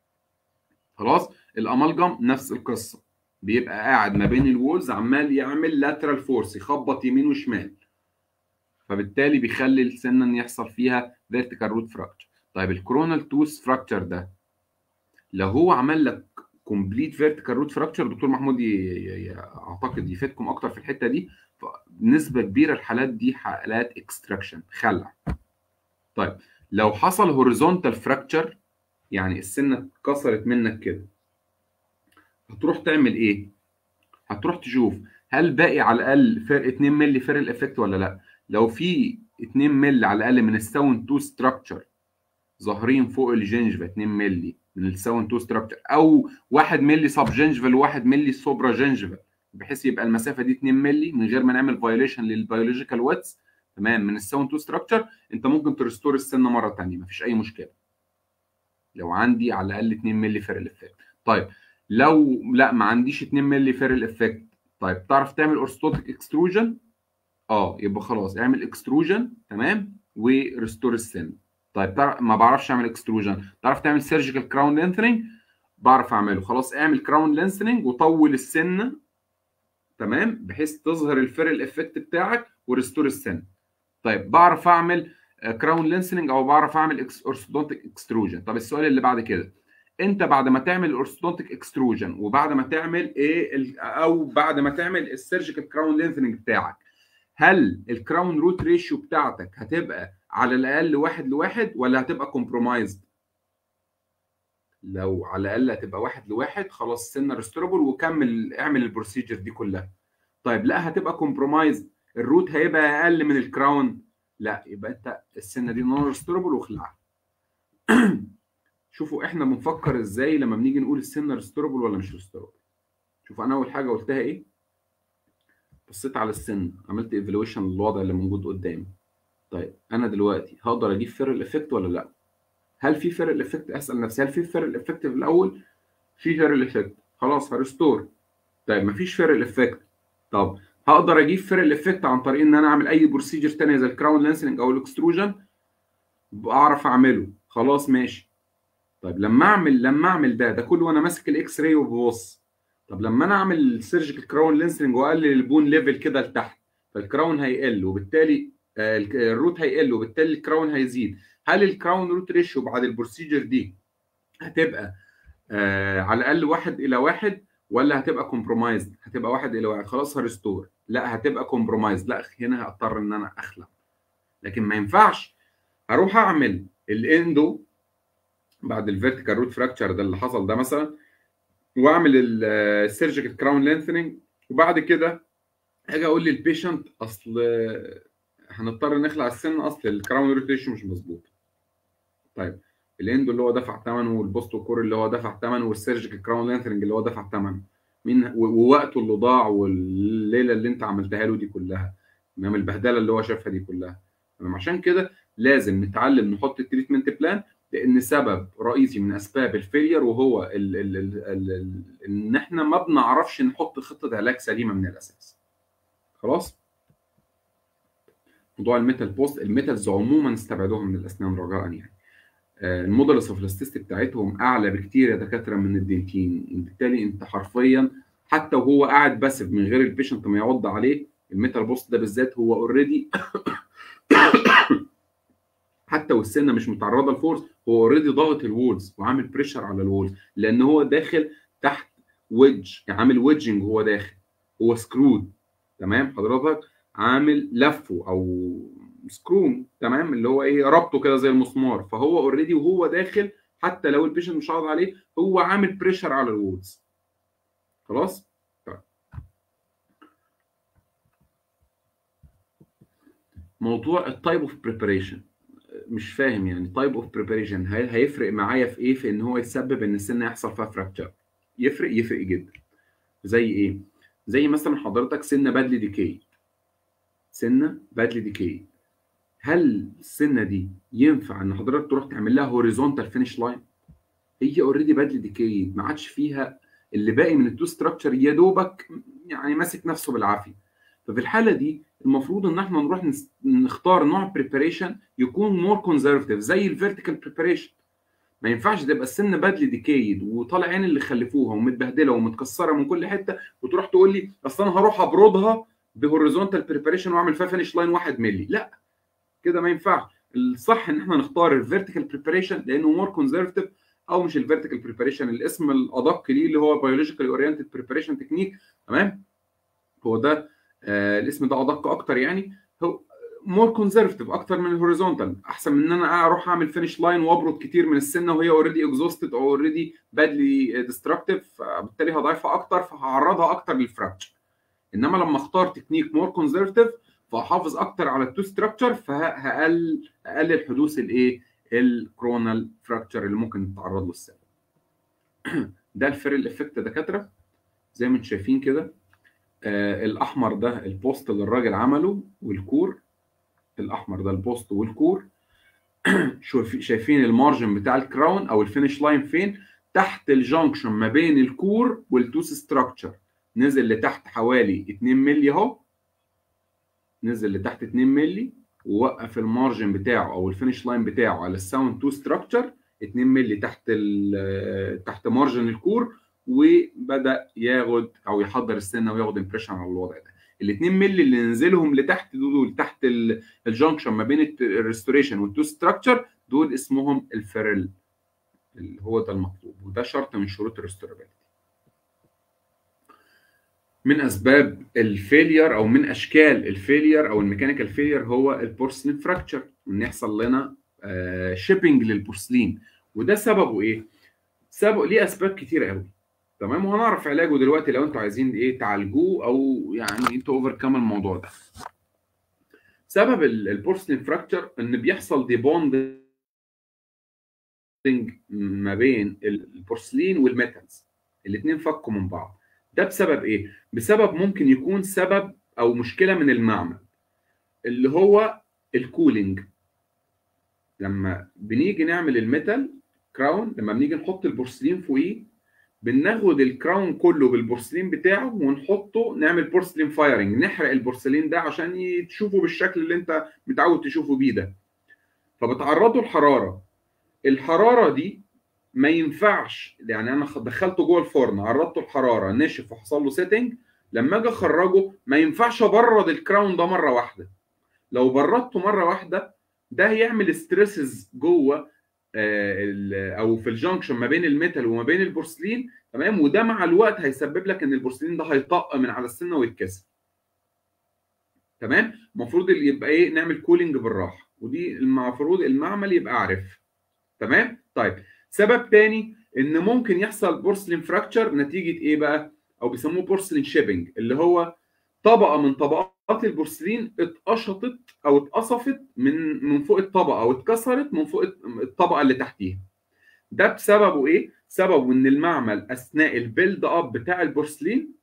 خلاص الامالجم نفس القصه بيبقى قاعد ما بين الوولز عمال يعمل لاترال فورس يخبط يمين وشمال فبالتالي بيخلي السنه ان يحصل فيها فيرتيكال روت فراكشر طيب الكورونال توث فراكشر ده لو هو عمل لك كومبليت فيرتيكال روت فراكشر دكتور محمود ي... ي... اعتقد يفيدكم اكتر في الحته دي نسبه كبيره الحالات دي حالات اكستراكشن خلع طيب لو حصل هوريزونتال فراكشر يعني السنه اتكسرت منك كده هتروح تعمل ايه هتروح تشوف هل باقي على الاقل فرق 2 مللي فرق الافكت ولا لا لو في 2 مللي على الاقل من الساوند تو ستراكشر ظاهرين فوق الجنجفه 2 مللي من الساوند تو ستراكشر او 1 مللي سب جنجفال و1 مللي سوبرا جنجفال بحيث يبقى المسافه دي 2 مللي من غير ما نعمل فايوليشن للبيولوجيكال ويتس تمام من الساوند تو ستراكشر انت ممكن تريستور السنه مره ثانيه مفيش اي مشكله لو عندي على الاقل 2 مللي فرق الافكت طيب لو لا ما عنديش 2 مللي فرق الافكت طيب تعرف تعمل اورستوتيك اكستروجن اه يبقى خلاص اعمل اكستروجن تمام وريستور السن طيب ما بعرفش اعمل اكستروجن تعرف تعمل سيرجيكال كراون لينثنينج بعرف اعمله خلاص اعمل كراون لينثنينج وطول السنه تمام بحيث تظهر الفرق الافكت بتاعك وريستور السن طيب بعرف اعمل كراون لينثنينج او بعرف اعمل اورثودونتيك اكستروجن طب السؤال اللي بعد كده انت بعد ما تعمل الاورثودونتيك اكستروجن وبعد ما تعمل ايه او بعد ما تعمل السيرجيكال كراون لينثنينج بتاعك هل الكراون روت ريشيو بتاعتك هتبقى على الاقل واحد لواحد ولا هتبقى كومبرومايزد؟ لو على الاقل هتبقى واحد لواحد خلاص السنه ريستوربل وكمل اعمل البروسيجر دي كلها. طيب لا هتبقى كومبرومايزد الروت هيبقى اقل من الكراون لا يبقى انت السنه دي نون ريستوربل واخلعها. شوفوا احنا بنفكر ازاي لما بنيجي نقول السنه ريستوربل ولا مش ريستوربل. شوف انا اول حاجه قلتها ايه؟ بصيت على السن عملت ايفالويشن للوضع اللي موجود قدامي طيب انا دلوقتي هقدر اجيب فرق الافكت ولا لا هل في فرق الافكت اسال نفسي هل في فرق الافكت في الاول في فرق الافكت خلاص هريستور طيب مفيش فرق الافكت طب هقدر اجيب فرق الافكت عن طريق ان انا اعمل اي بروسيجر تانية زي الكراون لانسنج او الاكستروجن بعرف اعمله خلاص ماشي طيب لما اعمل لما اعمل ده ده كله وانا ماسك الاكس راي وببص طب لما انا اعمل السيرجيكال كراون لينسنج واقلل البون ليفل كده لتحت فالكراون هيقل وبالتالي الروت هيقل وبالتالي الكراون هيزيد هل الكراون روت ريشيو بعد البروسيجر دي هتبقى آه على الاقل واحد الى واحد ولا هتبقى كومبرومايزد هتبقى واحد الى واحد خلاص هريستور لا هتبقى كومبرومايز لا هنا هضطر ان انا اخلع لكن ما ينفعش اروح اعمل الاندو بعد الفيرتيكال روت فراكشر ده اللي حصل ده مثلا واعمل السيرجيكال كراون لينثنينج وبعد كده اجي اقول للبيشنت اصل هنضطر نخلع السن اصل الكراون روتيشن مش مظبوط طيب الاندو اللي هو دفع ثمنه والبوستو كور اللي هو دفع ثمنه والسيرجيكال كراون لينثنينج اللي هو دفع ثمنه مين ووقته اللي ضاع والليله اللي انت عملتها له دي كلها تمام البهدله اللي هو شافها دي كلها تمام عشان كده لازم نتعلم نحط التريتمنت بلان لان سبب رئيسي من اسباب الفيلير وهو ال ال ال ال ال ان احنا ما بنعرفش نحط خطه علاج سليمه من الاساس خلاص موضوع الميتال بوست الميتالز عموما استبعدوها من الاسنان رجاء يعني المودلس اوف الاستيست بتاعتهم اعلى بكتير يا دكاتره من الدنتين بالتالي انت حرفيا حتى وهو قاعد بس من غير البيشنت ما يعض عليه الميتال بوست ده بالذات هو اوريدي حتى والسنه مش متعرضه لفورس هو اوريدي ضاغط الوولز وعامل بريشر على الوولز لان هو داخل تحت ويدج يعني عامل ويدجنج وهو داخل هو سكرود تمام حضرتك عامل لفه او سكرو تمام اللي هو ايه ربطه كده زي المسمار فهو اوريدي وهو داخل حتى لو البيشنت مش عاض عليه هو عامل بريشر على الوولز خلاص طيب موضوع التايب اوف بريباريشن مش فاهم يعني تايب اوف بريباريشن هل هيفرق معايا في ايه في ان هو يتسبب ان السنه يحصل فيها فراكتشر يفرق يفرق جدا زي ايه زي مثلا حضرتك سنه بادلي ديكي سنه بادلي ديكي هل السنه دي ينفع ان حضرتك تروح تعمل لها هوريزونتال فينش لاين هي اوريدي بادلي ديكي ما عادش فيها اللي باقي من التو ستراكشر يا دوبك يعني ماسك نفسه بالعافيه ففي الحاله دي المفروض ان احنا نروح نختار نوع بريباريشن يكون مور كونزرفتيف زي الفيرتيكال بريباريشن ما ينفعش تبقى السن بادلي ديكيد وطالع عين اللي خلفوها ومتبهدله ومتكسره من كل حته وتروح تقول لي اصل انا هروح ابردها بهوريزونتال بريباريشن واعمل فيها فينش لاين 1 مللي لا كده ما ينفعش الصح ان احنا نختار الفيرتيكال بريباريشن لانه مور كونزرفتيف او مش الفيرتيكال بريباريشن الاسم الادق ليه اللي هو بيولوجيكال اورينتد بريباريشن تكنيك تمام هو ده آه الاسم ده ادق اكتر يعني هو مور كونزرفتيف اكتر من الهوريزونتال احسن من ان انا اروح اعمل فينش لاين وابرد كتير من السنه وهي اوريدي اكزوستد او اوريدي بادلي ديستركتيف فبالتالي هضعفها اكتر فهعرضها اكتر للفراكشر انما لما اختار تكنيك مور كونزرفتيف فاحافظ اكتر على التو ستراكشر فهقلل اقلل حدوث الايه الكرونال فراكشر اللي ممكن تتعرض له السنه ده الفيرل افكت يا دكاتره زي ما انتم شايفين كده آه الاحمر ده البوست اللي الراجل عمله والكور الاحمر ده البوست والكور شايفين المارجن بتاع الكراون او الفينش لاين فين تحت الجنكشن ما بين الكور والتوس ستراكشر نزل لتحت حوالي 2 مللي اهو نزل لتحت 2 مللي ووقف المارجن بتاعه او الفينش لاين بتاعه على الساوند تو ستراكشر 2 مللي تحت تحت مارجن الكور وبدا ياخد او يحضر السنه وياخد امبريشن على الوضع ده ال 2 مللي اللي نزلهم لتحت دول تحت الجنكشن ما بين الريستوريشن والتو ستراكشر دول اسمهم الفيرل اللي هو ده المطلوب وده شرط من شروط الريستورابيلتي من اسباب الفيلير او من اشكال الفيلير او الميكانيكال فيلير هو البورسلين فراكتشر ان يحصل لنا شيبنج للبورسلين وده سببه ايه؟ سببه ليه اسباب كتير قوي تمام وهنعرف علاجه دلوقتي لو انتوا عايزين ايه تعالجوه او يعني انتوا اوفركم الموضوع ده سبب البورسلين فراكتشر ان بيحصل ديبوندنج ما بين البورسلين والميتالز الاثنين فكوا من بعض ده بسبب ايه بسبب ممكن يكون سبب او مشكله من المعمل اللي هو الكولينج لما بنيجي نعمل الميتال كراون لما بنيجي نحط البورسلين فوقيه بناخد الكراون كله بالبورسلين بتاعه ونحطه نعمل بورسلين فايرنج نحرق البورسلين ده عشان تشوفه بالشكل اللي انت متعود تشوفه بيه ده فبتعرضه لحراره الحراره دي ما ينفعش يعني انا دخلته جوه الفرن عرضته الحراره نشف وحصل له سيتنج لما اجي اخرجه ما ينفعش ابرد الكراون ده مره واحده لو بردته مره واحده ده هيعمل ستريسز جوه او في الجنكشن ما بين الميتال وما بين البورسلين تمام وده مع الوقت هيسبب لك ان البورسلين ده هيطق من على السنه ويتكسر تمام المفروض اللي يبقى ايه نعمل كولينج بالراحه ودي المفروض المعمل يبقى عارف تمام طيب سبب تاني ان ممكن يحصل بورسلين فراكتشر نتيجه ايه بقى او بيسموه بورسلين شيبنج اللي هو طبقه من طبقات البورسلين اتقشطت او اتقصفت من من فوق الطبقه او اتكسرت من فوق الطبقه اللي تحتيها ده بسببه ايه سببه ان المعمل اثناء البيلد اب بتاع البورسلين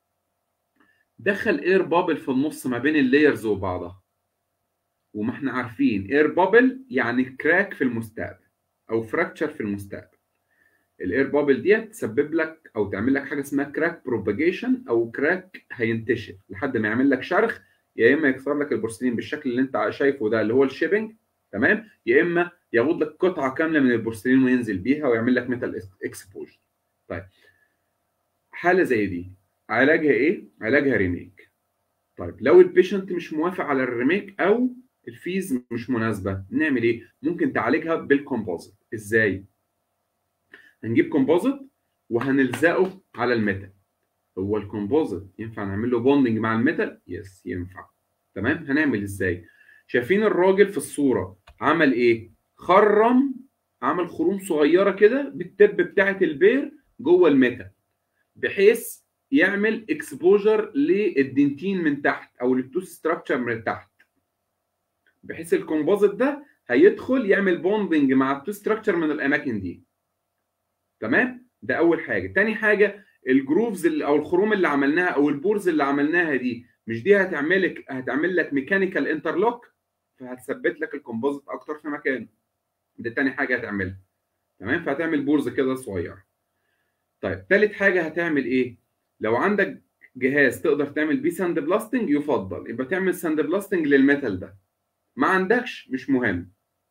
دخل اير بابل في النص ما بين اللايرز وبعضها وما احنا عارفين اير بابل يعني كراك في المستقبل او فراكتشر في المستقبل الاير بابل دي تسبب لك او تعمل لك حاجه اسمها كراك بروباجيشن او كراك هينتشر لحد ما يعمل لك شرخ يا اما يكسر لك البورسلين بالشكل اللي انت شايفه ده اللي هو الشيبنج تمام يا اما ياخد لك قطعه كامله من البورسلين وينزل بيها ويعمل لك ميتال اكسبوجر طيب حاله زي دي علاجها ايه علاجها ريميك طيب لو البيشنت مش موافق على الريميك او الفيز مش مناسبه نعمل ايه ممكن تعالجها بالكومبوزيت ازاي هنجيب كومبوزيت وهنلزقه على الميتال هو الكومبوزيت ينفع نعمل له بوندنج مع الميتال يس ينفع تمام هنعمل ازاي شايفين الراجل في الصوره عمل ايه خرم عمل خروم صغيره كده بالتب بتاعه البير جوه الميتال بحيث يعمل اكسبوجر للدنتين من تحت او للتوث ستراكشر من تحت بحيث الكومبوزيت ده هيدخل يعمل بوندنج مع التوث ستراكشر من الاماكن دي تمام ده اول حاجه تاني حاجه الجروفز اللي او الخروم اللي عملناها او البورز اللي عملناها دي مش دي هتعمل لك هتعمل لك ميكانيكال انترلوك فهتثبت لك الكومبوزيت اكتر في مكانه ده تاني حاجه هتعملها تمام فهتعمل بورز كده صغير طيب تالت حاجه هتعمل ايه لو عندك جهاز تقدر تعمل بيه ساند بلاستنج يفضل يبقى تعمل ساند بلاستنج للميتال ده ما عندكش مش مهم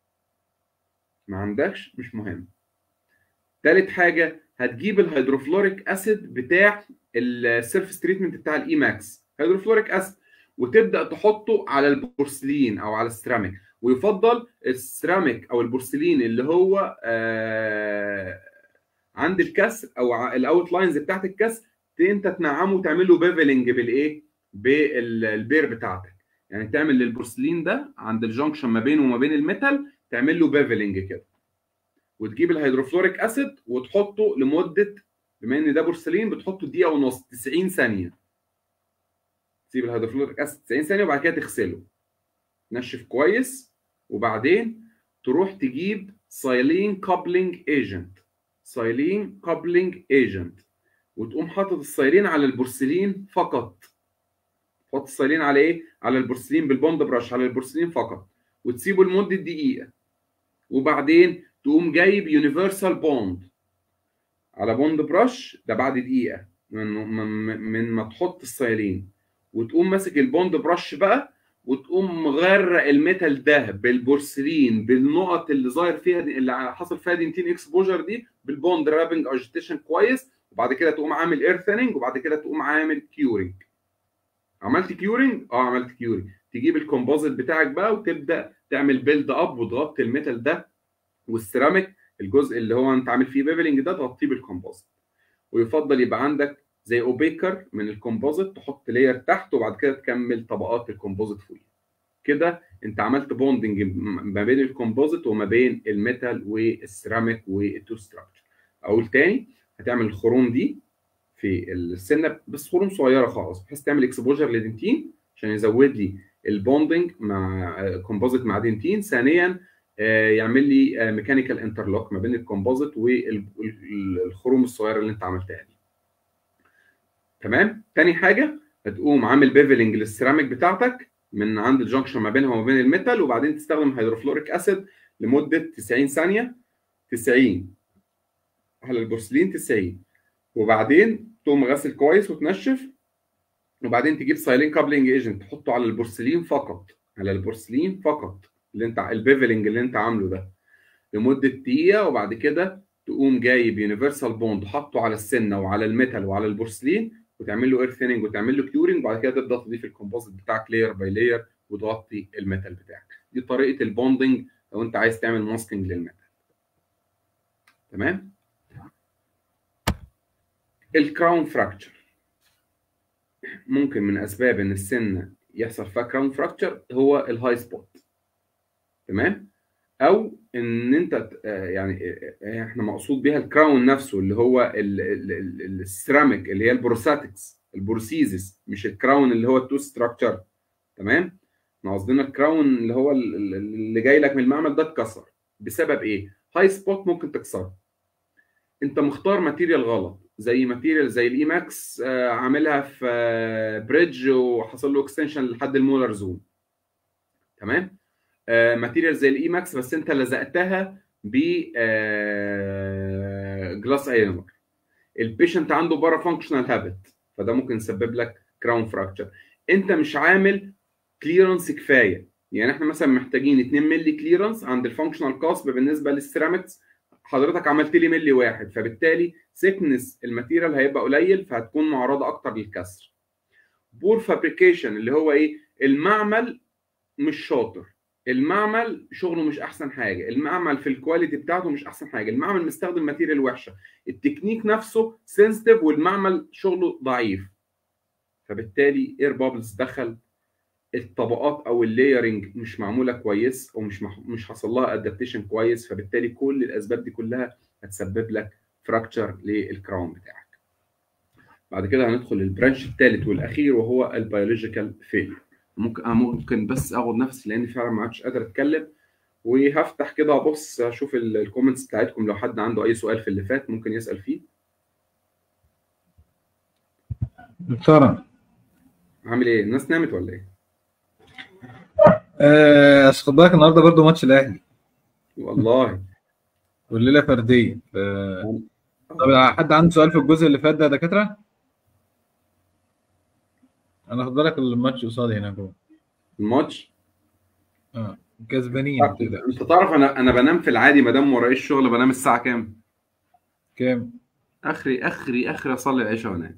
ما عندكش مش مهم تالت حاجه هتجيب الهيدروفلوريك اسيد بتاع السيرفيس تريتمنت بتاع الاي ماكس هيدروفلوريك اسيد وتبدا تحطه على البورسلين او على السيراميك ويفضل السيراميك او البورسلين اللي هو آه عند الكسر او الاوت لاينز بتاعت الكسر انت تنعمه وتعمل له بيفلنج بالايه بالبير بتاعتك يعني تعمل للبورسلين ده عند الجنكشن ما بينه وما بين الميتال تعمل له بيفلنج كده وتجيب الهيدروفلوريك اسيد وتحطه لمده بما ان ده بورسلين بتحطه دقيقه ونص 90 ثانيه تسيب الهيدروفلوريك اسيد 90 ثانيه وبعد كده تغسله نشف كويس وبعدين تروح تجيب سايلين كابلنج ايجنت سايلين كابلنج ايجنت وتقوم حاطط السايلين على البورسلين فقط تحط السايلين على ايه على البورسلين بالبوند براش على البورسلين فقط وتسيبه لمده دقيقه وبعدين تقوم جايب يونيفرسال بوند على بوند براش ده بعد دقيقه من من, من ما تحط السايلين وتقوم ماسك البوند براش بقى وتقوم مغرق الميتال ده بالبورسلين بالنقط اللي ظاهر فيها دي اللي حصل فيها دنتين اكسبوجر دي بالبوند رابنج اجيتيشن كويس وبعد كده تقوم عامل اير ثيننج وبعد كده تقوم عامل كيورنج عملت كيورنج اه عملت كيورنج تجيب الكومبوزيت بتاعك بقى وتبدا تعمل بيلد اب وتغطي الميتال ده والسيراميك الجزء اللي هو انت عامل فيه بيفلنج ده تغطيه بالكومبوزيت ويفضل يبقى عندك زي اوبيكر من الكومبوزيت تحط لاير تحت وبعد كده تكمل طبقات الكومبوزيت فوقيه كده انت عملت بوندنج ما بين الكومبوزيت وما بين الميتال والسيراميك والتو ستراكشر اقول تاني هتعمل الخروم دي في السنه بس خروم صغيره خالص بحيث تعمل اكسبوجر لدنتين عشان يزود لي البوندنج مع كومبوزيت مع دنتين ثانيا يعمل لي ميكانيكال انترلوك ما بين الكومبوزيت والخروم الصغيره اللي انت عملتها دي تمام تاني حاجه هتقوم عامل بيفلنج للسيراميك بتاعتك من عند الجنكشن ما بينها وما بين الميتال وبعدين تستخدم هيدروفلوريك اسيد لمده 90 ثانيه 90 على البورسلين 90 وبعدين تقوم غسل كويس وتنشف وبعدين تجيب سايلين كابلنج ايجنت تحطه على البورسلين فقط على البورسلين فقط اللي انت البيفلنج اللي انت عامله ده لمده دقيقه وبعد كده تقوم جايب يونيفرسال بوند حاطه على السنه وعلى الميتال وعلى البورسلين وتعمل له اير ثيننج وتعمل له كيورنج وبعد كده تبدا تضيف الكومبوزيت بتاعك لاير باي لاير وتغطي الميتال بتاعك دي طريقه البوندنج لو انت عايز تعمل ماسكنج للميتال تمام الكراون فراكتشر ممكن من اسباب ان السنه يحصل فيها كراون فراكتشر هو الهاي سبوت تمام او ان انت ت- آه، يعني آه، آه، احنا مقصود بيها الكراون نفسه اللي هو ال- ال- ال- السيراميك اللي هي البروساتكس البروسيزس مش الكراون اللي هو التو ستراكشر تمام احنا قصدنا الكراون اللي هو ال- ال- اللي جاي لك من المعمل ده اتكسر بسبب ايه هاي سبوت ممكن تكسره انت مختار ماتيريال غلط زي ماتيريال زي الاي ماكس آه، عاملها في آه، بريدج وحصل له اكستنشن لحد المولر زون تمام آه، ماتيريال زي الاي ماكس بس انت لزقتها ب جلاس ايونر البيشنت عنده بارا فانكشنال هابت فده ممكن يسبب لك كراون فراكتشر انت مش عامل كليرنس كفايه يعني احنا مثلا محتاجين 2 مللي كليرنس عند الفانكشنال كاسب بالنسبه للسيراميكس حضرتك عملت لي ملي واحد فبالتالي سيكنس الماتيريال هيبقى قليل فهتكون معرضه اكتر للكسر بور فابريكيشن اللي هو ايه المعمل مش شاطر المعمل شغله مش احسن حاجه المعمل في الكواليتي بتاعته مش احسن حاجه المعمل مستخدم ماتيريال وحشه التكنيك نفسه سنسيتيف والمعمل شغله ضعيف فبالتالي اير بابلز دخل الطبقات او اللايرنج مش معموله كويس او مش مح... مش حصل لها ادابتيشن كويس فبالتالي كل الاسباب دي كلها هتسبب لك فراكتشر للكراون بتاعك بعد كده هندخل البرانش الثالث والاخير وهو البيولوجيكال فيلير ممكن أنا ممكن بس اخد نفسي لاني فعلا ما عادش قادر اتكلم وهفتح كده ابص اشوف ال- الكومنتس بتاعتكم لو حد عنده اي سؤال في اللي فات ممكن يسال فيه دكتورة عامل ايه الناس نامت ولا ايه آه، بس خد بالك النهارده برضو ماتش الاهلي والله والليله فرديه ف... طب حد عنده سؤال في الجزء اللي فات ده يا دكاتره؟ انا خد بالك الماتش قصادي هنا جوه الماتش اه كسبانين طب كده انت تعرف انا انا بنام في العادي ما دام ورايا الشغل بنام الساعه كام كام؟ اخري اخري اخري اصلي العشاء وانام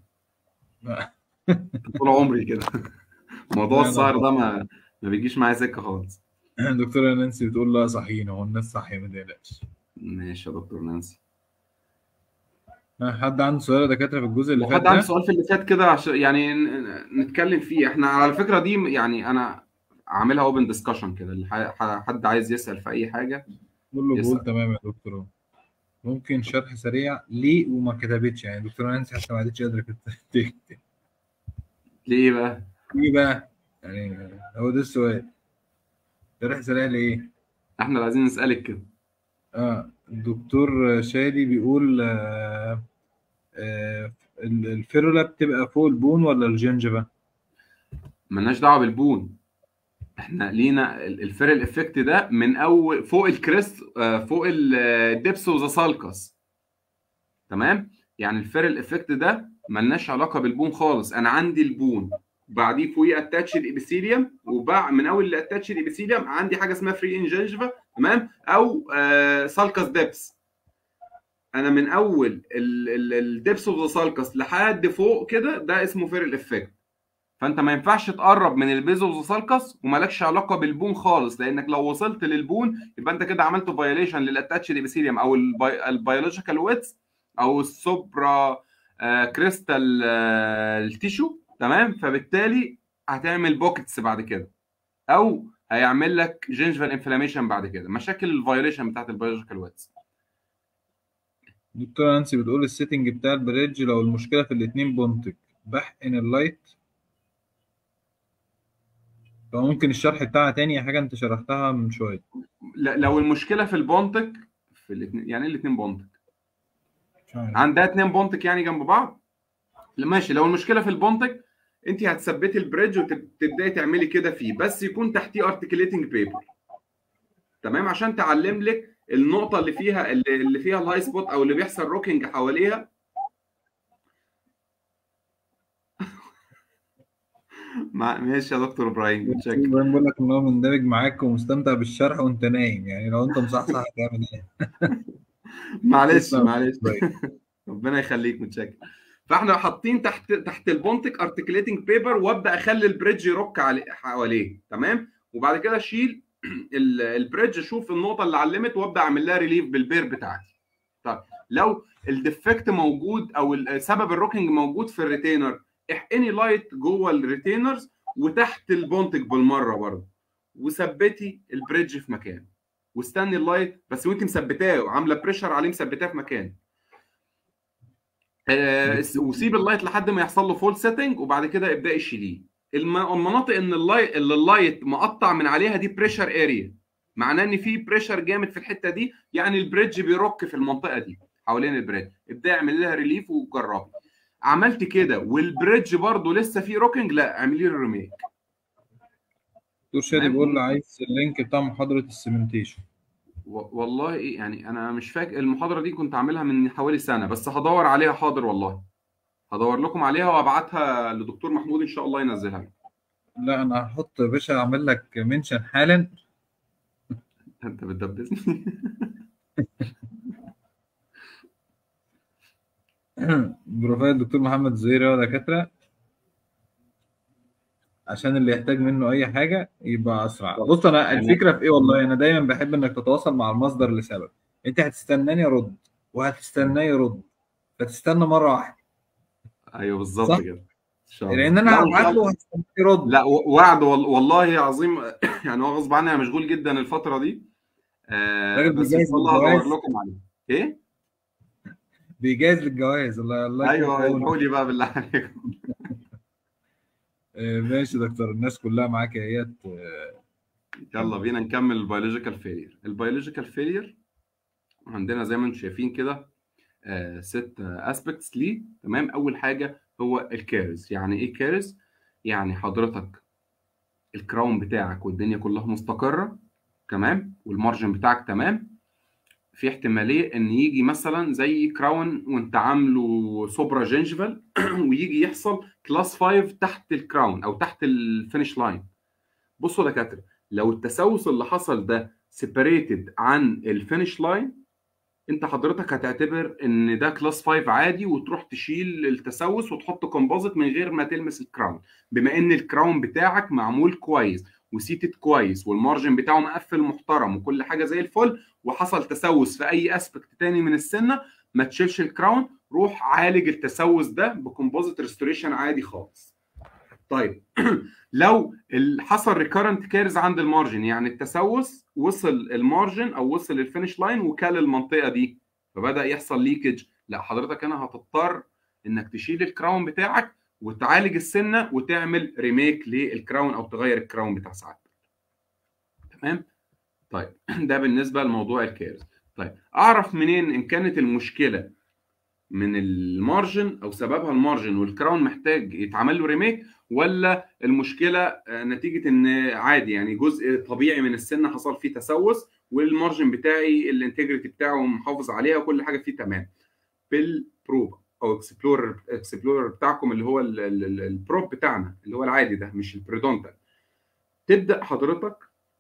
طول عمري كده موضوع لا، لا، السهر ده ما ما بيجيش معايا سكه خالص دكتوره نانسي بتقول لا صحيين هو الناس صحيه ما تقلقش ماشي يا دكتور نانسي آه، حد عنده سؤال يا دكاتره في الجزء اللي لو فات حد عنده ده؟ سؤال في اللي فات كده عشان يعني ن- نتكلم فيه احنا على الفكره دي يعني انا عاملها اوبن ديسكشن كده اللي ح- حد عايز يسال في اي حاجه بقول له يسأل. بقول تمام يا دكتور ممكن شرح سريع ليه وما كتبتش يعني دكتوره نانسي حتى ما عادتش قادره تكتب ليه بقى ليه بقى؟ يعني هو ده السؤال شرح سريع ليه؟ احنا اللي عايزين نسالك كده اه الدكتور شادي بيقول آه آه ال- الفيرولا بتبقى فوق البون ولا الجنجبة؟ ملناش دعوه بالبون احنا لينا ال- الفيرل افكت ده من اول فوق الكريست آه، فوق الدبس وذا سالكس تمام يعني الفيرل افكت ده ملناش علاقه بالبون خالص انا عندي البون بعديه فوقيه اتاتش الابيثيليوم وبع من اول الاتاتش الابيثيليوم عندي حاجه اسمها فري انجنجفا تمام او آه سالكس دبس انا من اول الدبس اوف ذا سالكس لحد فوق كده ده اسمه فيرل افكت فانت ما ينفعش تقرب من البيز اوف ذا سالكس ومالكش علاقه بالبون خالص لانك لو وصلت للبون يبقى انت كده عملت فايوليشن للاتاتش الابيثيليوم او البيولوجيكال ويتس او السوبرا آه كريستال آه التيشو تمام فبالتالي هتعمل بوكيتس بعد كده او هيعمل لك جينجفال انفلاميشن بعد كده مشاكل الفايوليشن بتاعت البيولوجيكال ويتس دكتورة نانسي بتقول السيتنج بتاع البريدج لو المشكلة في الاتنين بونتك بحقن اللايت فممكن الشرح بتاعها تاني حاجة انت شرحتها من شوية ل- لو المشكله في البونتك في الاثنين يعني ايه الاثنين بونتك مش عارف. عندها اتنين بونتك يعني جنب بعض لا، ماشي لو المشكله في البونتك انت هتثبتي البريدج وتبداي تعملي كده فيه بس يكون تحتيه ارتكليتنج بيبر تمام عشان تعلم لك النقطه اللي فيها اللي اللي فيها الهاي سبوت او اللي بيحصل روكينج حواليها مع- ماشي يا دكتور ابراهيم متشكر ابراهيم بيقول لك ان هو مندمج معاك ومستمتع بالشرح وانت نايم يعني لو انت مصحصح هتعمل ايه؟ معلش تسلم. معلش ربنا يخليك متشكر فاحنا حاطين تحت تحت البونتك ارتكليتنج بيبر وابدا اخلي البريدج يرك عليه حواليه تمام وبعد كده اشيل ال- البريدج اشوف النقطه اللي علمت وابدا اعمل لها ريليف بالبير بتاعتي طيب لو الديفكت موجود او ال- سبب الروكينج موجود في الريتينر احقني لايت جوه الريتينرز وتحت البونتك بالمره برضه وثبتي البريدج في مكانه واستني اللايت بس وانت مثبتاه وعامله بريشر عليه مثبتاه في مكانه آه وسيب اللايت لحد ما يحصل له فول سيتنج وبعد كده ابداي شيليه المناطق ان اللايت اللي اللايت مقطع من عليها دي بريشر اريا معناه ان في بريشر جامد في الحته دي يعني البريدج بيرك في المنطقه دي حوالين البريدج ابداي اعمل لها ريليف وجربي عملت كده والبريدج برضه لسه فيه روكينج لا اعملي له ريميك دكتور شادي بيقول لي عايز اللينك بتاع محاضره السيمنتيشن والله ايه يعني انا مش فاكر المحاضره دي كنت عاملها من حوالي سنه بس هدور عليها حاضر والله هدور لكم عليها وابعتها لدكتور محمود ان شاء الله ينزلها لكم لا انا هحط يا باشا اعمل لك منشن حالا انت بتدبسني بروفايل الدكتور محمد زهير هو دكاتره عشان اللي يحتاج منه اي حاجه يبقى اسرع بص انا الفكره في ايه والله انا دايما بحب انك تتواصل مع المصدر لسبب انت هتستناني ارد وهتستناه يرد فتستنى مره واحده ايوه بالظبط كده لان انا هبعت له وهستناه يرد لا وعد والله عظيم يعني هو غصب عني مشغول جدا الفتره دي آه بس والله هدور لكم عليه ايه بيجهز للجواز الله الله ايوه ادعوا لي بقى بالله عليكم ماشي دكتور الناس كلها معاك اهيت يلا بينا نكمل البيولوجيكال فيلير البيولوجيكال فيلير عندنا زي ما انتم شايفين كده آه ست اسبكتس ليه تمام اول حاجه هو الكارز يعني ايه كارز يعني حضرتك الكراون بتاعك والدنيا كلها مستقره تمام والمارجن بتاعك تمام في احتماليه ان يجي مثلا زي كراون وانت عامله سوبرا جينجفال ويجي يحصل كلاس 5 تحت الكراون او تحت الفينش لاين بصوا يا دكاتره لو التسوس اللي حصل ده سيبريتد عن الفينش لاين انت حضرتك هتعتبر ان ده كلاس 5 عادي وتروح تشيل التسوس وتحط كومبوزيت من غير ما تلمس الكراون بما ان الكراون بتاعك معمول كويس وسيتد كويس والمارجن بتاعه مقفل محترم وكل حاجه زي الفل وحصل تسوس في اي اسبكت تاني من السنه ما تشيلش الكراون روح عالج التسوس ده بكومبوزيت ريستوريشن عادي خالص طيب لو حصل ريكارنت كارز عند المارجن يعني التسوس وصل المارجن او وصل الفينش لاين وكال المنطقه دي فبدا يحصل ليكج لا حضرتك هنا هتضطر انك تشيل الكراون بتاعك وتعالج السنه وتعمل ريميك للكراون او تغير الكراون بتاع ساعتك تمام طيب ده بالنسبه لموضوع الكيرز طيب اعرف منين ان كانت المشكله من المارجن او سببها المارجن والكراون محتاج يتعمل له ريميك ولا المشكله نتيجه ان عادي يعني جزء طبيعي من السن حصل فيه تسوس والمارجن بتاعي الانتجريتي بتاعه محافظ عليها وكل حاجه فيه تمام بالبروب او اكسبلورر اكسبلورر بتاعكم اللي هو البروب بتاعنا اللي هو العادي ده مش البريدونتال تبدا حضرتك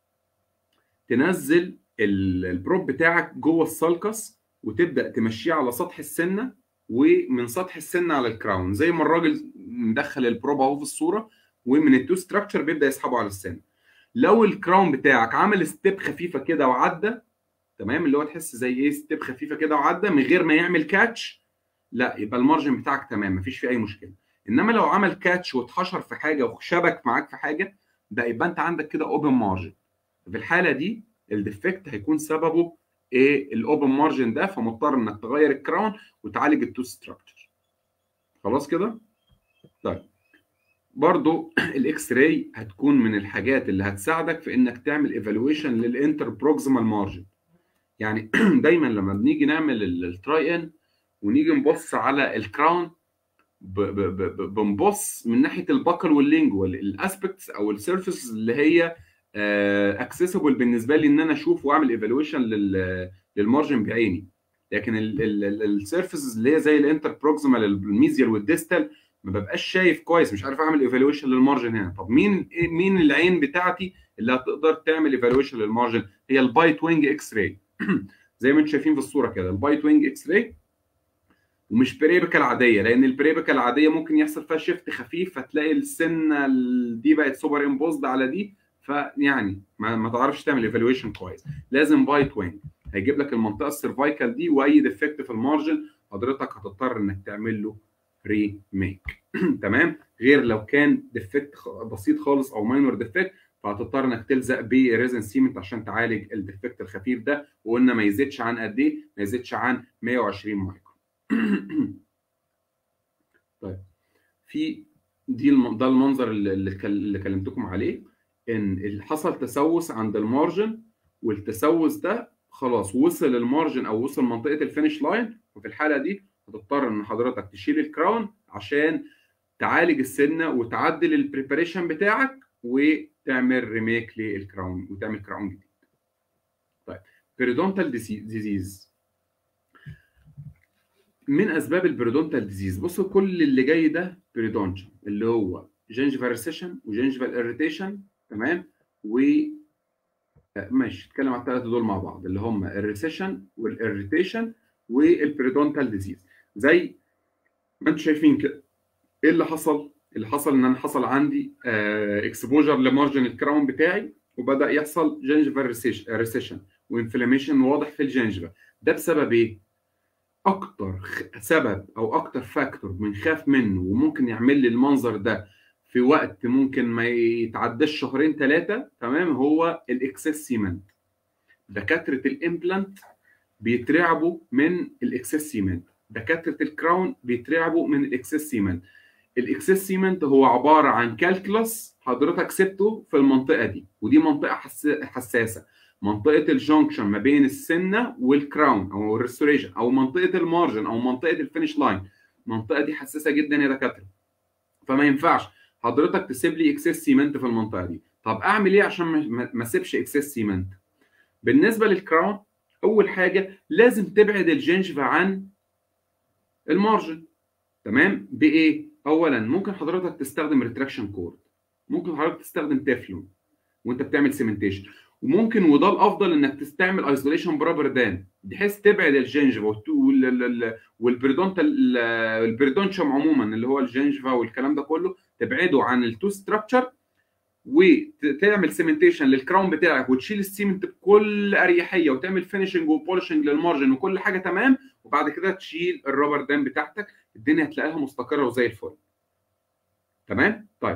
تنزل البروب بتاعك جوه السالكس وتبدا تمشيه على سطح السنه ومن سطح السنه على الكراون زي ما الراجل مدخل البروب اهو في الصوره ومن التو ستراكشر بيبدا يسحبه على السن لو الكراون بتاعك عامل ستيب خفيفه كده وعدى تمام اللي هو تحس زي ايه ستيب خفيفه كده وعدى من غير ما يعمل كاتش لا يبقى المارجن بتاعك تمام مفيش فيه اي مشكله انما لو عمل كاتش واتحشر في حاجه وشبك معاك في حاجه ده يبقى انت عندك كده اوبن مارجن في الحاله دي الديفكت هيكون سببه ايه الاوبن مارجن ده فمضطر انك تغير الكراون وتعالج التو ستراكشر خلاص كده طيب برضو الاكس راي هتكون من الحاجات اللي هتساعدك في انك تعمل ايفالويشن للانتر بروكسيمال مارجن يعني دايما لما بنيجي نعمل التراي ان ونيجي نبص على الكراون بنبص من ناحيه البكر واللينجوال الاسبكتس او السيرفيس اللي هي اكسسبل بالنسبه لي ان انا اشوف واعمل ايفالويشن للمارجن بعيني لكن السيرفيسز اللي هي زي الانتر بروكسيمال الميزيال والديستال ما ببقاش شايف كويس مش عارف اعمل ايفالويشن للمارجن هنا طب مين مين العين بتاعتي اللي هتقدر تعمل ايفالويشن للمارجن هي البايت وينج اكس راي زي ما انتم شايفين في الصوره كده البايت وينج اكس راي ومش بريبكال عاديه لان البريبكال العاديه ممكن يحصل فيها شيفت خفيف فتلاقي السنه دي بقت سوبر امبوزد على دي فيعني ما, ما تعرفش تعمل ايفالويشن كويس لازم بايت وينج هيجيب لك المنطقه السيرفايكال دي واي ديفكت في المارجن حضرتك هتضطر انك تعمل له ريميك تمام غير لو كان ديفكت بسيط خالص او ماينور ديفكت فهتضطر انك تلزق بريزن سيمنت عشان تعالج الديفكت الخفيف ده وقلنا ما يزيدش عن قد ايه؟ ما يزيدش عن 120 مايكرون. طيب في دي الم... ده المنظر اللي, اللي كلمتكم عليه ان حصل تسوس عند المارجن والتسوس ده خلاص وصل المارجن او وصل منطقه الفينش لاين وفي الحاله دي هتضطر ان حضرتك تشيل الكراون عشان تعالج السنه وتعدل البريباريشن بتاعك وتعمل ريميك للكراون وتعمل كراون جديد. طيب بيريدونتال ديزيز من اسباب البيريدونتال ديزيز بصوا كل اللي جاي ده بيريدونشن اللي هو جنجفال ريسيشن وجنجفال اريتيشن تمام و ماشي نتكلم على الثلاثه دول مع بعض اللي هم الريسيشن والاريتيشن والبريدونتال ديزيز زي ما انتم شايفين كده ايه اللي حصل؟ اللي حصل ان انا حصل عندي اكسبوجر لمارجن الكراون بتاعي وبدا يحصل جنجفال ريسيشن وانفلاميشن واضح في الجنجفه ده بسبب ايه؟ اكتر سبب او اكتر فاكتور بنخاف منه وممكن يعمل لي المنظر ده في وقت ممكن ما يتعداش شهرين ثلاثه تمام هو الاكسس سيمنت دكاتره الامبلانت بيترعبوا من الاكسس سيمنت دكاتره الكراون بيترعبوا من الاكسس سيمنت الاكسس سيمنت هو عباره عن كالكلس حضرتك سبته في المنطقه دي ودي منطقه حساسه منطقه الجونكشن ما بين السنه والكراون او الريستوريشن او منطقه المارجن او منطقه الفينش لاين المنطقه دي حساسه جدا يا دكاتره فما ينفعش حضرتك تسيب لي اكسس سيمنت في المنطقه دي طب اعمل ايه عشان ما اسيبش اكسس سيمنت بالنسبه للكراون اول حاجه لازم تبعد الجنجفه عن المارجن تمام بايه اولا ممكن حضرتك تستخدم ريتراكشن كورد ممكن حضرتك تستخدم تeflon وانت بتعمل سيمنتيشن وممكن وده الافضل انك تستعمل ايزوليشن برابر دان بحيث تبعد الجنجفا والبريدونتال البريدونشم عموما اللي هو الجنجفا والكلام ده كله تبعده عن التو ستراكشر وتعمل سيمنتيشن للكراون بتاعك وتشيل السيمنت بكل اريحيه وتعمل فينشنج وبولشنج للمارجن وكل حاجه تمام وبعد كده تشيل الرابر دان بتاعتك الدنيا هتلاقيها مستقره وزي الفل تمام طيب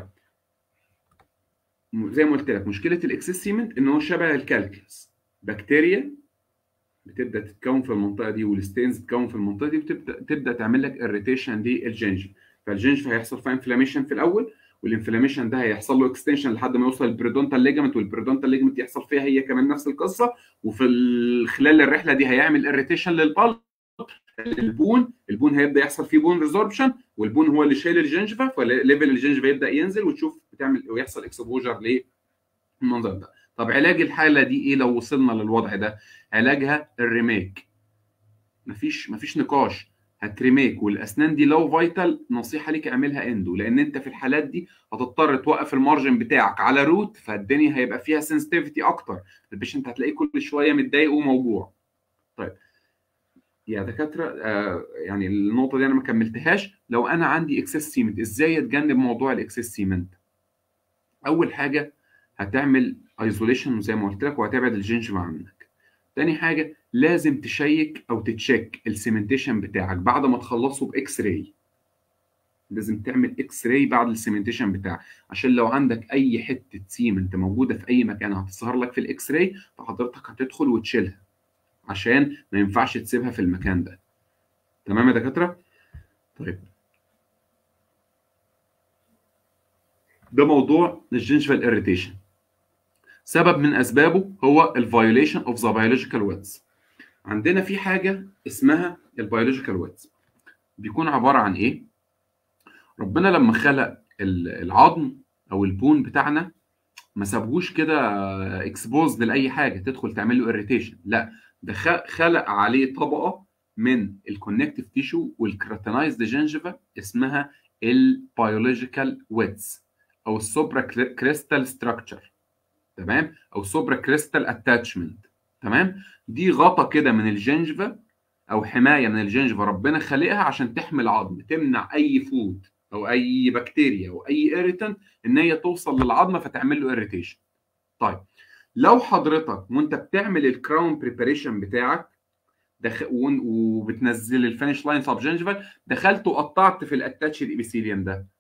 زي ما قلت لك مشكله الاكسس سيمنت ان هو شبه الكالكلس بكتيريا بتبدا تتكون في المنطقه دي والستينز تتكون في المنطقه دي وتبدا تبدا تعمل لك اريتيشن للجنجف فالجنجف هيحصل فيها انفلاميشن في الاول والانفلاميشن ده هيحصل له اكستنشن لحد ما يوصل البريدونتال ليجمنت والبريدونتال ليجمنت يحصل فيها هي كمان نفس القصه وفي خلال الرحله دي هيعمل اريتيشن للبلب البون البون هيبدا يحصل فيه بون ريزوربشن والبون هو اللي شايل الجنجفه فليفل الجنجفه يبدا ينزل وتشوف بتعمل ويحصل اكسبوجر للمنظر ده طب علاج الحاله دي ايه لو وصلنا للوضع ده علاجها الريميك مفيش مفيش نقاش هتريميك والاسنان دي لو فايتال نصيحه ليك اعملها اندو لان انت في الحالات دي هتضطر توقف المارجن بتاعك على روت فالدنيا هيبقى فيها سنسيتيفيتي اكتر البيشنت هتلاقيه كل شويه متضايق وموجوع طيب يا دكاتره آه يعني النقطه دي انا ما كملتهاش لو انا عندي اكسس سيمنت ازاي اتجنب موضوع الاكسس سيمنت اول حاجه هتعمل ايزوليشن زي ما قلت لك وهتبعد الجنجفه عنك تاني حاجه لازم تشيك او تتشيك السيمنتيشن بتاعك بعد ما تخلصه باكس راي لازم تعمل اكس راي بعد السيمنتيشن بتاعك عشان لو عندك اي حته سيمنت موجوده في اي مكان هتظهر لك في الاكس راي فحضرتك هتدخل وتشيلها عشان ما ينفعش تسيبها في المكان ده تمام يا دكاتره طيب ده موضوع الجنجفال اريتيشن سبب من اسبابه هو الفايوليشن اوف ذا بيولوجيكال ويتس عندنا في حاجه اسمها البيولوجيكال ويتس بيكون عباره عن ايه ربنا لما خلق العظم او البون بتاعنا ما سابهوش كده اكسبوزد لاي حاجه تدخل تعمل له اريتيشن لا ده خلق عليه طبقه من الكونكتيف تيشو والكراتينايزد جنجفا اسمها البيولوجيكال ويتس او السوبرا كريستال ستراكشر تمام او سوبرا كريستال اتاتشمنت تمام دي غطا كده من الجنجفا او حمايه من الجنجفا ربنا خالقها عشان تحمي العظم تمنع اي فود او اي بكتيريا او اي ايريتنت ان هي توصل للعظمه فتعمل له اريتيشن طيب لو حضرتك وانت بتعمل الكراون بريباريشن بتاعك دخ... وبتنزل الفينش لاين سب جنجفال دخلت وقطعت في الاتاتش الابيثيليوم ده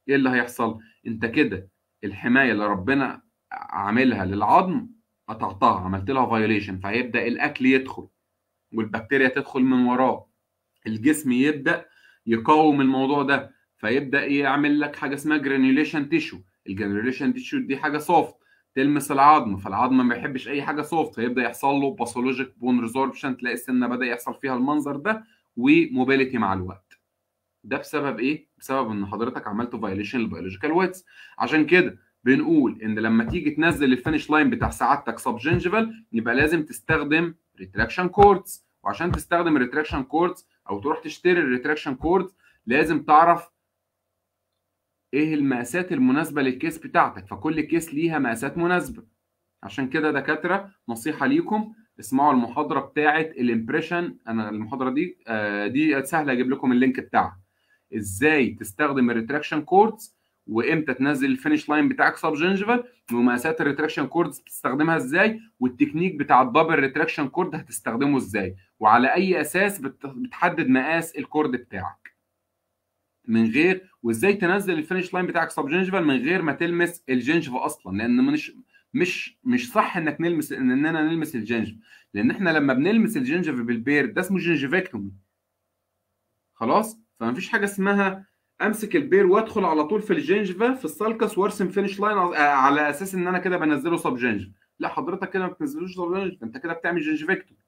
ايه اللي هيحصل انت كده الحمايه اللي ربنا عاملها للعظم قطعتها عملت لها فايوليشن فهيبدا الاكل يدخل والبكتيريا تدخل من وراه الجسم يبدا يقاوم الموضوع ده فيبدا يعمل لك حاجه اسمها جرانيوليشن تيشو الجرانيوليشن تيشو دي حاجه سوفت تلمس العظم فالعظم ما يحبش اي حاجه سوفت فيبدا يحصل له باثولوجيك بون ريزوربشن تلاقي السنه بدا يحصل فيها المنظر ده وموبيليتي مع الوقت ده بسبب ايه بسبب ان حضرتك عملت فايوليشن للبيولوجيكال ويتس عشان كده بنقول ان لما تيجي تنزل الفينش لاين بتاع سعادتك سب جنجفال يبقى لازم تستخدم ريتراكشن كوردز وعشان تستخدم الريتراكشن كوردز او تروح تشتري الريتراكشن كوردز لازم تعرف ايه المقاسات المناسبه للكيس بتاعتك فكل كيس ليها مقاسات مناسبه عشان كده دكاتره نصيحه ليكم اسمعوا المحاضره بتاعه الامبريشن انا المحاضره دي آه دي سهله اجيب لكم اللينك بتاعها ازاي تستخدم الريتراكشن كوردز وامتى تنزل الفينش لاين بتاعك سب جنجفال ومقاسات الريتراكشن كوردز بتستخدمها ازاي والتكنيك بتاع الدبل ريتراكشن كورد هتستخدمه ازاي وعلى اي اساس بتحدد مقاس الكورد بتاعك من غير وازاي تنزل الفينش لاين بتاعك سب جنجفال من غير ما تلمس الجنجفا اصلا لان مش مش مش صح انك نلمس اننا نلمس الجنجف لان احنا لما بنلمس الجنجف بالبير ده اسمه جنجفكتومي خلاص فمفيش حاجه اسمها امسك البير وادخل على طول في الجنجفا في السالكس وارسم فينش لاين على اساس ان انا كده بنزله سب جنجف لا حضرتك كده ما بتنزلوش سب جنجف انت كده بتعمل جنجفكتومي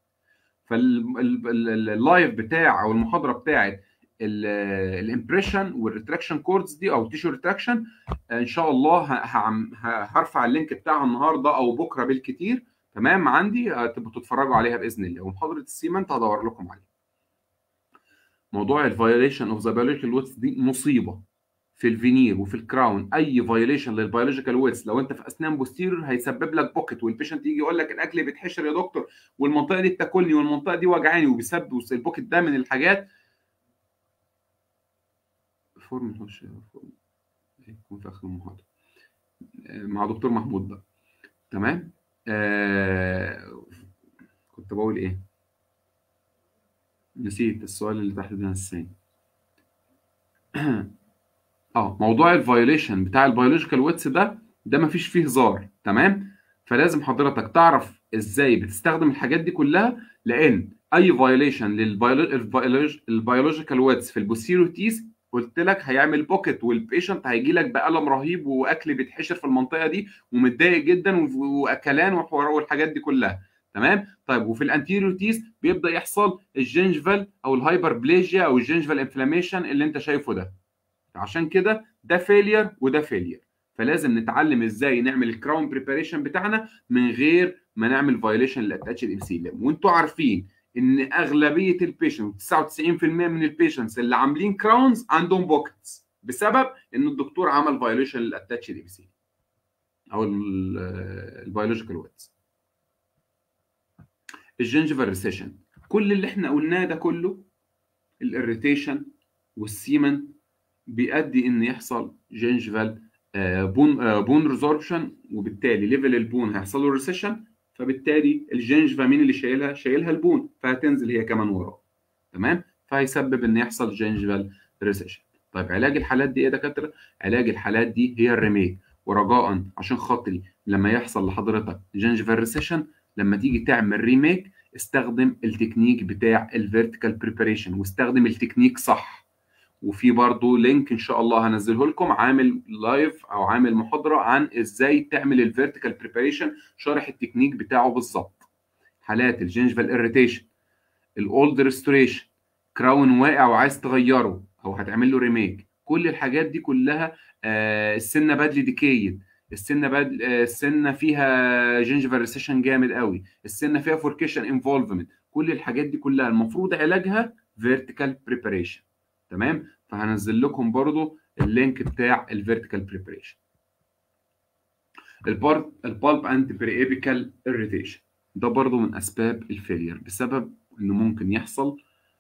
فاللايف بتاع او المحاضره بتاعت الامبريشن والريتراكشن كوردز دي او تيشو ريتراكشن ان شاء الله هرفع اللينك بتاعها النهارده او بكره بالكتير تمام عندي تبقوا تتفرجوا عليها باذن الله ومحاضره السيمنت هدور لكم عليها موضوع الفايوليشن اوف ذا بيولوجيكال ويتس دي مصيبه في الفينير وفي الكراون اي فايوليشن للبيولوجيكال ويتس لو انت في اسنان بوستيريور هيسبب لك بوكيت والبيشنت يجي يقول لك الاكل بيتحشر يا دكتور والمنطقه دي بتاكلني والمنطقه دي وجعاني وبيسبب البوكيت ده من الحاجات فورم نخش فورم يكون في اخر المحاضره مع دكتور محمود بقى تمام آه... كنت بقول ايه نسيت السؤال اللي تحت ده الثاني اه موضوع الفايوليشن بتاع البيولوجيكال ويتس ده ده مفيش فيه هزار تمام فلازم حضرتك تعرف ازاي بتستخدم الحاجات دي كلها لان اي فايوليشن للبيولوجيكال ويتس في البوستيريو تيس قلت لك هيعمل بوكيت والبيشنت هيجي لك بألم رهيب واكل بيتحشر في المنطقه دي ومتضايق جدا واكلان والحاجات دي كلها تمام طيب وفي الانتيريور تيس بيبدا يحصل الجنجفال او الهايبر بليجيا او الجنجفال انفلاميشن اللي انت شايفه ده عشان كده ده فيلير وده فيلير فلازم نتعلم ازاي نعمل الكراون بريباريشن بتاعنا من غير ما نعمل فايوليشن للاتاتش الامسيليوم وانتوا عارفين ان اغلبيه البيشنت 99% من البيشنتس اللي عاملين كراونز عندهم بوكيتس بسبب ان الدكتور عمل فايوليشن للاتاتش الامسيليوم او البيولوجيكال ويتس الجنجفال ريسيشن كل اللي احنا قلناه ده كله الاريتيشن والسيمن بيؤدي ان يحصل جنجفال بون بون ريزوربشن وبالتالي ليفل البون هيحصل له ريسيشن فبالتالي الجنجفا مين اللي شايلها؟ شايلها البون فهتنزل هي كمان وراه تمام؟ فهيسبب ان يحصل جنجفال ريسيشن طيب علاج الحالات دي ايه يا دكاتره؟ علاج الحالات دي هي الريميك ورجاء عشان خاطري لما يحصل لحضرتك جنجفال ريسيشن لما تيجي تعمل ريميك استخدم التكنيك بتاع الفيرتيكال بريباريشن واستخدم التكنيك صح وفي برضه لينك ان شاء الله هنزله لكم عامل لايف او عامل محاضره عن ازاي تعمل الفيرتيكال بريباريشن شارح التكنيك بتاعه بالظبط حالات الجنجفال اريتيشن الاولد ريستوريشن كراون واقع وعايز تغيره او هتعمل له ريميك كل الحاجات دي كلها آه السنه بادلي ديكيد السنه باد السنه فيها جنجفال ريسيشن جامد قوي السنه فيها فوركيشن انفولفمنت كل الحاجات دي كلها المفروض علاجها فيرتيكال بريباريشن تمام فهنزل لكم برضو اللينك بتاع الفيرتيكال بريباريشن البالب البالب انت بريبيكال اريتيشن ده برضو من اسباب الفيلير بسبب انه ممكن يحصل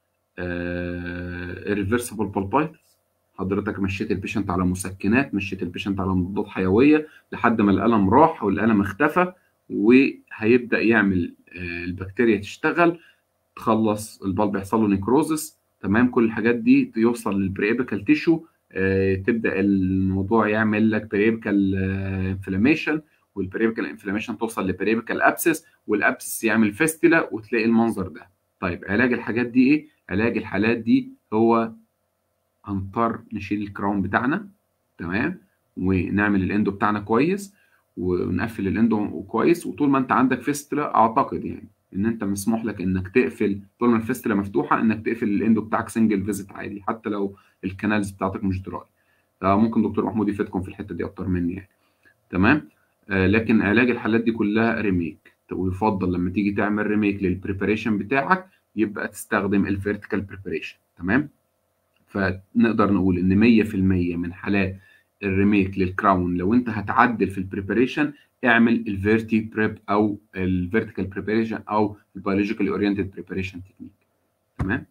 ريفرسبل بالبايتس حضرتك مشيت البيشنت على مسكنات مشيت البيشنت على مضادات حيويه لحد ما الالم راح والالم اختفى وهيبدا يعمل البكتيريا تشتغل تخلص البلب يحصل له نيكروزس تمام كل الحاجات دي يوصل للبريبيكال تيشو آه، تبدا الموضوع يعمل لك بريبكال انفلاميشن والبريبكال انفلاميشن توصل لبريبكال ابسس والابسس يعمل فيستيلا وتلاقي المنظر ده طيب علاج الحاجات دي ايه علاج الحالات دي هو هنضطر نشيل الكراون بتاعنا تمام ونعمل الاندو بتاعنا كويس ونقفل الاندو كويس وطول ما انت عندك فيستلا اعتقد يعني ان انت مسموح لك انك تقفل طول ما الفيستلا مفتوحه انك تقفل الاندو بتاعك سنجل فيزيت عادي حتى لو الكنالز بتاعتك مش دراي فممكن دكتور محمود يفيدكم في الحته دي اكتر مني يعني تمام آه لكن علاج الحالات دي كلها ريميك ويفضل لما تيجي تعمل ريميك للبريباريشن بتاعك يبقى تستخدم الفيرتيكال بريباريشن تمام فنقدر نقول ان 100% من حالات الريميك للكراون لو انت هتعدل في البريباريشن اعمل الفيرتي بريب او الفيرتيكال بريباريشن او البيولوجيكالي اورينتد بريباريشن تكنيك تمام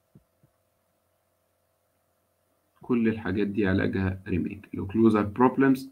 كل الحاجات دي علاجها ريميك الاوكلوزال بروبلمز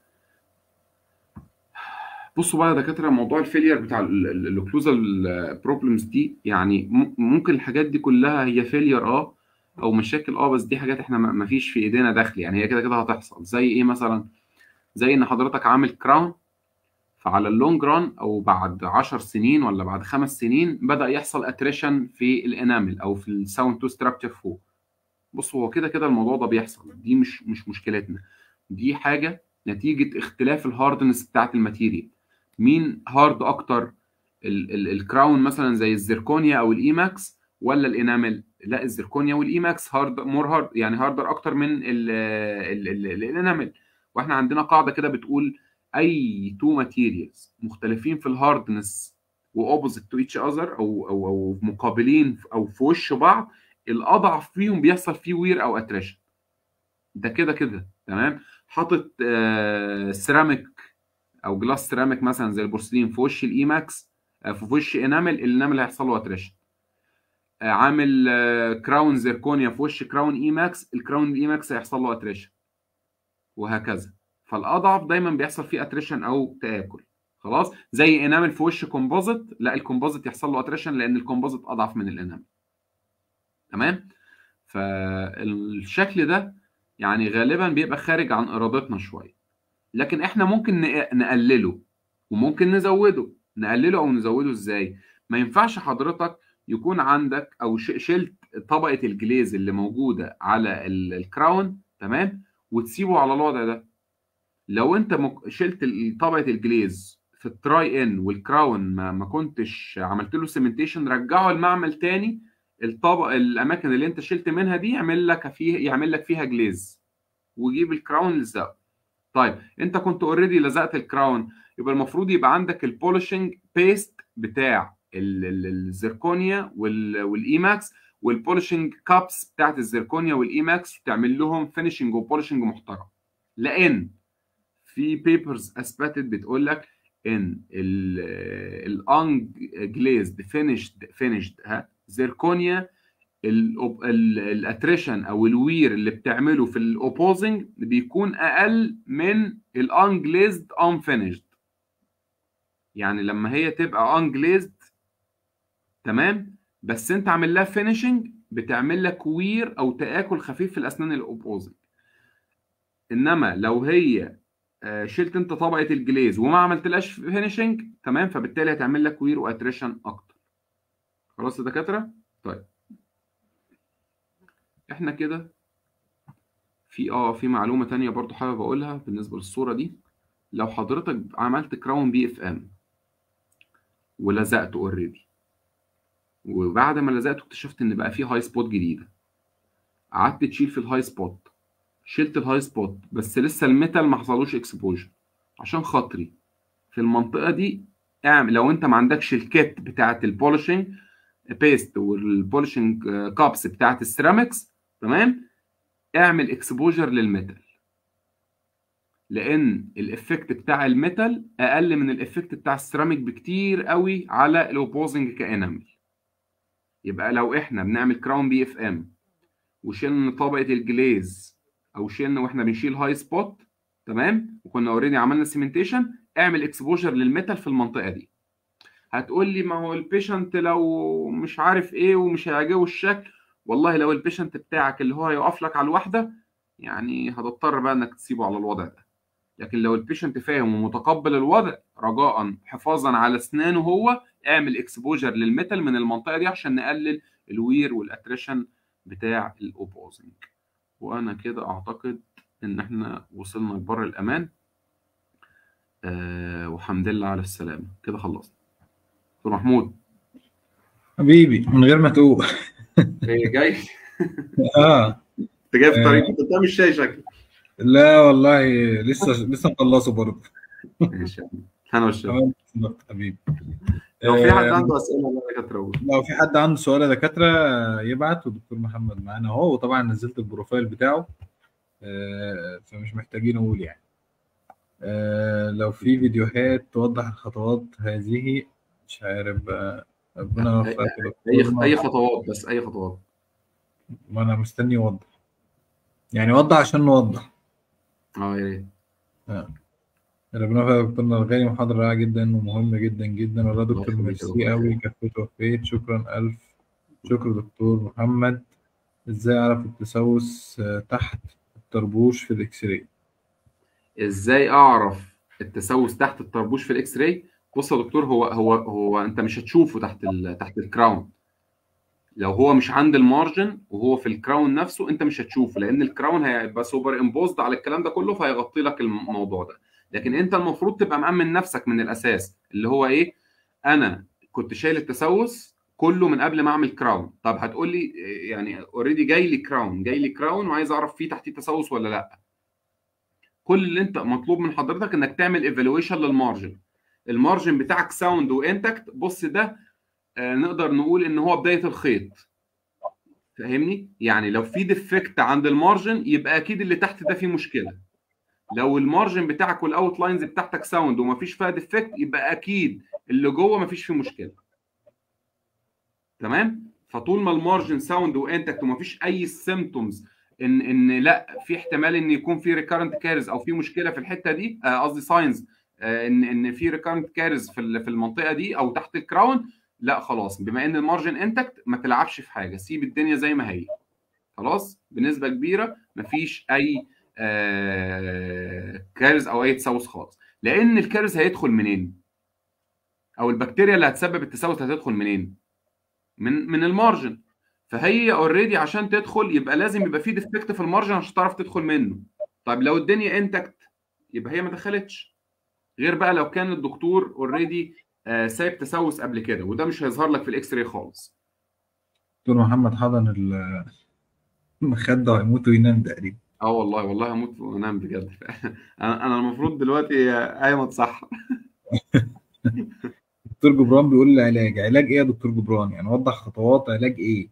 بصوا بقى يا دكاتره موضوع الفيلير بتاع الاوكلوزال بروبلمز دي يعني ممكن الحاجات دي كلها هي فيلير اه او مشاكل اه بس دي حاجات احنا ما فيش في ايدينا دخل يعني هي كده كده هتحصل زي ايه مثلا زي ان حضرتك عامل كراون فعلى اللونج ران او بعد 10 سنين ولا بعد خمس سنين بدا يحصل اتريشن في الانامل او في الساوند تو ستراكشر فوق بص هو كده كده الموضوع ده بيحصل دي مش مش مشكلتنا دي حاجه نتيجه اختلاف الهاردنس بتاعت الماتيريال مين هارد اكتر ال ال الكراون مثلا زي الزركونيا او الايماكس ولا الانامل لا الزركونيا والايماكس هارد مور هارد يعني هاردر اكتر من الانامل واحنا عندنا قاعده كده بتقول اي تو ماتيريالز مختلفين في الهاردنس واوبوزيت تو ايتش اذر او او او مقابلين او في وش بعض الاضعف فيهم بيحصل فيه وير او اتريشن ده كده كده تمام حاطط آه سيراميك او جلاس سيراميك مثلا زي البورسلين في وش الايماكس آه في وش انامل الانامل هيحصل له اتريشن آه عامل آه كراون زيركونيا في وش كراون ايماكس الكراون الايماكس هيحصل له اتريشن وهكذا فالاضعف دايما بيحصل فيه اتريشن او تاكل خلاص زي انامل في وش كومبوزيت لا الكومبوزيت يحصل له اتريشن لان الكومبوزيت اضعف من الانامل تمام فالشكل ده يعني غالبا بيبقى خارج عن ارادتنا شويه لكن احنا ممكن نقلله وممكن نزوده نقلله او نزوده ازاي ما ينفعش حضرتك يكون عندك او شلت طبقه الجليز اللي موجوده على الكراون تمام وتسيبه على الوضع ده لو انت شلت طبقه الجليز في التراي ان والكراون ما, ما كنتش عملت له سيمنتيشن رجعه المعمل تاني الطبق الاماكن اللي انت شلت منها دي يعمل لك فيها يعمل لك فيها جليز وجيب الكراون لزقه طيب انت كنت اوريدي لزقت الكراون يبقى المفروض يبقى عندك البولشنج بيست بتاع الزركونيا والايماكس والبولشنج كابس بتاعت الزركونيا والايماكس تعمل لهم فينيشنج وبولشنج محترم لان في بيبرز اثبتت بتقول لك ان الانج جليزد فينيشد فينيشد ها زيركونيا الاتريشن او الوير اللي بتعمله في الاوبوزنج بيكون اقل من الانجليزد انفينيشد يعني لما هي تبقى انجليزد تمام بس انت عامل لها فينيشنج بتعمل لك وير او تاكل خفيف في الاسنان الاوبوزنج انما لو هي شلت انت طبقه الجليز وما عملتلهاش فينيشنج تمام فبالتالي هتعمل لك وير واتريشن اكتر خلاص يا دكاتره طيب احنا كده في اه في معلومه تانية برضو حابب اقولها بالنسبه للصوره دي لو حضرتك عملت كراون بي اف ام ولزقته اوريدي وبعد ما لزقته اكتشفت ان بقى فيه هاي سبوت جديده قعدت تشيل في الهاي سبوت شلت الهاي سبوت بس لسه الميتال ما حصلوش اكسبوجر عشان خاطري في المنطقه دي اعمل لو انت ما عندكش الكيت بتاعه البولشنج بيست والبولشنج كابس بتاعه السيراميكس تمام اعمل اكسبوجر للميتال لان الافكت بتاع الميتال اقل من الافكت بتاع السيراميك بكتير قوي على الاوبوزنج كانامل يبقى لو احنا بنعمل كراون بي اف ام وشلنا طبقه الجليز او شلنا واحنا بنشيل هاي سبوت تمام وكنا اوريدي عملنا سيمنتيشن اعمل اكسبوجر للميتال في المنطقه دي هتقول لي ما هو البيشنت لو مش عارف ايه ومش هيعجبه الشكل والله لو البيشنت بتاعك اللي هو هيقف لك على الواحده يعني هتضطر بقى انك تسيبه على الوضع ده لكن لو البيشنت فاهم ومتقبل الوضع رجاء حفاظا على اسنانه هو اعمل اكسبوجر للميتال من المنطقه دي عشان نقلل الوير والاتريشن بتاع الاوبوزنج وانا كده اعتقد ان احنا وصلنا لبر الامان آه والحمد لله على السلامه كده خلصنا دكتور محمود حبيبي من غير ما تقول ايه جاي اه انت جاي في الطريق انت قدام الشاي شكلك لا والله لسه لسه مخلصه برضه ماشي انا والشاي تمام حبيبي لو في حد آه، عنده اسئله بقى يا دكاتره قول. لو في حد عنده سؤال يا دكاتره يبعت ودكتور محمد معانا اهو وطبعا نزلت البروفايل بتاعه آه، فمش محتاجين اقول يعني آه، لو في فيديوهات توضح الخطوات هذه مش عارف بقى ربنا يوفقك يا اي دكتور اي خطوات بس اي خطوات ما انا مستني يوضح يعني وضح عشان نوضح اه يا ريت ربنا يوفقك يا دكتورنا الغالي محاضرة رائعة جدا ومهمة جدا جدا والله دكتور يخليك يا ميرسي دكتور. قوي كفيت وفيت شكرا ألف شكرا دكتور محمد ازاي اعرف التسوس آه، تحت الطربوش في الاكس راي ازاي اعرف التسوس تحت الطربوش في الاكس راي بص يا دكتور هو هو هو انت مش هتشوفه تحت ال تحت الكراون لو هو مش عند المارجن وهو في الكراون نفسه انت مش هتشوفه لان الكراون هيبقى سوبر امبوزد على الكلام ده كله فهيغطي لك الموضوع ده لكن انت المفروض تبقى مأمن نفسك من الاساس اللي هو ايه انا كنت شايل التسوس كله من قبل ما اعمل كراون طب هتقول لي يعني اوريدي جاي لي كراون جاي لي كراون وعايز اعرف فيه تحتيه تسوس ولا لا كل اللي انت مطلوب من حضرتك انك تعمل ايفالويشن للمارجن المارجن بتاعك ساوند وانتكت بص ده آه نقدر نقول ان هو بدايه الخيط فاهمني يعني لو في ديفكت عند المارجن يبقى اكيد اللي تحت ده فيه مشكله لو المارجن بتاعك والاوت لاينز بتاعتك ساوند ومفيش فيها ديفكت يبقى اكيد اللي جوه مفيش فيه مشكله تمام فطول ما المارجن ساوند وانتكت ومفيش اي سيمتومز ان ان لا في احتمال ان يكون في ريكارنت كارز او في مشكله في الحته دي آه، قصدي ساينز ان ان في ريكارنت كارز في ال- في المنطقه دي او تحت الكراون لا خلاص بما ان المارجن انتكت ما تلعبش في حاجه سيب الدنيا زي ما هي خلاص بنسبه كبيره مفيش اي آه، كارز او اي تسوس خالص لان الكارز هيدخل منين او البكتيريا اللي هتسبب التسوس هتدخل منين من من المارجن فهي اوريدي عشان تدخل يبقى لازم يبقى في ديفكت في المارجن عشان تعرف تدخل منه طيب لو الدنيا انتكت يبقى هي ما دخلتش غير بقى لو كان الدكتور اوريدي سايب تسوس قبل كده وده مش هيظهر لك في الاكس راي خالص دكتور محمد حضن ال- المخدة وهيموت وينام تقريبا اه والله والله هموت وانام بجد انا انا المفروض دلوقتي قايم صح دكتور جبران بيقول لي علاج علاج ايه يا دكتور جبران يعني وضح خطوات علاج ايه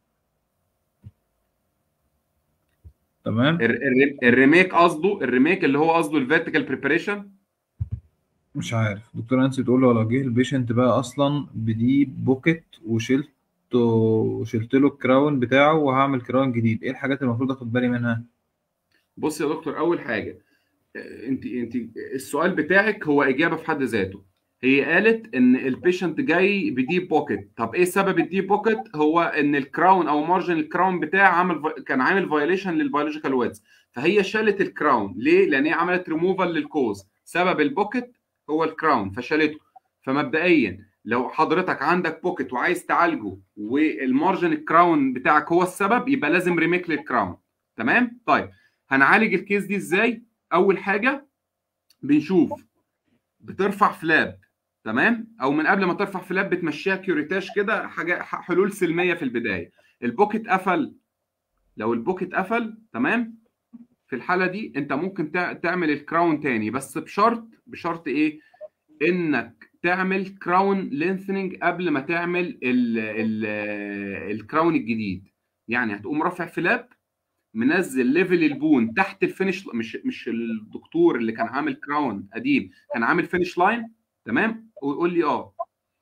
تمام الريميك قصده الريميك اللي هو قصده الفيرتيكال بريباريشن مش عارف دكتور نانسي بتقول له لو جه البيشنت بقى اصلا بدي بوكيت وشلت وشلت له الكراون بتاعه وهعمل كراون جديد ايه الحاجات اللي المفروض اخد بالي منها بص يا دكتور اول حاجه انت انت السؤال بتاعك هو اجابه في حد ذاته هي قالت ان البيشنت جاي بدي بوكيت طب ايه سبب الدي بوكيت هو ان الكراون او مارجن الكراون بتاعه عامل كان عامل فايوليشن للبيولوجيكال ويدز فهي شالت الكراون ليه لان هي عملت ريموفال للكوز سبب البوكيت هو الكراون فشالته فمبدئيا لو حضرتك عندك بوكيت وعايز تعالجه والمارجن الكراون بتاعك هو السبب يبقى لازم ريميك للكراون تمام طيب هنعالج الكيس دي ازاي اول حاجه بنشوف بترفع فلاب تمام او من قبل ما ترفع فلاب بتمشيها كيوريتاش كده حاجه حلول سلميه في البدايه البوكيت قفل لو البوكيت قفل تمام في الحاله دي انت ممكن تعمل الكراون تاني بس بشرط بشرط ايه انك تعمل كراون لينثنينج قبل ما تعمل ال ال الكراون الجديد يعني هتقوم رافع فلاب منزل ليفل البون تحت الفينش مش مش الدكتور اللي كان عامل كراون قديم كان عامل فينش لاين تمام ويقول لي اه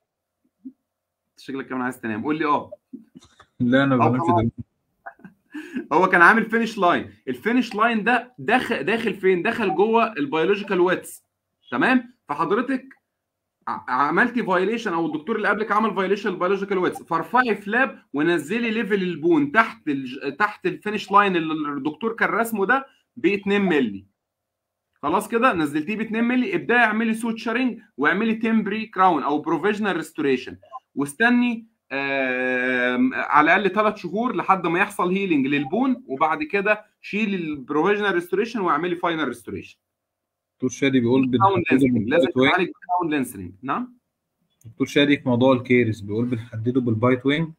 شكلك كمان عايز تنام قول لي اه لا انا بنام هو كان عامل فينش لاين الفينش لاين ده داخل داخل فين دخل جوه البيولوجيكال ويتس تمام فحضرتك عملتي فايليشن او الدكتور اللي قبلك عمل فايليشن البيولوجيكال ويتس فارفعي فلاب ونزلي ليفل البون تحت ال... تحت الفينش لاين اللي الدكتور كان رسمه ده ب 2 مللي خلاص كده نزلتيه ب 2 مللي ابداي اعملي سوتشرنج واعملي تمبري كراون او بروفيجنال ريستوريشن واستني آه على الاقل ثلاث شهور لحد ما يحصل هيلينج للبون وبعد كده شيلي البروفيجنال ريستوريشن واعملي فاينل ريستوريشن دكتور شادي بيقول كراون بنحدده لينسرنج لازم بالبايت وينج تعالج كراون لينسرنج نعم دكتور شادي في موضوع الكيرس بيقول بنحدده بالبايت وينج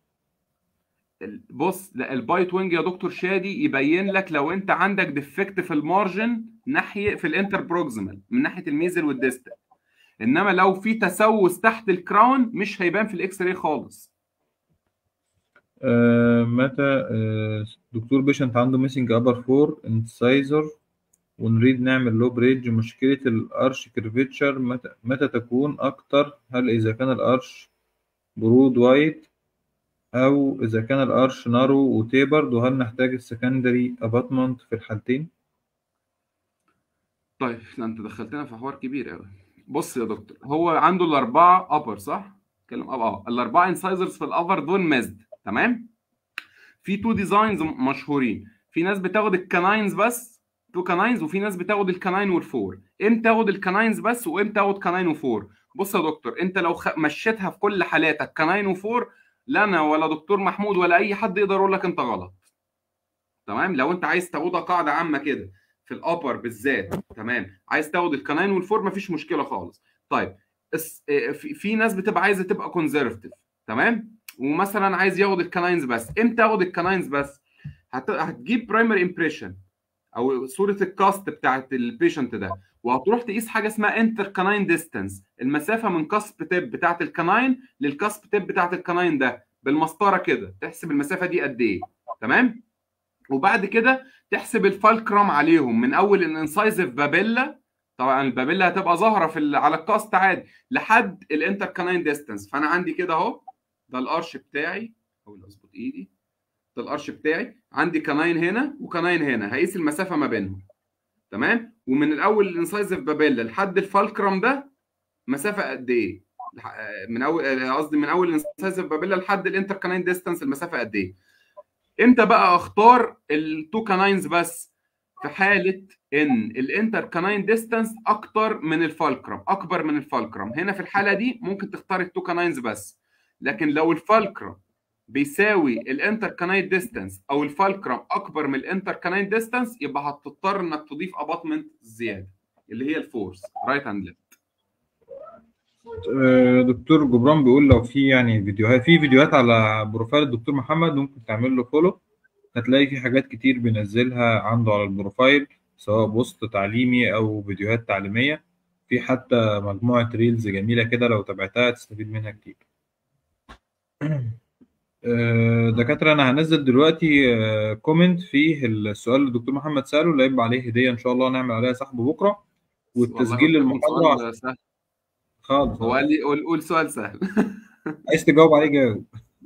بص لا البايت وينج يا دكتور شادي يبين لك لو انت عندك ديفكت في المارجن ناحيه في الانتر بروكسيمال من ناحيه الميزل والديستال انما لو في تسوس تحت الكراون مش هيبان في الاكس راي خالص آه متى آه دكتور بيشنت عنده ميسنج ابر فور انسايزر ونريد نعمل لو بريدج مشكلة الارش كيرفيتشر متى, متى تكون اكتر هل اذا كان الارش برود وايت او اذا كان الارش نارو وتيبرد وهل نحتاج السكندري اباتمنت في الحالتين طيب لا انت دخلتنا في حوار كبير قوي بص يا دكتور هو عنده الاربعه ابر صح اتكلم اه اه الاربعه انسايزرز في الابر دول مزد تمام في تو ديزاينز مشهورين في ناس بتاخد الكناينز بس تو كناينز وفي ناس بتاخد الكناين والفور امتى تاخد الكناينز بس وامتى تاخد كناين وفور بص يا دكتور انت لو خ... مشيتها في كل حالاتك كناين وفور لا انا ولا دكتور محمود ولا اي حد يقدر يقول لك انت غلط تمام لو انت عايز تاخدها قاعده عامه كده في الابر بالذات تمام عايز تاخد الكناين والفور مفيش مشكله خالص طيب اس... في... في ناس بتبقى عايزه تبقى كونزرفتيف تمام ومثلا عايز ياخد الكناينز بس امتى ياخد الكناينز بس هت... هتجيب برايمري امبريشن او صوره الكاست بتاعت البيشنت ده وهتروح تقيس حاجه اسمها انتر كناين ديستانس المسافه من كاسب تيب بتاعت الكناين للكاسب تيب بتاعت الكناين ده بالمسطره كده تحسب المسافه دي قد ايه تمام وبعد كده تحسب الفالكرام عليهم من اول الانسايزف بابيلا طبعا البابيلا هتبقى ظاهره في على الكاست عادي لحد الانتر كناين ديستانس فانا عندي كده اهو ده الارش بتاعي احاول اظبط ايدي ده الارش بتاعي عندي كناين هنا وكناين هنا هقيس المسافه ما بينهم تمام ومن الاول الانسايزف بابيلا لحد الفالكرام ده مسافه قد ايه من اول قصدي من اول الانسايزف بابيلا لحد الانتر كناين ديستانس المسافه قد ايه امتى بقى اختار التو كناينز بس في حاله ان الانتر كناين ديستانس اكتر من الفالكرام اكبر من الفالكرام هنا في الحاله دي ممكن تختار التو كناينز بس لكن لو الفالكرام بيساوي الانتر كناين ديستانس او الفالكرام اكبر من الانتر كناين ديستانس يبقى هتضطر انك تضيف اباطمنت زياده اللي هي الفورس رايت اند ليفت دكتور جبران بيقول لو في يعني فيديوهات في فيديوهات على بروفايل الدكتور محمد ممكن تعمل له فولو هتلاقي في حاجات كتير بينزلها عنده على البروفايل سواء بوست تعليمي او فيديوهات تعليميه في حتى مجموعه ريلز جميله كده لو تابعتها تستفيد منها كتير دكاترة أنا هنزل دلوقتي كومنت فيه السؤال اللي الدكتور محمد سأله اللي هيبقى عليه هدية إن شاء الله نعمل عليها سحب بكرة والتسجيل للمحاضرة سهل خالص هو قال لي قول قول سؤال سهل عايز تجاوب عليه جاوب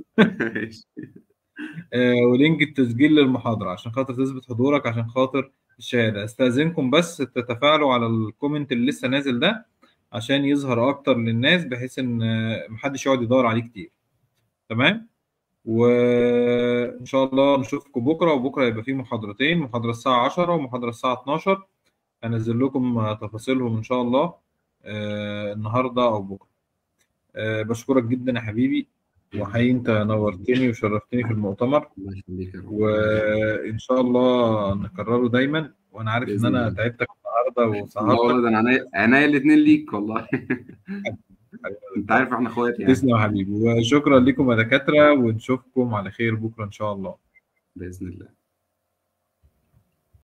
ولينك التسجيل للمحاضرة عشان خاطر تثبت حضورك عشان خاطر الشهادة استأذنكم بس تتفاعلوا على الكومنت اللي لسه نازل ده عشان يظهر أكتر للناس بحيث إن محدش يقعد يدور عليه كتير تمام؟ وان شاء الله نشوفكم بكره وبكره يبقى في محاضرتين محاضره الساعه 10 ومحاضره الساعه 12 هنزل لكم تفاصيلهم ان شاء الله آه النهارده او بكره آه بشكرك جدا يا حبيبي وحقيقي انت نورتني وشرفتني في المؤتمر وان شاء الله نكرره دايما وانا عارف ان انا تعبتك النهارده وسهرتك لا انا عينيا الاثنين ليك والله انت عارف احنا اخوات يعني تسلم يا حبيبي وشكرا لكم يا دكاتره ونشوفكم على خير بكره ان شاء الله باذن الله